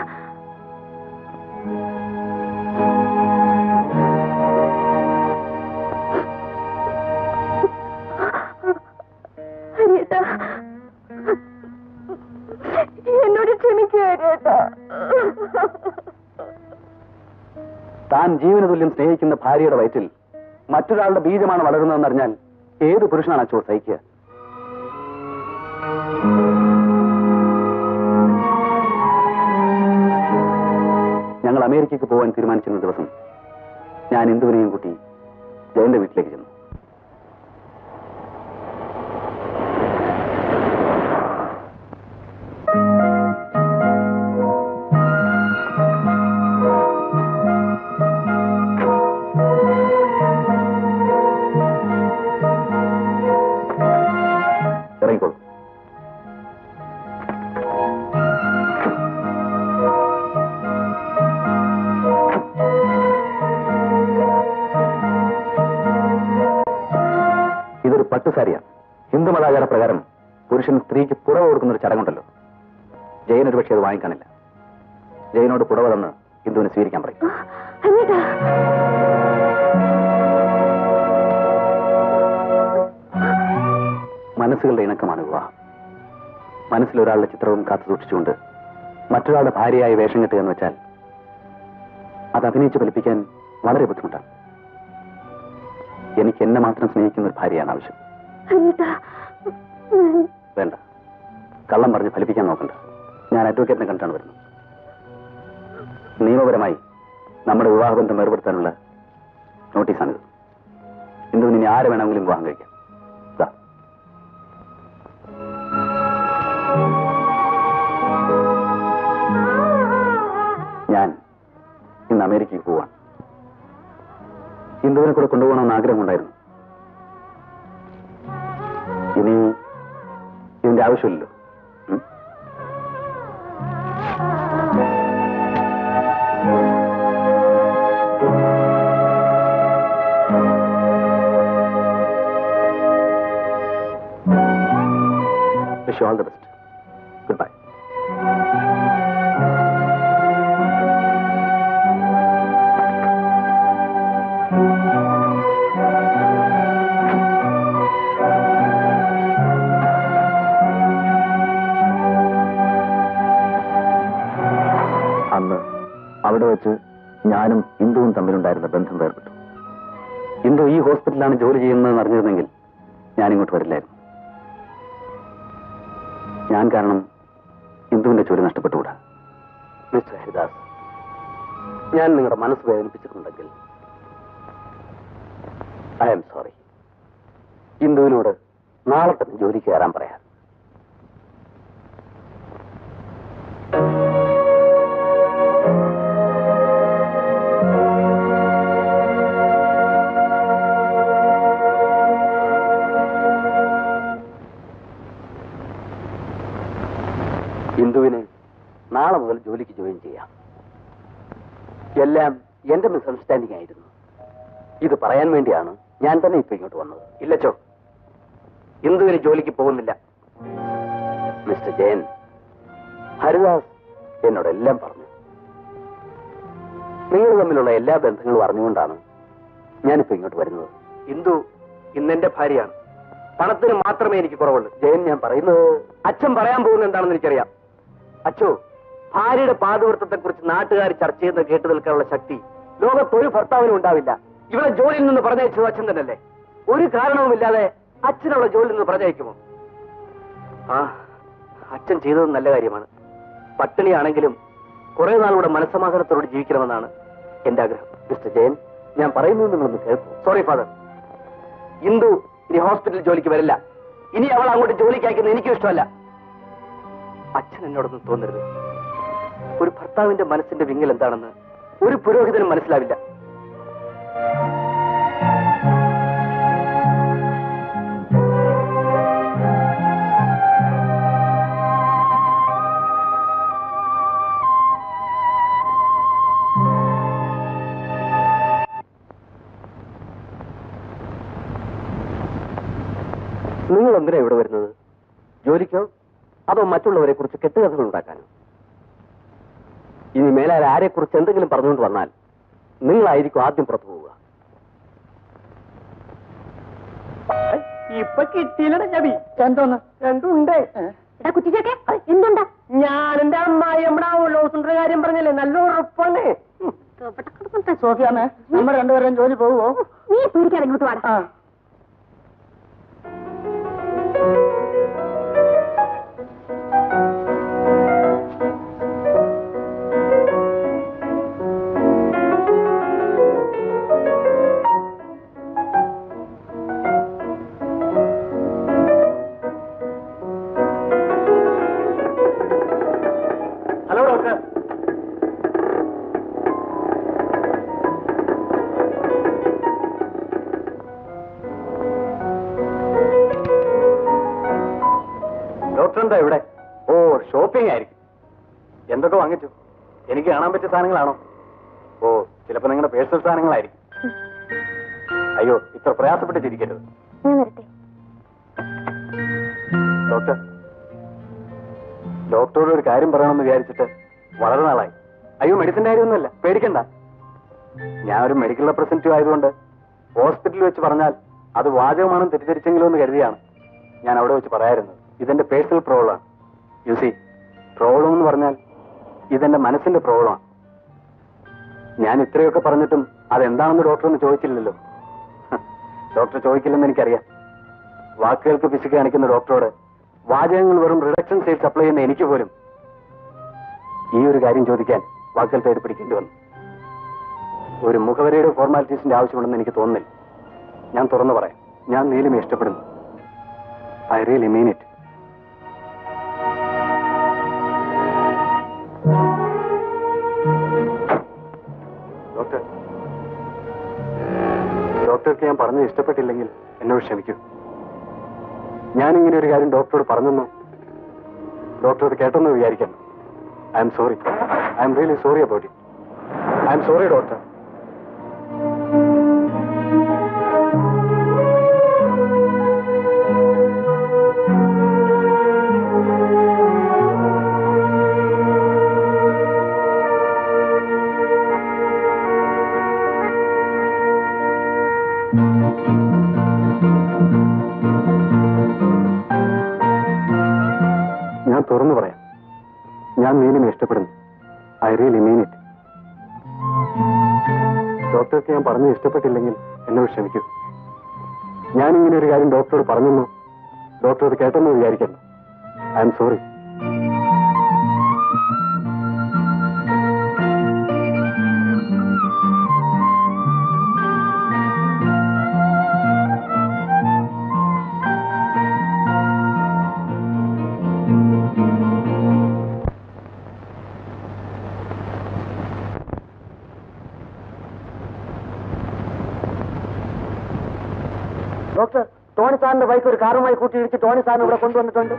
ഹരിയേട്ടാ എന്നോട് ക്ഷമിക്കുക ഹരിയേട്ടാ താൻ ജീവന തുല്യം സ്നേഹിക്കുന്ന ഭാര്യയുടെ വയറ്റിൽ മറ്റൊരാളുടെ ബീജമാണ് വളരുന്നതെന്നറിഞ്ഞാൽ ഏത് പുരുഷനാണ് അച്ചോ സഹിക്കുക ഞങ്ങൾ അമേരിക്കയ്ക്ക് പോകാൻ തീരുമാനിച്ചിരുന്ന ദിവസം ഞാൻ ഇന്ദുവിനെയും കൂട്ടി ജയന്റെ വീട്ടിലേക്ക് ചെന്നു ഇറങ്ങിക്കോളൂ ഇതൊരു പട്ടുസാരിയാണ് ഹിന്ദു മതാചാര പ്രകാരം പുരുഷൻ സ്ത്രീക്ക് പുടവ കൊടുക്കുന്ന ഒരു ചടങ്ങുണ്ടല്ലോ ജയൻ ഒരു പക്ഷേ അത് വാങ്ങിക്കാണില്ല ജയനോട് പുടവ തന്ന് ഹിന്ദുവിനെ സ്വീകരിക്കാൻ പറയും ഹരിയേട്ടാ മനസ്സുകളുടെ ഇണക്കമാണ് വിവാഹം മനസ്സിൽ ഒരാളുടെ ചിത്രവും കാത്തു സൂക്ഷിച്ചുകൊണ്ട് മറ്റൊരാളുടെ ഭാര്യയായി വേഷം കെട്ടുക എന്ന് വെച്ചാൽ അത് അഭിനയിച്ച് ഫലിപ്പിക്കാൻ വളരെ ബുദ്ധിമുട്ടാണ് എനിക്ക് എന്നെ മാത്രം സ്നേഹിക്കുന്ന ഒരു ഭാര്യയാണ് ആവശ്യം ഹരിയേട്ടാ വേണ്ട കള്ളം പറഞ്ഞ് ഫലിപ്പിക്കാൻ നോക്കണ്ട ഞാൻ അഡ്വക്കേറ്റിനെ കണ്ടാണ് വരുന്നത് നിയമപരമായി നമ്മുടെ വിവാഹബന്ധം വേർപെടുത്താനുള്ള നോട്ടീസാണിത് ഇന്ദുവിന് ഇനി ആരെ വേണമെങ്കിലും വിവാഹം കഴിക്കാം ദാ. ഞാൻ ഇന്ന് അമേരിക്കയ്ക്ക് പോവാണ് ഇന്ദുവിനെ കൂടെ കൊണ്ടുപോകണമെന്ന് ആഗ്രഹമുണ്ടായിരുന്നു ഇനി ഇതിന്റെ ആവശ്യമില്ലല്ലോ ഉം? Wish you all the best. Goodbye. അന്ന് അവിടെ വെച്ച് ഞാനും ഇന്ദുവും തമ്മിലുണ്ടായിരുന്ന ബന്ധം വേർപെട്ടു ഇന്ദു ഈ ഹോസ്പിറ്റലിലാണ് ജോലി ചെയ്യുന്നതെന്ന് അറിഞ്ഞിരുന്നെങ്കിൽ ഞാൻ ഇങ്ങോട്ട് വരില്ലായിരുന്നു ഞാൻ കാരണം ഇന്ദുവിന്റെ ജോലി നഷ്ടപ്പെട്ടുകൂടാ മിസ്റ്റർ ഹരിദാസ് ഞാൻ നിങ്ങളുടെ മനസ്സ് വേദനിപ്പിച്ചിട്ടുണ്ടെങ്കിൽ ഐ ആം സോറി ഇന്ദുവിനോട് നാളെ തന്നെ ജോലിക്ക് കയറാൻ പറയാം ഇന്ദുവിന് നാളെ മുതൽ ജോലിക്ക് ജോയിൻ ചെയ്യാം എല്ലാം എന്റെ മിസ്അണ്ടർസ്റ്റാൻഡിംഗ് ആയിരുന്നു ഇത് പറയാൻ വേണ്ടിയാണ് ഞാൻ തന്നെ ഇപ്പൊ ഇങ്ങോട്ട് വന്നത് ഇല്ലച്ചോ ഇന്ദുവിന് ജോലിക്ക് പോകുന്നില്ല മിസ്റ്റർ ജയൻ ഹരിദാസ് എന്നോട് എല്ലാം പറഞ്ഞു നിങ്ങൾ തമ്മിലുള്ള എല്ലാ ബന്ധങ്ങളും അറിഞ്ഞുകൊണ്ടാണ് ഞാനിപ്പോ ഇങ്ങോട്ട് വരുന്നത് ഇന്ദു ഇന്നെന്റെ ഭാര്യയാണ് പണത്തിന് മാത്രമേ എനിക്ക് കുറവുള്ളൂ ജയൻ ഞാൻ പറയുന്നത് അച്ഛൻ പറയാൻ പോകുന്നത് എന്താണെന്ന് എനിക്കറിയാം അച്ഛോ ഭാര്യയുടെ പാതവൃത്തത്തെ കുറിച്ച് നാട്ടുകാർ ചർച്ച ചെയ്യുന്ന കേട്ടു നിൽക്കാനുള്ള ശക്തി ലോകത്തൊരു ഭർത്താവിനും ഉണ്ടാവില്ല ഇവളെ ജോലിയിൽ നിന്ന് പറഞ്ഞയച്ചത് അച്ഛൻ തന്നെയല്ലേ ഒരു കാരണവുമില്ലാതെ അച്ഛനുള്ള ജോലിയിൽ നിന്ന് പറഞ്ഞയക്കുമോ ആ അച്ഛൻ ചെയ്തത് നല്ല കാര്യമാണ് പട്ടിണിയാണെങ്കിലും കുറെ നാളുകൂടെ മനസ്സമാധാനത്തോടെ ജീവിക്കണമെന്നാണ് എന്റെ ആഗ്രഹം മിസ്റ്റർ ജയൻ ഞാൻ പറയുന്നത് നിങ്ങളൊന്ന് കേൾക്കൂ സോറി ഫാദർ ഇന്ദു ഇനി ഹോസ്പിറ്റൽ ജോലിക്ക് വരില്ല ഇനി അവൾ അങ്ങോട്ട് ജോലിക്ക് അയക്കുന്നത് എനിക്കും ഇഷ്ടമല്ല അച്ഛൻ എന്നോടൊന്നും തോന്നരുത് ഒരു ഭർത്താവിന്റെ മനസ്സിന്റെ വിങ്ങൽ എന്താണെന്ന് ഒരു പുരോഹിതനും മനസ്സിലാവില്ല നിങ്ങൾ എന്തിനാ ഇവിടെ വരുന്നത് ജോലിക്കോ അതോ മറ്റുള്ളവരെ കുറിച്ച് കെട്ടുകഥകൾ ഉണ്ടാക്കാനോ ഇനി മേലാൽ ആരെ കുറിച്ച് എന്തെങ്കിലും പറഞ്ഞുകൊണ്ട് വന്നാൽ നിങ്ങളായിരിക്കും ആദ്യം പുറത്തു പോവുക ഇപ്പൊ കിട്ടിയില്ലട ചവി എന്തോന്ന് രണ്ടുണ്ടേ എടാ കുറ്റിച്ചേക്കെ എന്തുണ്ടാ ഞാൻ എന്റെ അമ്മായി നമ്മുടെ ലോസിന്റെ കാര്യം പറഞ്ഞല്ലേ നല്ല ഉറപ്പാണ് സോഫിയാമേ നമ്മൾ രണ്ടുപേരും ജോലി പോവോ നീ പേടിക്കാതെ ഇങ്ങോട്ട് വാടാ ഹലോ ഡോക്ടർ ഡോക്ടർ എന്താ ഇവിടെ ഓ ഷോപ്പിംഗ് ആയിരിക്കും എന്തൊക്കെ വാങ്ങിച്ചു എനിക്ക് കാണാൻ പറ്റിയ സാധനങ്ങളാണോ ഓ ചിലപ്പോ നിങ്ങളുടെ പേഴ്സണൽ സാധനങ്ങളായിരിക്കും അയ്യോ ഇത്ര പ്രയാസപ്പെട്ട് ചിരിക്കരുത് ഞാൻ വരട്ടെ ഡോക്ടർ ഡോക്ടറോട് ഒരു കാര്യം പറയണമെന്ന് വിചാരിച്ചിട്ട് വളരെ നാളായി അയ്യോ മെഡിസിന്റെ കാര്യമൊന്നുമല്ല പേടിക്കണ്ട ഞാൻ ഒരു മെഡിക്കൽ റെപ്രസെന്റേറ്റീവ് ആയതുകൊണ്ട് ഹോസ്പിറ്റലിൽ വെച്ച് പറഞ്ഞാൽ അത് വാചകമാണെന്ന് തെറ്റിദ്ധരിച്ചെങ്കിലും എന്ന് കരുതിയാണ് ഞാൻ അവിടെ വെച്ച് പറയാറുന്നത് ഇതെന്റെ പേഴ്സണൽ പ്രോബ്ലമാണ് യു സി പ്രോബ്ലം എന്ന് പറഞ്ഞാൽ ഇതെന്റെ മനസ്സിന്റെ പ്രോബ്ലമാണ് ഞാൻ ഇത്രയൊക്കെ പറഞ്ഞിട്ടും അതെന്താണെന്ന് ഡോക്ടർ ഒന്ന് ചോദിച്ചില്ലല്ലോ ഡോക്ടർ ചോദിക്കില്ലെന്ന് എനിക്കറിയാം വാക്കുകൾക്ക് പിശുക്ക് കാണിക്കുന്ന ഡോക്ടറോട് വാചകങ്ങൾ വെറും റിഡക്ഷൻ സൈഡ് സപ്ലൈ ചെയ്യുന്ന എനിക്ക് പോലും ഈ ഒരു കാര്യം ചോദിക്കാൻ വാക്കുകൾ തേടി പിടിക്കേണ്ടി വന്നു ഒരു മുഖവരയുടെ ഫോർമാലിറ്റീസിന്റെ ആവശ്യമുണ്ടെന്ന് എനിക്ക് തോന്നുന്നില്ല ഞാൻ തുറന്നു പറയാം ഞാൻ നീലിമ ഇഷ്ടപ്പെടുന്നു I really mean it doctor ഡോക്ടർക്ക് ഞാൻ പറഞ്ഞത് ഇഷ്ടപ്പെട്ടില്ലെങ്കിൽ എന്നോട് ക്ഷമിക്കൂ ഞാൻ ഇങ്ങനെ ഒരു കാര്യം ഡോക്ടറോട് പറഞ്ഞെന്നു ഡോക്ടർ അത് കേട്ടെന്ന് വിചാരിക്കണം I'm sorry I'm really sorry about it I'm sorry doctor ഞാൻ തുറന്നു പറയാം ഞാൻ നീലിനെ ഇഷ്ടപ്പെടുന്നു ഐ റിയലി മീൻ ഇറ്റ് ഡോക്ടർക്ക് ഞാൻ പറഞ്ഞത് ഇഷ്ടപ്പെട്ടില്ലെങ്കിൽ എന്നോട് ക്ഷമിക്കൂ ഞാൻ ഇങ്ങനെ ഒരു കാര്യം ഡോക്ടറോട് പറഞ്ഞെന്നു ഡോക്ടർ അത് കേട്ടെന്ന് വിചാരിക്കുന്നു I'm sorry doctor Tony സാറിന്റെ ബൈക്ക് ഒരു കാറുമായി കൂട്ടിയിടിച്ച് ടോണി സാറിന് ഇവിടെ കൊണ്ടുവന്നിട്ടുണ്ട്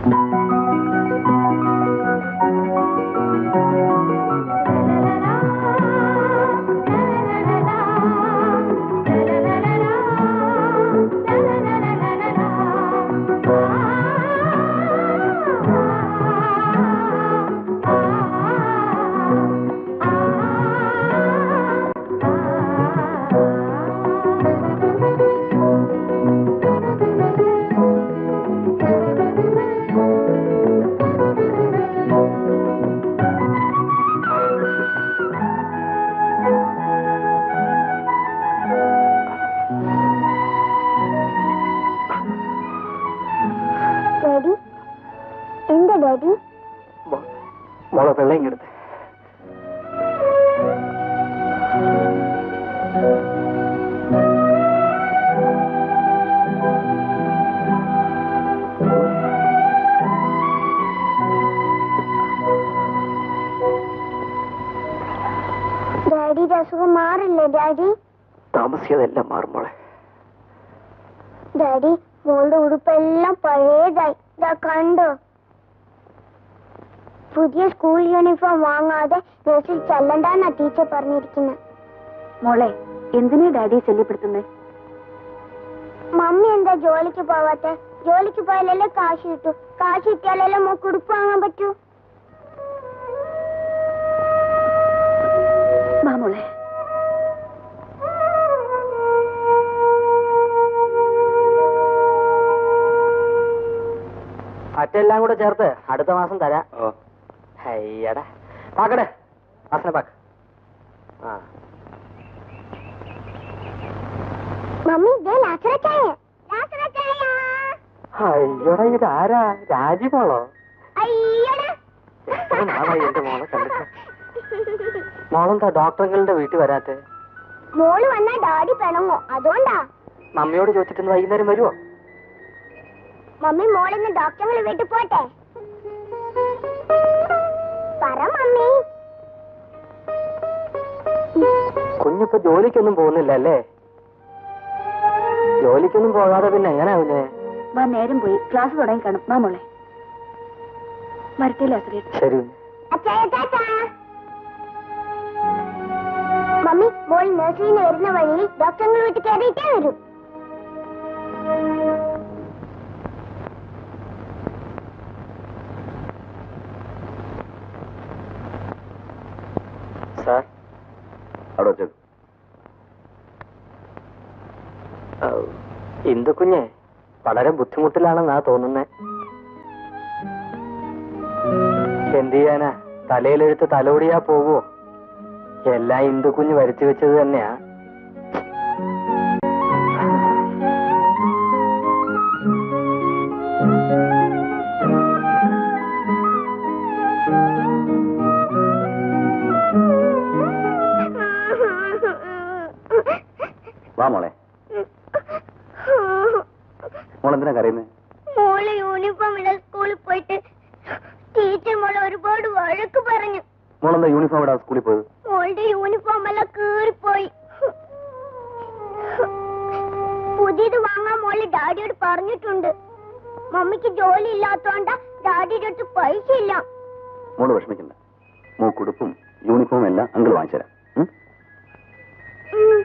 ഡാഡി എന്താ ഡാഡി മോളെ വെള്ളം ഇങ്ങെടുത്ത് ഡാഡിയുടെ അസുഖം മാറില്ലേ ഡാഡി താമസിയാതെല്ലാം മാറും മോളെ ഡാഡി മോളുടെ ഉടുപ്പെല്ലാം പഴയതായി ഇതാ കണ്ടോ പുതിയ സ്കൂൾ യൂണിഫോം വാങ്ങാതെ നഴ്സിൽ ചെല്ലണ്ടെന്നാ ടീച്ചർ പറഞ്ഞിരിക്കുന്നത് മോളെ എന്തിനാ ഡാഡിയെ ശല്യപ്പെടുത്തുന്നത് മമ്മി എന്താ ജോലിക്ക് പോവാത്തെ ജോലിക്ക് പോയാലല്ലേ കാശ് കിട്ടൂ കാശ് കിട്ടിയാലല്ലേ മോക്ക് ഉടുപ്പ് വാങ്ങാൻ പറ്റൂ വാ മോളെ മറ്റെല്ലാം കൂടെ ചേർത്ത് അടുത്ത മാസം തരാം അയ്യടാ പാക്കടെ വാസന പാക്ക് ആ മമ്മി ഇതേ ലാസറച്ചായ ലാസറച്ചായ അയ്യോടാ ഇത് ആരാ രാജിമോളോ അയ്യടാ എത്ര നാളായി എന്റെ മോളെ കണ്ടിട്ട് മോളെന്താ ഡോക്ടറുകളുടെ വീട്ടിൽ വരാത്തെ മോള് വന്നാ ഡാഡി പിണങ്ങോ അതുകൊണ്ടാ മമ്മിയോട് ചോദിച്ചിട്ട് വൈകുന്നേരം വരുമോ മമ്മി മോളിന്ന് ഡോക്ടറുടെ വീട്ടിൽ പോട്ടെ പറ മമ്മി കുഞ്ഞിപ്പോ ജോലിക്കൊന്നും പോകുന്നില്ല അല്ലേ ജോലിക്കൊന്നും പോകാതെ പിന്നെ എങ്ങനെയാ കുഞ്ഞെ വാ നേരം പോയി ക്ലാസ് തുടങ്ങി കാണും വാ മോളെ വരട്ടെ ലാസറേറ്റ് ശരി അച്ചായ ടാറ്റാ മമ്മി മോൾ നഴ്സറിന്ന് വരുന്ന വഴി ഡോക്ടറുടെ വീട്ടിൽ കയറിയിട്ടേ വരും സാർ അവിടെ വെച്ചേക്കും ഇന്ദു കുഞ്ഞെ വളരെ ബുദ്ധിമുട്ടിലാണെന്നാ തോന്നുന്നേ എന്ത് ചെയ്യാനാ തലയിലെടുത്ത് തലോടിയാ പോവോ എല്ലാം ഇന്ദു കുഞ്ഞ് വരുത്തി വെച്ചത് തന്നെയാ വാ മോളെ മോളെന്തിനാ കരയുന്നത് മോള് യൂണിഫോം ഇടാൻ സ്കൂളിൽ പോയിട്ട് ടീച്ചർ മോളെ ഒരുപാട് വഴക്ക് പറഞ്ഞു മോളെന്താ യൂണിഫോം ഇടാ സ്കൂളിൽ പോയത് മോളുടെ യൂണിഫോം എല്ലാം കീറിപ്പോയി പുതിയത് വാങ്ങാൻ മോള് ഡാഡിയോട് പറഞ്ഞിട്ടുണ്ട് മമ്മിക്ക് ജോലി ഇല്ലാത്തോണ്ടാ ഡാഡിയുടെ അടുത്ത് പൈസ ഇല്ല മോള് വിഷമിക്കണ്ട മോക്കുടുപ്പും യൂണിഫോം എല്ലാം അങ്കിൾ വാങ്ങിച്ചുതരാം ഉം? ഉം.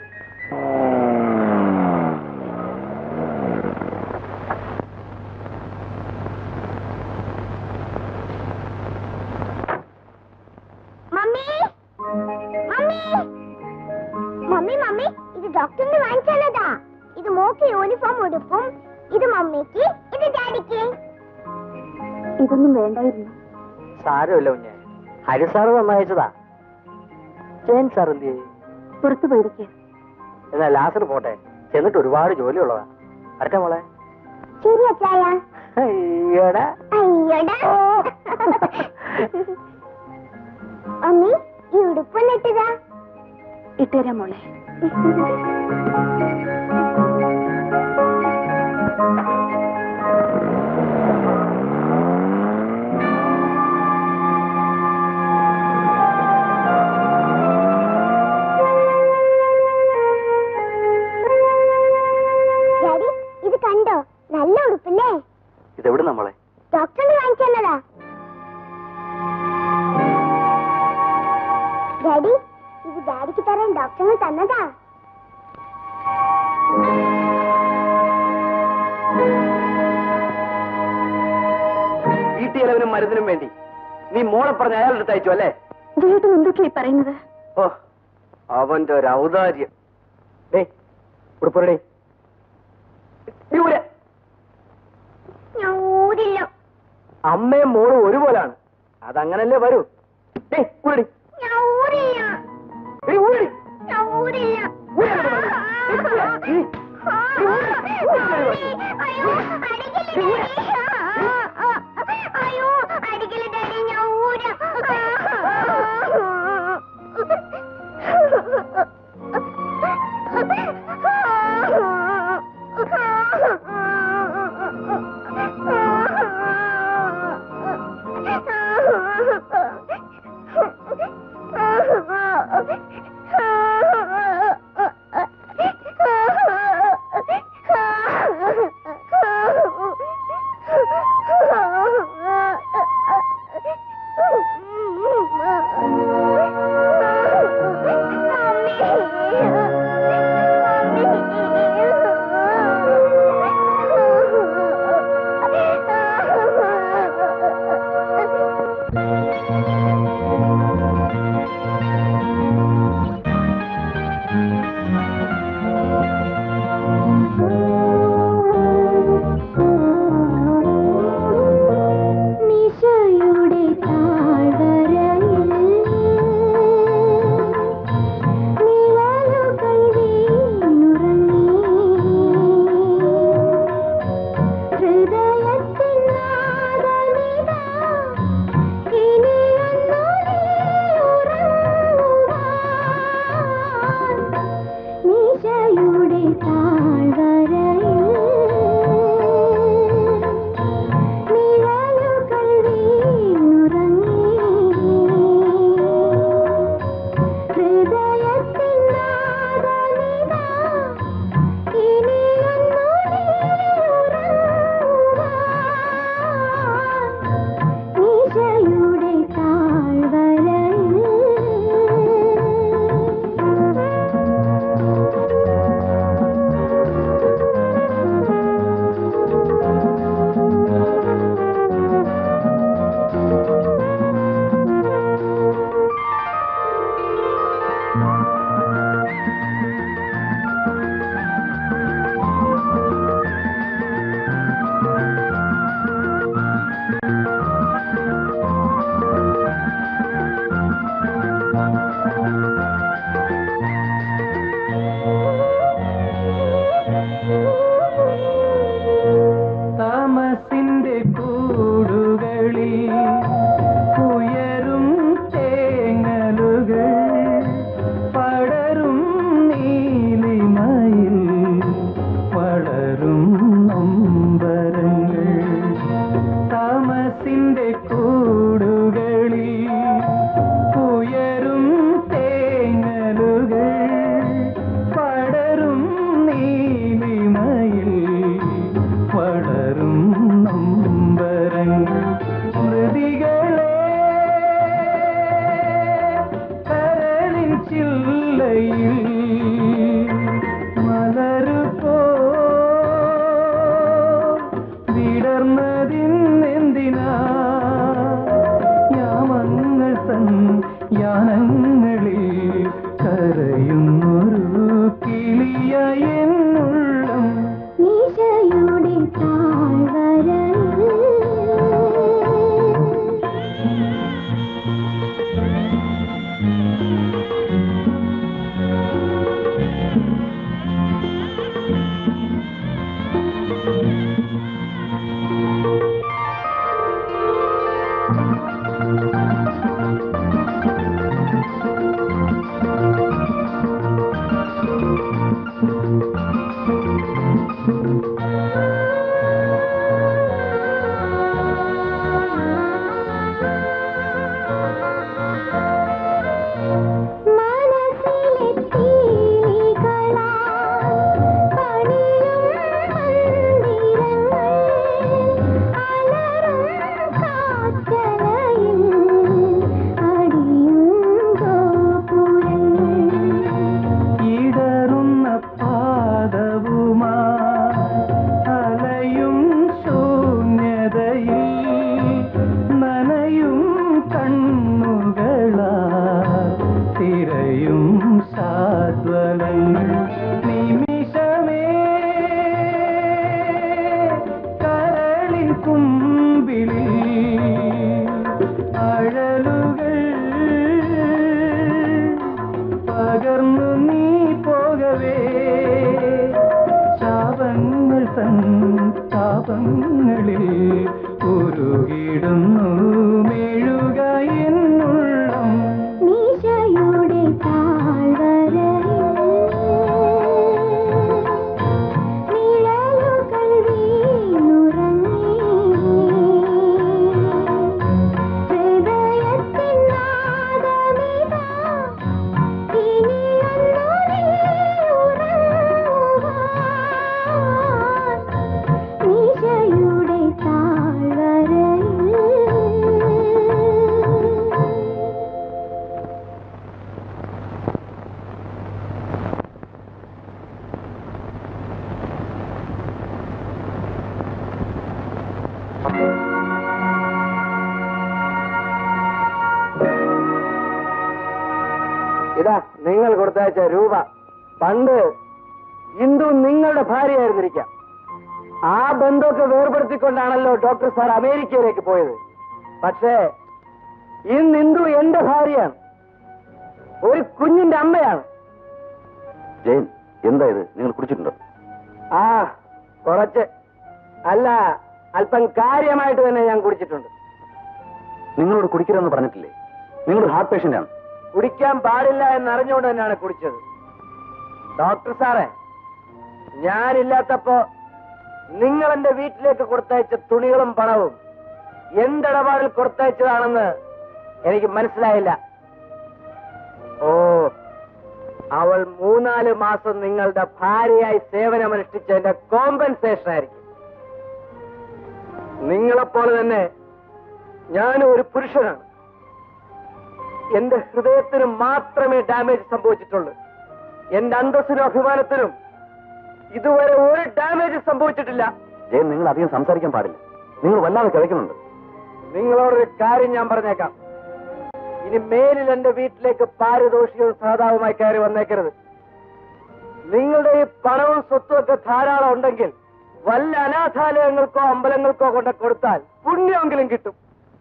മമ്മി മമ്മി മമ്മി മമ്മി ഇത് ഡോക്ടറിന് വാങ്ങിച്ചാലതാ ഇത് മോക്ക് യൂണിഫോം ഉടുപ്പും ഇത് മമ്മിക്ക് ഇത് ഡാഡിക്ക് ഇതൊന്നും വേണ്ടായിരുന്നു സാരമില്ല കുഞ്ഞെ ഹരി സാറ് നന്നായിച്ചതാ ജയൻ സാർ എന്ത് ചെയ്യും പുറത്തു പോയിരിക്കുക എന്നാ ലാസർ പോട്ടെ ചെന്നിട്ട് ഒരുപാട് ജോലിയുള്ളതാ വരട്ടെ മോളെ ശരി അച്ചായ അയ്യടാ അയ്യടാ മമ്മി ഈ ഉടുപ്പ് നെട്ടതാ ഇട്ടുതരാം മോളെ ഡാഡി ഇത് കണ്ടോ നല്ല ഉടുപ്പില്ലേ ഇതെവിടെ നമ്മളെ ഡോക്ടറിന് തന്നതാ വീട്ടിലവനും മരുന്നിനും വേണ്ടി നീ മോളെ പറഞ്ഞ അയാളുടെ അടുത്ത് അയച്ചു അല്ലേ ജയേട്ടൻ എന്തൊക്കെയായി പറയുന്നത് ഓ അവന്റെ ഒരു ഔദാര്യം ഡേ ഉടുപ്പുറടേ ഞാൻ ഊരില്ല അമ്മയും മോളും ഒരുപോലാണ് അതങ്ങനല്ലേ വരൂ ഡേ ഊരടി ഞാൻ ഊരില്ല എടി, ഊരടി ഞാൻ ഊരില്ല അയ്യോ അയ്യോ അടിക്കല് ഡാഡി ഞാൻ ഊരാ നിശയുടെ താഴ്വരയിൽ നിഴലുകൾ വീണുറങ്ങി ഹൃദയത്തിൻ നാദമിതാ ഇനിയൊന്നു നീ ഉറങ്ങുവാൻ നിശയുടെ താഴ്വരയിൽ നിഴലുകൾ വീണുറങ്ങി ഹൃദയത്തിൻ നാദമിതാ ഇനിയൊന്നു നീ ഉറങ്ങുവാൻ നിശയുടെ താമസിന്റെ കൂടുകളിൽ ഉയരും തേങ്ങലുകൾ പടരും നീലിമയിൽ വളരും നൊമ്പരങ്ങൾ താമസിന്റെ കൂടുകളിൽ ഉയരും തേങ്ങലുകൾ പടരും നീലിമയിൽ വളരും നമ്പരങ്ങൾ സ്മൃതികളെ കരളിൻ ചില്ലയിൽ മലരുപോ വിടർന്നതിന്നെന്തിനാ യാമങ്ങൾ തൻ യാനങ്ങളിൽ കരയുന്നൊരു കിളിയായ എന്നുള്ളം നിശയുടെ താഴ്വരയിൽ ും മമതയിൽ നനയും കണ്ണുകളാ തിരയും സാദ്വലങ്ങൾ നിമിഷമേ കരളിൻ കുമ്പിളിൽ അഴലുകൾ പകർന്നു നീ പോകവേ ശാപങ്ങൾ തൻ താപങ്ങളിൽ ഉരുകിടുന്നു മേഴുക എന്നുള്ളം നീശയുടെ താഴ്വരയിൽ നിഴലുകൾ വീണുറങ്ങി ഹൃദയത്തിൻ നാദമിതാ ഇനിയൊന്നു നീ ഉറങ്ങുവാൻ നീശയുടെ താഴ്വരയിൽ ഇതാ നിങ്ങൾ കൊടുത്തയച്ച രൂപ പണ്ട് ഇന്ദു നിങ്ങളുടെ ഭാര്യയായിരുന്നിരിക്കാം ആ ബന്ധമൊക്കെ വേർപെടുത്തിക്കൊണ്ടാണല്ലോ ഡോക്ടർ സാർ അമേരിക്കയിലേക്ക് പോയത് പക്ഷേ ഇന്ന് ഇന്ദു എന്റെ ഭാര്യയാണ് ഒരു കുഞ്ഞിന്റെ അമ്മയാണ് ജയൻ എന്താ ഇത് നിങ്ങൾ കുടിച്ചിട്ടുണ്ടോ ആ കുറച്ച് അല്ല അല്പം കാര്യമായിട്ട് തന്നെ ഞാൻ കുടിച്ചിട്ടുണ്ട് നിങ്ങളോട് കുടിക്കരുതെന്ന് പറഞ്ഞിട്ടില്ലേ നിങ്ങളൊരു ഹാർട്ട് പേഷ്യന്റ് ആണ് കുടിക്കാൻ പാടില്ല എന്നറിഞ്ഞുകൊണ്ട് തന്നെയാണ് കുടിച്ചത് ഡോക്ടർ സാറേ ഞാനില്ലാത്തപ്പോ നിങ്ങൾ എന്റെ വീട്ടിലേക്ക് കൊടുത്തയച്ച തുണികളും പണവും എന്തിടപാടിൽ കൊടുത്തയച്ചതാണെന്ന് എനിക്ക് മനസ്സിലായില്ല ഓ അവൾ മൂന്നാല് മാസം നിങ്ങളുടെ ഭാര്യയായി സേവനമനുഷ്ഠിച്ചതിന്റെ കോമ്പൻസേഷൻ ആയിരിക്കും നിങ്ങളെപ്പോലെ തന്നെ ഞാനും ഒരു പുരുഷനാണ് എന്റെ ഹൃദയത്തിന് മാത്രമേ ഡാമേജ് സംഭവിച്ചിട്ടുള്ളൂ എന്റെ അന്തസ്സിനും അഭിമാനത്തിനും ഇതുവരെ ഒരു ഡാമേജ് സംഭവിച്ചിട്ടില്ല ജയൻ നിങ്ങൾ അധികം സംസാരിക്കാൻ പാടില്ല നിങ്ങൾ വല്ലാതെ കിഴക്കുന്നുണ്ട് നിങ്ങളോടൊരു കാര്യം ഞാൻ പറഞ്ഞേക്കാം ഇനി മേലിൽ എന്റെ വീട്ടിലേക്ക് പാരിതോഷികവും സഹതാവുമായി കയറി വന്നേക്കരുത് നിങ്ങളുടെ ഈ പണവും സ്വത്തും ഒക്കെ ധാരാളം ഉണ്ടെങ്കിൽ വല്ല അനാഥാലയങ്ങൾക്കോ അമ്പലങ്ങൾക്കോ കൊണ്ട് കൊടുത്താൽ പുണ്യമെങ്കിലും കിട്ടും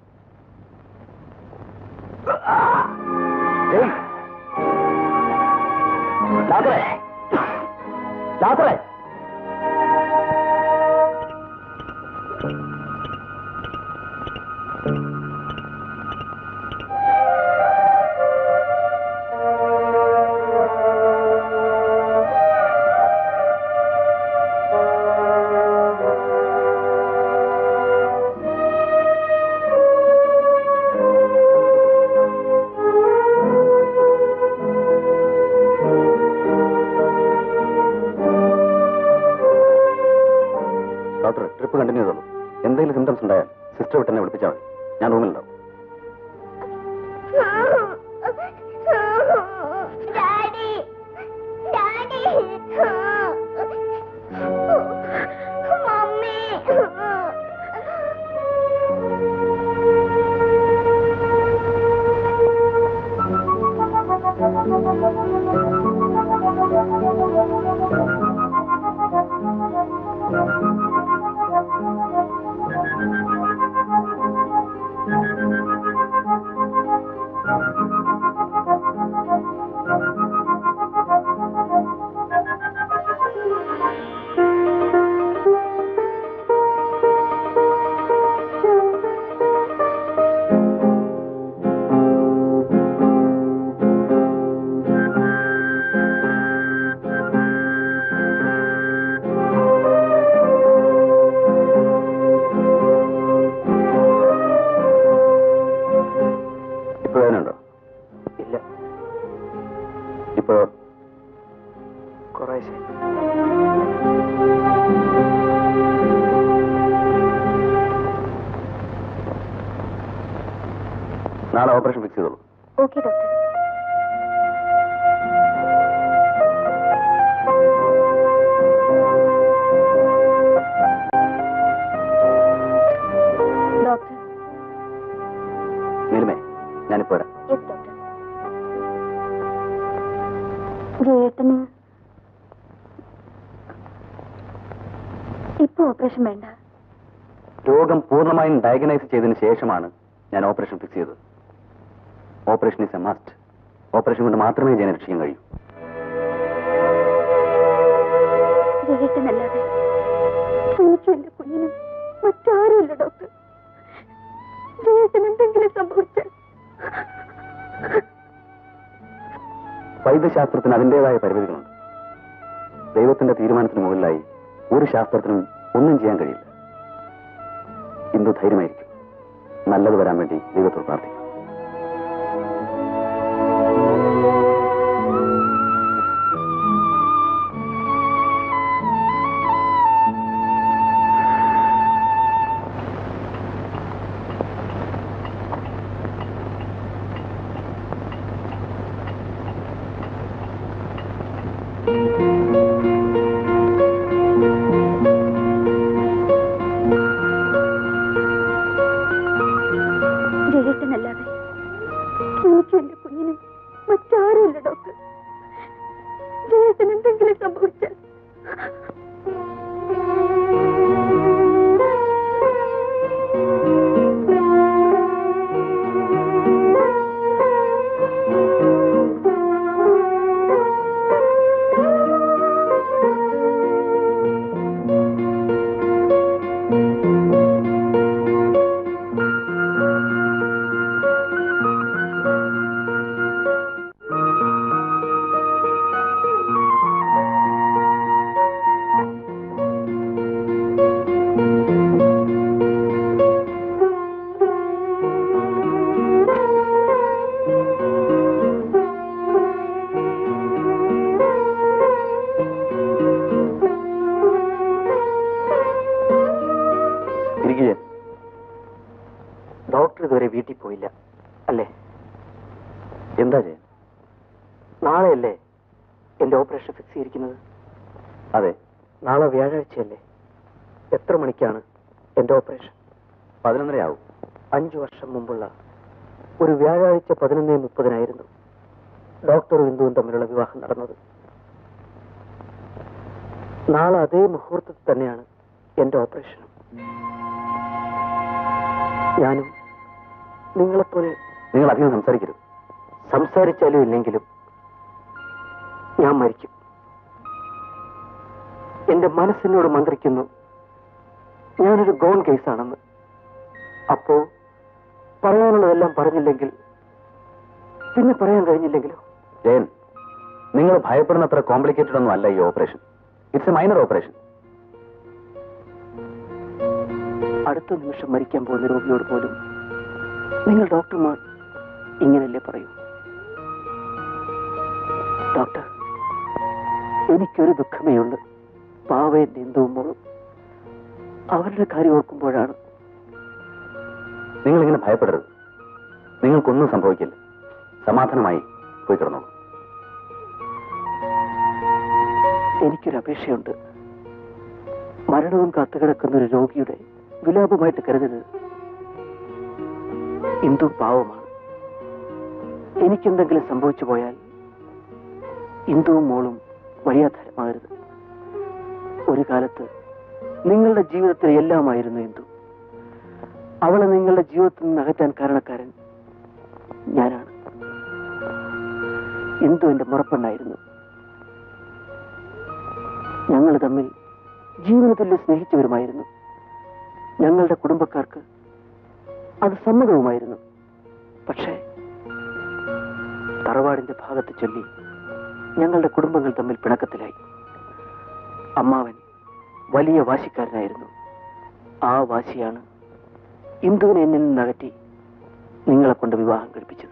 ജയൻ ലാസറേ ലാസറേ ഡോക്ടർ ട്രിപ്പ് കണ്ടിന്യൂ ചെയ്തോളൂ എന്തെങ്കിലും സിംറ്റംസ് ഉണ്ടായാൽ സിസ്റ്റർ വിട്ട് എന്നെ വിളിപ്പിച്ചാൽ മതി ഞാൻ റൂമിലുണ്ടാവും ഡാഡി ഡാഡി മമ്മി ഇപ്പോൾ വേദനയുണ്ടോ ഇല്ല ഇപ്പോൾ കുറേശ്ശെ നാളെ ഓപ്പറേഷൻ ഫിക്സ് ചെയ്തോളൂ ഓക്കെ ഡോക്ടർ ഞാനിപ്പോ വരാം യെസ് ഡോക്ടർ ജയേട്ടന് ഇപ്പൊ ഓപ്പറേഷൻ വേണ്ട രോഗം പൂർണ്ണമായും ഡയഗ്നൈസ് ചെയ്തതിന് ശേഷമാണ് ഞാൻ ഓപ്പറേഷൻ ഫിക്സ് ചെയ്തത് operation is a must operation കൊണ്ട് മാത്രമേ ജയനെ രക്ഷിക്കാൻ കഴിയൂ ജയേട്ടനല്ലാതെ എനിക്കും എന്റെ കുഞ്ഞിനും മറ്റാരുമില്ല ഡോക്ടർ ജയേട്ടൻ എന്തെങ്കിലും സംഭവിച്ചാൽ വൈദ്യശാസ്ത്രത്തിന് അതിൻ്റെതായ പരിമിതികളുണ്ട് ദൈവത്തിന്റെ തീരുമാനത്തിന് മുകളിലായി ഒരു ശാസ്ത്രത്തിനും ഒന്നും ചെയ്യാൻ കഴിയില്ല ഇന്ദു ധൈര്യമായിരിക്കും നല്ലത് വരാൻ വേണ്ടി ദൈവത്തോട് പ്രാർത്ഥിക്കും ജയേട്ടനല്ലാതെ എനിക്കും എന്റെ കുഞ്ഞിനും മറ്റാരുമില്ല ഡോക്ടർ ജയേട്ടൻ എന്തെങ്കിലും സംഭവിച്ചാൽ ഇരിക്കുക ഡോക്ടർ ഇതുവരെ വീട്ടിൽ പോയില്ല അല്ലേ എന്താ ജയൻ നാളെയല്ലേ എന്റെ ഓപ്പറേഷൻ ഫിക്സ് ചെയ്തിരിക്കുന്നത് അതെ നാളെ വ്യാഴാഴ്ചയല്ലേ എത്ര മണിക്കാണ് എന്റെ ഓപ്പറേഷൻ പതിനൊന്നരയാവും അഞ്ചു വർഷം മുമ്പുള്ള ഒരു വ്യാഴാഴ്ച പതിനൊന്നേ മുപ്പതിനായിരുന്നു ഡോക്ടറും ഹിന്ദുവും തമ്മിലുള്ള വിവാഹം നടന്നത് നാളെ അതേ മുഹൂർത്തത്തിൽ തന്നെയാണ് എന്റെ ഓപ്പറേഷനും ഞാനും നിങ്ങളെപ്പോലെ നിങ്ങൾ അധികം സംസാരിക്കരുത് സംസാരിച്ചാലും ഇല്ലെങ്കിലും ഞാൻ മരിക്കും എന്റെ മനസ്സിനോട് മന്ത്രിക്കുന്നു ഞാനൊരു ഗോൺ കേസാണെന്ന് അപ്പോ പറയാനുള്ളതെല്ലാം പറഞ്ഞില്ലെങ്കിൽ പിന്നെ പറയാൻ കഴിഞ്ഞില്ലെങ്കിലോ ജയൻ നിങ്ങൾ ഭയപ്പെടുന്നത്ര കോംപ്ലിക്കേറ്റഡ് ഒന്നും അല്ല ഈ operation it's a minor operation അടുത്ത നിമിഷം മരിക്കാൻ പോകുന്ന രോഗിയോട് പോലും നിങ്ങൾ ഡോക്ടർമാർ ഇങ്ങനല്ലേ പറയൂ ഡോക്ടർ എനിക്കൊരു ദുഃഖമേ ഉള്ളൂ പാവയും നീന്തവും മോളും അവരുടെ കാര്യം ഓർക്കുമ്പോഴാണ് നിങ്ങൾ ഇങ്ങനെ ഭയപ്പെടരുത് നിങ്ങൾക്കൊന്നും സംഭവിക്കില്ല സമാധാനമായി പോയി കിടന്നോളൂ എനിക്കൊരു അപേക്ഷയുണ്ട് മരണവും കാത്തുകിടക്കുന്ന ഒരു രോഗിയുടെ വിലാപമായിട്ട് കരുതരുത് ഇന്ദു പാവമാണ് എനിക്കെന്തെങ്കിലും സംഭവിച്ചു പോയാൽ ഇന്ദുവും മോളും വഴിയാധാരമാകരുത് ഒരു കാലത്ത് നിങ്ങളുടെ ജീവിതത്തിൽ എല്ലാമായിരുന്നു ഇന്ദു അവളെ നിങ്ങളുടെ ജീവിതത്തിൽ നിന്ന് അകറ്റാൻ കാരണക്കാരൻ ഞാനാണ് ഇന്ദു എന്റെ മുറപ്പെണ്ണായിരുന്നു ഞങ്ങൾ തമ്മിൽ ജീവന തുല്യം സ്നേഹിച്ചവരുമായിരുന്നു ഞങ്ങളുടെ കുടുംബക്കാർക്ക് അത് സമ്മതവുമായിരുന്നു പക്ഷേ തറവാടിന്റെ ഭാഗത്ത് ചൊല്ലി ഞങ്ങളുടെ കുടുംബങ്ങൾ തമ്മിൽ പിണക്കത്തിലായി അമ്മാവൻ വലിയ വാശിക്കാരനായിരുന്നു ആ വാശിയാണ് ഇന്ദുവിനെ എന്നിൽ നിന്ന് അകറ്റി നിങ്ങളെ കൊണ്ട് വിവാഹം കഴിപ്പിച്ചത്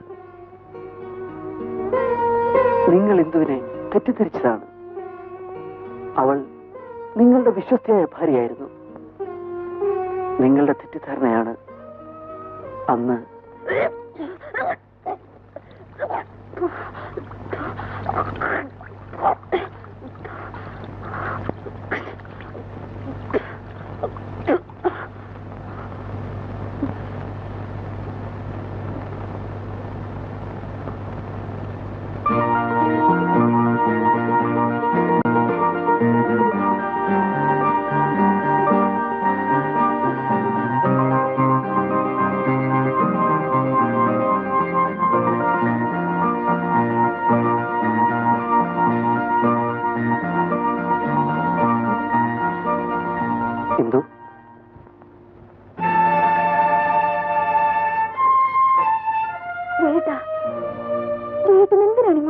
നിങ്ങൾ ഇന്ദുവിനെ തെറ്റിദ്ധരിച്ചതാണ് അവൾ നിങ്ങളുടെ വിശ്വസ്തയായ ഭാര്യയായിരുന്നു നിങ്ങളുടെ തെറ്റിദ്ധാരണയാണ് അന്ന്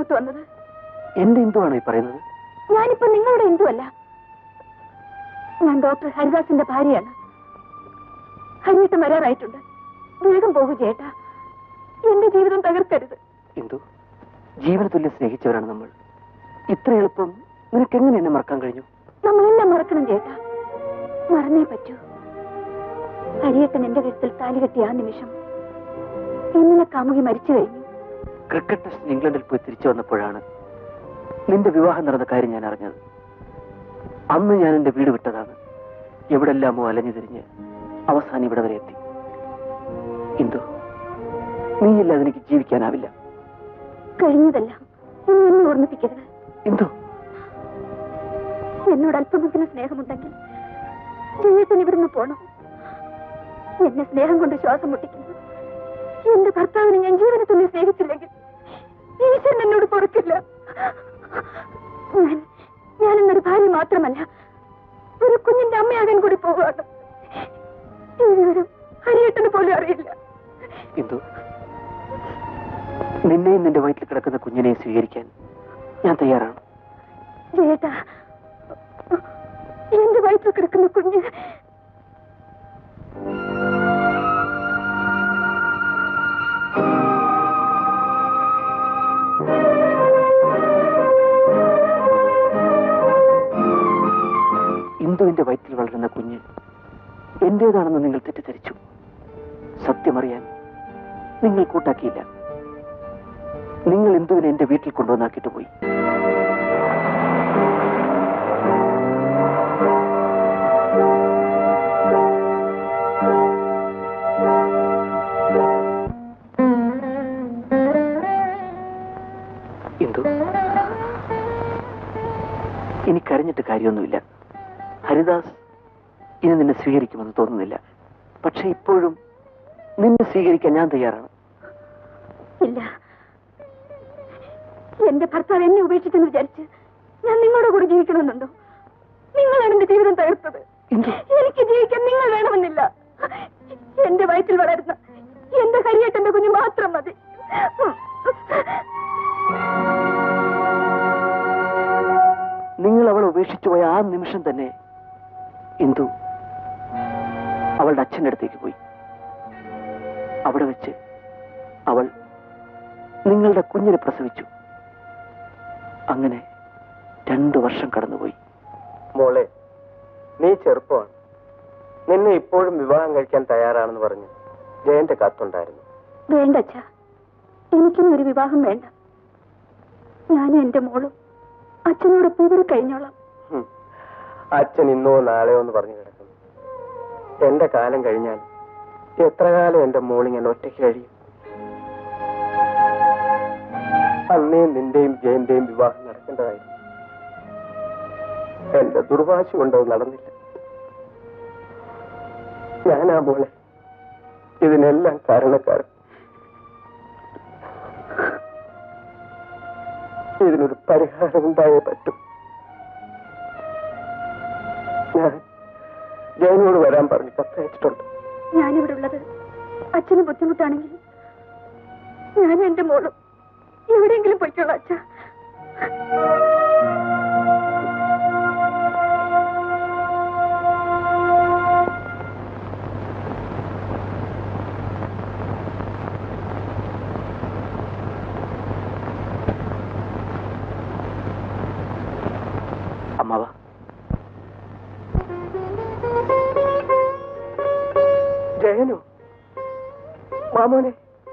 ലോകത്ത് വന്നത് എന്റെ എന്തുവാണോ ഈ പറയുന്നത് ഞാനിപ്പോ നിങ്ങളുടെ എന്തുമല്ല ഞാൻ ഡോക്ടർ ഹരിദാസിന്റെ ഭാര്യയാണ് ഹരിയേട്ടൻ വരാറായിട്ടുണ്ട് വേഗം പോകൂ ചേട്ടാ എന്റെ ജീവിതം തകർക്കരുത് എന്തു ജീവന തുല്യം സ്നേഹിച്ചവരാണ് നമ്മൾ ഇത്ര എളുപ്പം നിനക്ക് എങ്ങനെ എന്നെ മറക്കാൻ കഴിഞ്ഞു നമ്മളെല്ലാം മറക്കണം ചേട്ടാ മറന്നേ പറ്റൂ ഹരിയേട്ടൻ എന്റെ കഴുത്തിൽ താലി കെട്ടിയ ആ നിമിഷം എന്നിലെ കാമുകി മരിച്ചു കഴിഞ്ഞു ക്രിക്കറ്റ് ടെസ്റ്റിന് ഇംഗ്ലണ്ടിൽ പോയി തിരിച്ചു വന്നപ്പോഴാണ് നിന്റെ വിവാഹം നടന്ന കാര്യം ഞാൻ അറിഞ്ഞത് അന്ന് ഞാൻ എന്റെ വീട് വിട്ടതാണ് എവിടെല്ലാമോ അലഞ്ഞു തിരിഞ്ഞ് അവസാനം ഇവിടെ വരെ എത്തി ഇന്ദു നീയില്ലാതെ എനിക്ക് ജീവിക്കാനാവില്ല കഴിഞ്ഞതെല്ലാം ഇനി എന്നെ ഓർമ്മിപ്പിക്കരുത് ഇന്ദു എന്നോട് അല്പമെങ്കിലും സ്നേഹമുണ്ടെങ്കിൽ ജീവിതത്തിന് ഇവിടുന്ന് പോണം എന്നെ സ്നേഹം കൊണ്ട് ശ്വാസം മുട്ടിക്കുന്നു എന്റെ ഭർത്താവിനെ ഞാൻ ജീവനെ തന്നെ സ്നേഹിച്ചില്ലെങ്കിൽ ഈശ്വരൻ എന്നോട് പൊറുക്കില്ല ഞാൻ ഞാൻ എന്നൊരു ഭാര്യ മാത്രമല്ല ഒരു കുഞ്ഞിന്റെ അമ്മയാകാൻ കൂടി പോവുകയാണ് ഈ വിവരം ഹരിയേട്ടന് പോലും അറിയില്ല ഇന്ദു നിന്നെയും നിന്റെ വയറ്റിൽ കിടക്കുന്ന കുഞ്ഞിനെയും സ്വീകരിക്കാൻ ഞാൻ തയ്യാറാണ് ചേട്ടാ എന്റെ വയറ്റിൽ കിടക്കുന്ന കുഞ്ഞ് ഇന്ദുവിന്റെ വയറ്റിൽ വളരുന്ന കുഞ്ഞ് എന്റേതാണെന്ന് നിങ്ങൾ തെറ്റിദ്ധരിച്ചു സത്യമറിയാൻ നിങ്ങൾ കൂട്ടാക്കിയില്ല നിങ്ങൾ ഇന്ദുവിനെ എന്റെ വീട്ടിൽ കൊണ്ടുവന്നാക്കിയിട്ട് പോയി ഇന്ദു ഇനി കരഞ്ഞിട്ട് കാര്യമൊന്നുമില്ല ഹരിദാസ് ഇനി നിന്നെ സ്വീകരിക്കുമെന്ന് തോന്നുന്നില്ല പക്ഷെ ഇപ്പോഴും നിന്നെ സ്വീകരിക്കാൻ ഞാൻ തയ്യാറാണ് ഇല്ല എന്റെ ഭർത്താവ് എന്നെ ഉപേക്ഷിച്ചെന്ന് വിചാരിച്ച് ഞാൻ നിങ്ങളുടെ കൂടെ ജീവിക്കണമെന്നുണ്ടോ നിങ്ങളാണ് എന്റെ ജീവിതം തകർത്തത് എന്ത്? എനിക്ക് ജീവിക്കാൻ നിങ്ങൾ വേണമെന്നില്ല എന്റെ വയറ്റിൽ വളരുന്ന എന്റെ കരിയേട്ടന്റെ കുഞ്ഞ് മാത്രം മതി നിങ്ങൾ അവളെ ഉപേക്ഷിച്ചു പോയ ആ നിമിഷം തന്നെ ഇന്ദു അവളുടെ അച്ഛൻ്റെ അടുത്തേക്ക് പോയി അവിടെ വെച്ച് അവൾ നിങ്ങളുടെ കുഞ്ഞിനെ പ്രസവിച്ചു അങ്ങനെ രണ്ടു വർഷം കടന്നുപോയി മോളെ നീ ചെറുപ്പമാണ് നിന്നെ ഇപ്പോഴും വിവാഹം കഴിക്കാൻ തയ്യാറാണെന്ന് പറഞ്ഞ് ജയന്റെ കത്തുണ്ടായിരുന്നു വേണ്ട അച്ഛാ എനിക്കൊന്നും ഒരു വിവാഹം വേണ്ട ഞാനും എന്റെ മോളും അച്ഛനോടൊപ്പം ഇവിടെ കഴിഞ്ഞോളാം ഹും. അച്ഛൻ ഇന്നോ നാളെയോ എന്ന് പറഞ്ഞു കിടക്കുന്നു എന്റെ കാലം കഴിഞ്ഞാൽ എത്ര കാലം എന്റെ മോളിങ്ങനെ ഒറ്റയ്ക്ക് കഴിയും അന്നേ നിന്റെയും ജയന്റെയും വിവാഹം നടക്കേണ്ടതായിരുന്നു എന്റെ ദുർവാശി കൊണ്ടത് നടന്നില്ല ഞാനാ മോളെ ഇതിനെല്ലാം കാരണക്കാരൻ ഇതിനൊരു പരിഹാരം ഉണ്ടായേ പറ്റൂ ഞാൻ ജയനോട് വരാൻ പറഞ്ഞ് കത്തയച്ചിട്ടുണ്ട് ഞാനിവിടെ ഉള്ളത് അച്ഛന് ബുദ്ധിമുട്ടാണെങ്കിൽ ഞാനും എന്റെ മോളും എവിടെയെങ്കിലും പൊയ്ക്കോളാം അച്ഛാ അമ്മാവ ജയനോ മാമോനെ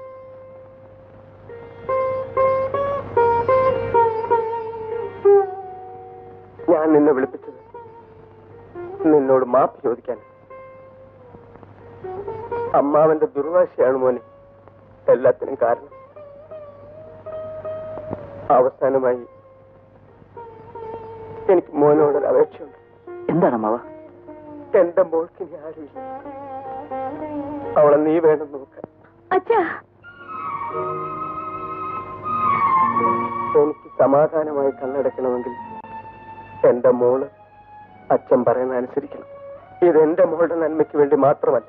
ഞാൻ നിന്നെ വിളിപ്പിച്ചത് നിന്നോട് മാപ്പ് ചോദിക്കാൻ അമ്മാവന്റെ ദുർവാശിയാണ് മോനെ എല്ലാത്തിനും കാരണം അവസാനമായി എനിക്ക് മോനോടൊരു അപേക്ഷയുണ്ട് എന്താണ് അമ്മാവ എന്റെ മോൾക്ക് ഇനി ആരുമില്ല അവളെ നീ വേണം നോക്കാൻ അച്ഛാ എനിക്ക് സമാധാനമായി കണ്ണടയ്ക്കണമെങ്കിൽ എന്റെ മോള് അച്ഛൻ പറയുന്ന അനുസരിക്കണം ഇത് എന്റെ മോളുടെ നന്മയ്ക്ക് വേണ്ടി മാത്രമല്ല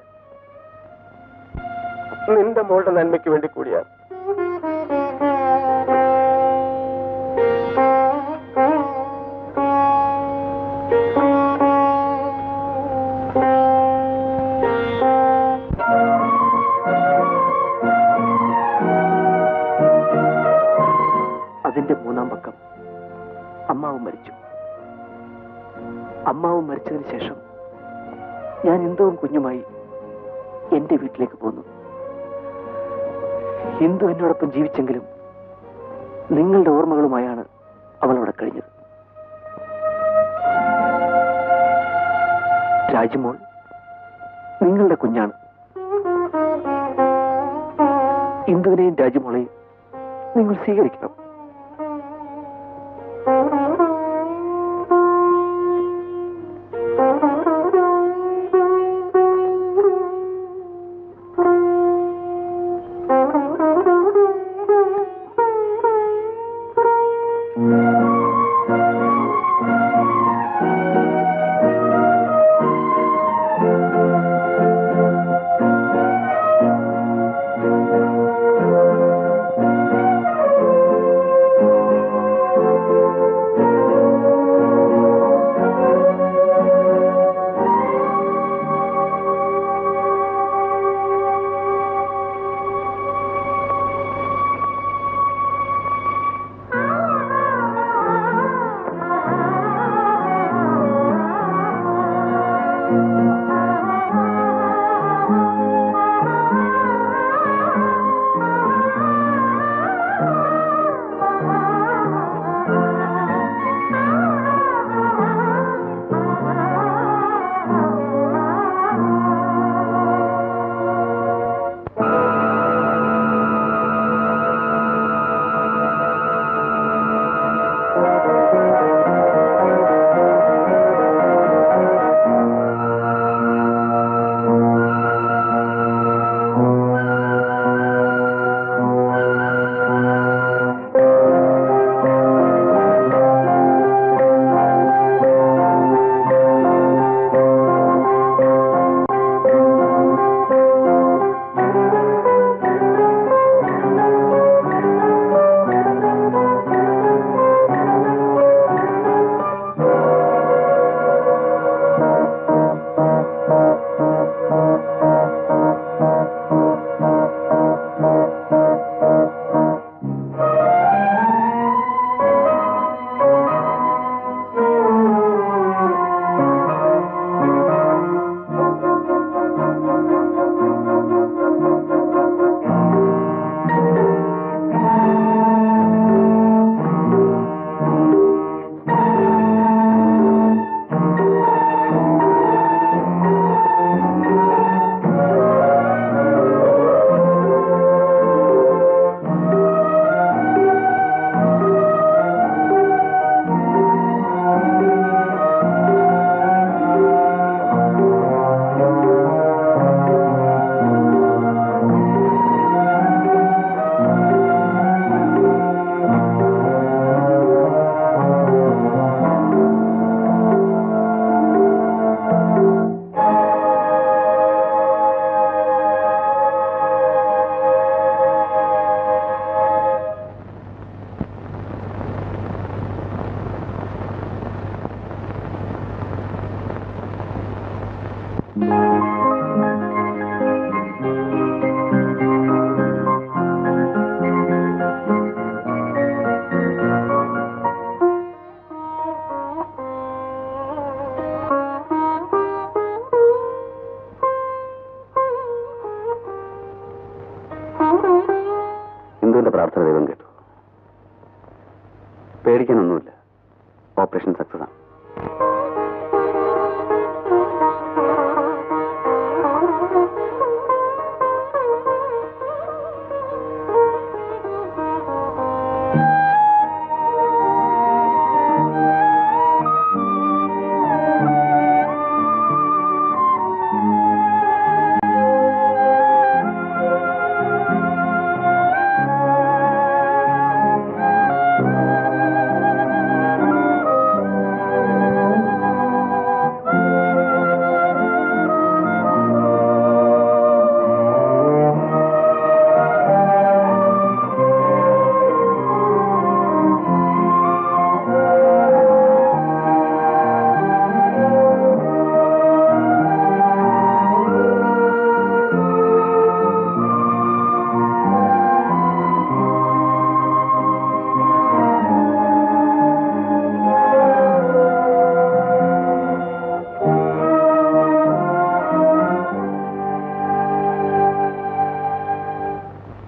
നിന്റെ മോളുടെ നന്മയ്ക്ക് വേണ്ടി കൂടിയാണ് മരിച്ചതിന് ശേഷം ഞാൻ ഇന്ദുവും കുഞ്ഞുമായി എന്റെ വീട്ടിലേക്ക് പോന്നു ഇന്ദു എന്നോടൊപ്പം ജീവിച്ചെങ്കിലും നിങ്ങളുടെ ഓർമ്മകളുമായാണ് അവൾ അവിടെ കഴിഞ്ഞത് രാജ്യമോൾ നിങ്ങളുടെ കുഞ്ഞാണ് ഇന്ദുവിനെയും രാജ്യമോളെയും നിങ്ങൾ സ്വീകരിക്കണം ഇന്ദുവിന്റെ പ്രാർത്ഥന ദൈവം കേട്ടു പേടിക്കാനൊന്നുമില്ല ഓപ്പറേഷൻ സക്സസ് ആണ് ആ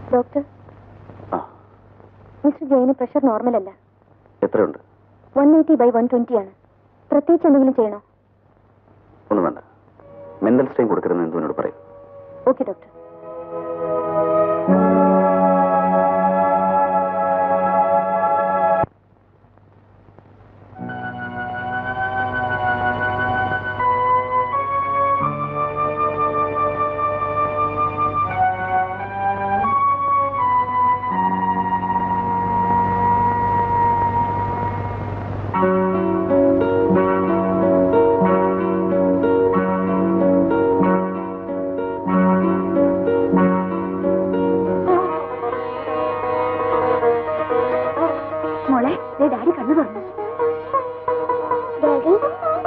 ഡോക്ടർ ആ മിസ്റ്റർ ജയന് പ്രഷർ നോർമൽ അല്ല എത്രയുണ്ട് one eighty by one twenty ആണ് പ്രത്യേകിച്ച് എന്തെങ്കിലും ചെയ്യണോ ഒന്നും വേണ്ട മെന്റൽ സ്ട്രെയിൻ കൊടുക്കരുതെന്ന് എന്തുവിനോട് പറയും ഓക്കെ ഡോക്ടർ മോളെ ദേ ഡാഡി കണ്ണു തുറന്നു ഡാഡി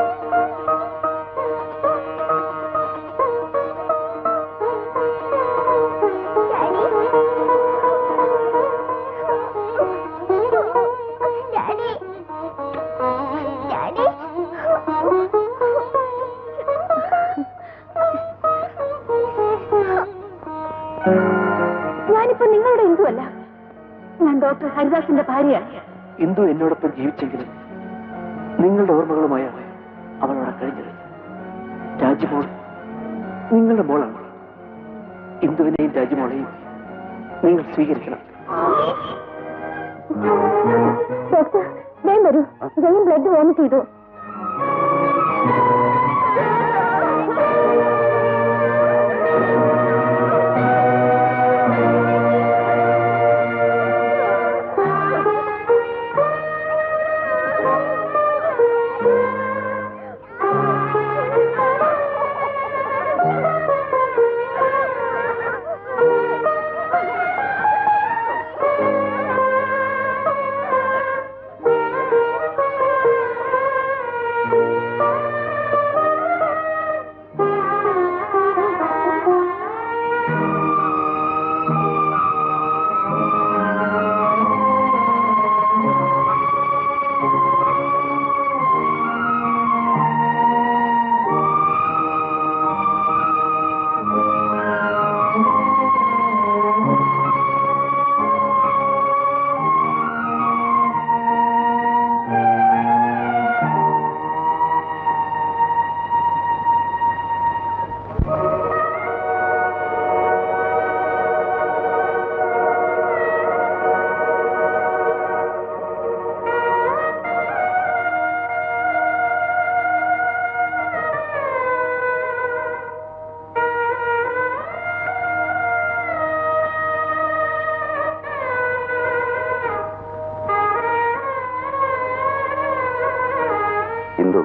ഞാനിപ്പോ നിങ്ങളുടെ എന്തുമല്ല ഞാൻ ഡോക്ടർ ഹരിദാസിന്റെ ഭാര്യയാണ് ഇന്ദു എന്നോടൊപ്പം ജീവിച്ചെങ്കിലും നിങ്ങളുടെ ഓർമ്മകളുമായാണ് അവൾ അവിടെ കഴിഞ്ഞത് രാജ്യമോൾ നിങ്ങളുടെ മോളാണ് ഇന്ദുവിനെയും രാജ്യമോളെയും നിങ്ങൾ സ്വീകരിക്കണം ഡോക്ടർ വേഗം വരൂ ജയൻ ബ്ലഡ് വോമിറ്റ് ചെയ്തു ഇന്ദു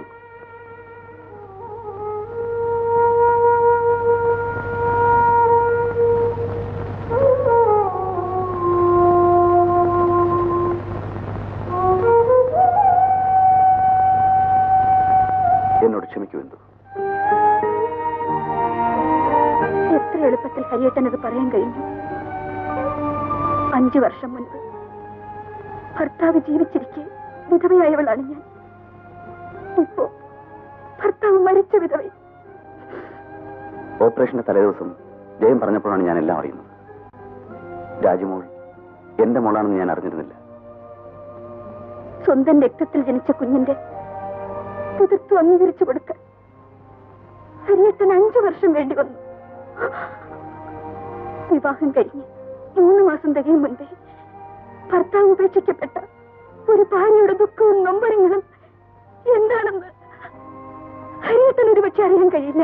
എന്നോട് ക്ഷമിക്കൂ ഇന്ദു എത്ര എളുപ്പത്തിൽ ഹരിയേട്ടൻ അത് പറയാൻ കഴിഞ്ഞു അഞ്ചു വർഷം മുൻപ് ഭർത്താവ് ജീവിച്ചിരിക്കെ വിധവയായവളാണ് ഞാൻ ഇപ്പോ ഭർത്താവ് മരിച്ച വിധവ ഓപ്പറേഷന്റെ തലേദിവസം ജയം പറഞ്ഞപ്പോഴാണ് ഞാൻ എല്ലാം അറിയുന്നത് രാജുമോൾ എന്റെ മോളാണെന്ന് ഞാൻ അറിഞ്ഞിരുന്നില്ല സ്വന്തം രക്തത്തിൽ ജനിച്ച കുഞ്ഞിന്റെ പിതൃത്വം അംഗീകരിച്ചു കൊടുക്കാൻ ഹരിയേട്ടൻ അഞ്ചു വർഷം വേണ്ടി വന്നു വിവാഹം കഴിഞ്ഞ് മൂന്ന് മാസം തികയും മുൻപേ ഭർത്താവ് ഉപേക്ഷിക്കപ്പെട്ട ഒരു ഭാര്യയുടെ ദുഃഖവും നൊമ്പരങ്ങളും എന്താണെന്ന് ഹരിയേട്ടൻ ഒരു പക്ഷെ അറിയാൻ കഴിയില്ല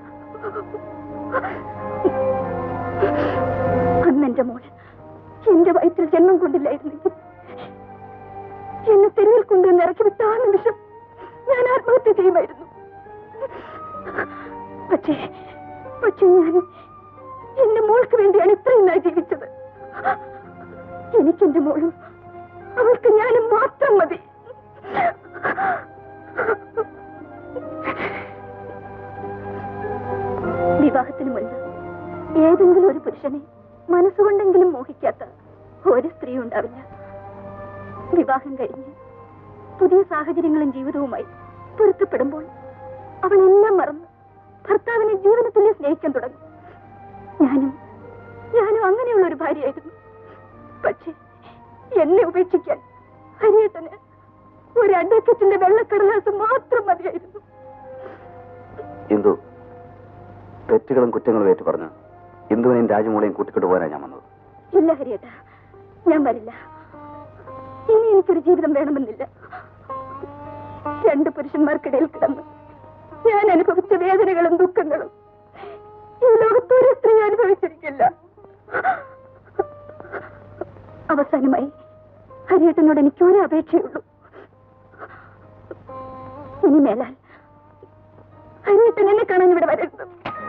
അന്ന് എന്റെ മോൾ എന്റെ വയറ്റിൽ ജന്മം കൊണ്ടില്ലായിരുന്നെങ്കിൽ എന്നെ തെരുവിൽ കൊണ്ടുവന്ന് ഇറക്കി വിട്ട ആ നിമിഷം ഞാൻ ആത്മഹത്യ ചെയ്യുമായിരുന്നു പക്ഷേ പക്ഷേ ഞാൻ എന്റെ മോൾക്ക് വേണ്ടിയാണ് ഇത്രയും നാൾ ജീവിച്ചത് എനിക്കെന്റെ മോളും അവൾക്ക് ഞാനും മാത്രം മതി വിവാഹത്തിന് മുൻപ് ഏതെങ്കിലും ഒരു പുരുഷനെ മനസ്സുകൊണ്ടെങ്കിലും മോഹിക്കാത്ത ഒരു സ്ത്രീ ഉണ്ടാവില്ല വിവാഹം കഴിഞ്ഞ് പുതിയ സാഹചര്യങ്ങളും ജീവിതവുമായി പൊരുത്തപ്പെടുമ്പോൾ അവൾ എല്ലാം മറന്ന് ഭർത്താവിനെ ജീവനത്തിലെ സ്നേഹിക്കാൻ തുടങ്ങും ഞാനും ഞാനും അങ്ങനെ ഭംഗിയുള്ള ഒരു ഭാര്യയായിരുന്നു പക്ഷേ എന്നെ ഉപേക്ഷിക്കാൻ ഹരിയേട്ടന് ഒരു അഡ്വക്കറ്റിന്റെ വെള്ളക്കടലാസ് മാത്രം മതിയായിരുന്നു ഇന്ദു തെറ്റുകളും കുറ്റങ്ങളും ഏറ്റു പറഞ്ഞ് ഇന്ദുവിനെയും രാജമോളെയും കൂട്ടിക്കൊണ്ടു പോകാനാണ് ഞാൻ വന്നത് ഇല്ല ഹരിയേട്ട ഞാൻ വരില്ല ഇനി എനിക്കൊരു ജീവിതം വേണമെന്നില്ല രണ്ട് പുരുഷന്മാർക്കിടയിൽ കിടന്ന് ഞാൻ അനുഭവിച്ച വേദനകളും ദുഃഖങ്ങളും ഈ ലോകത്തൊരു സ്ത്രീ അനുഭവിച്ചിരിക്കില്ല അവസാനമായി ഹരിയേട്ടനോട് എനിക്ക് ഒരു അപേക്ഷയുള്ളൂ ഇനി മേലാൽ ഹരിയേട്ടൻ എന്നെ കാണാൻ ഇവിടെ വരരുത്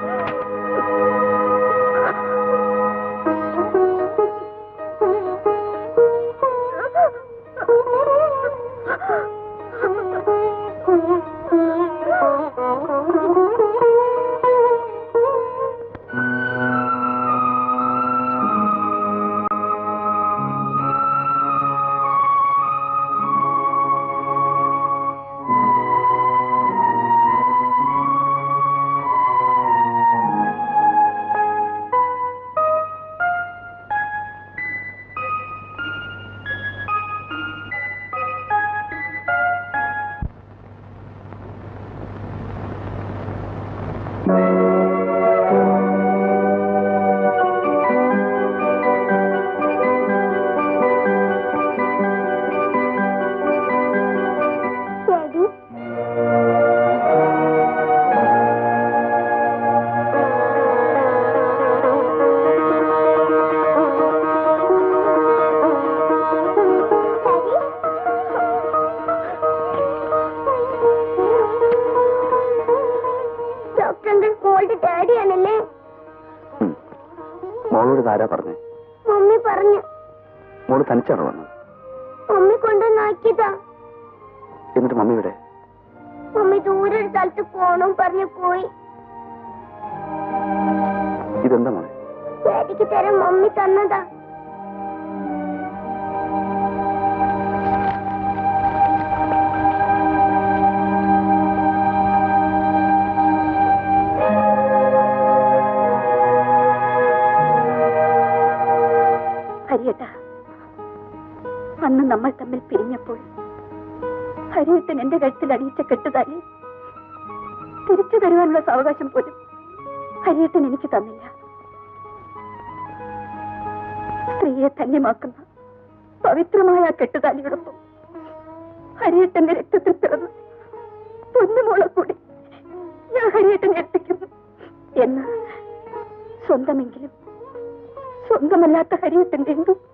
ഡോക്ടറിന്റെ മോളുടെ ഡാഡിയാണല്ലേ ഉം. മോളോട് ഇതാരാ പറഞ്ഞേ മമ്മി പറഞ്ഞു മോള് തനിച്ചാണോ വന്നത് മമ്മി കൊണ്ടുവന്നാക്കിയതാ എന്നിട്ട് മമ്മി ഇവിടെ മമ്മി ദൂരെ ഒരു സ്ഥലത്ത് പോണം പറഞ്ഞു പോയി ഇതെന്താ മോളെ ഡാഡിക്ക് തരാൻ മമ്മി തന്നതാ ഹരിയേട്ട അന്ന് നമ്മൾ തമ്മിൽ പിരിഞ്ഞപ്പോൾ ഹരിയേട്ടൻ എന്റെ കഴുത്തിൽ അടിയിച്ച കെട്ടുതാലി തിരിച്ചു തരുവാനുള്ള സാവകാശം പോലും ഹരിയേട്ടൻ എനിക്ക് തന്നില്ല സ്ത്രീയെ ധന്യമാക്കുന്ന പവിത്രമായ ആ കെട്ടുതാലിയോടൊപ്പം ഹരിയേട്ടന്റെ രക്തത്തിൽ പിറന്ന് പൊന്നുമോളെ കൂടി ഞാൻ ഹരിയേട്ടനെ എത്തിക്കുന്നു എന്ന് സ്വന്തമെങ്കിലും സ്വന്തമല്ലാത്ത ഹരിയേട്ടന്റെ എന്തും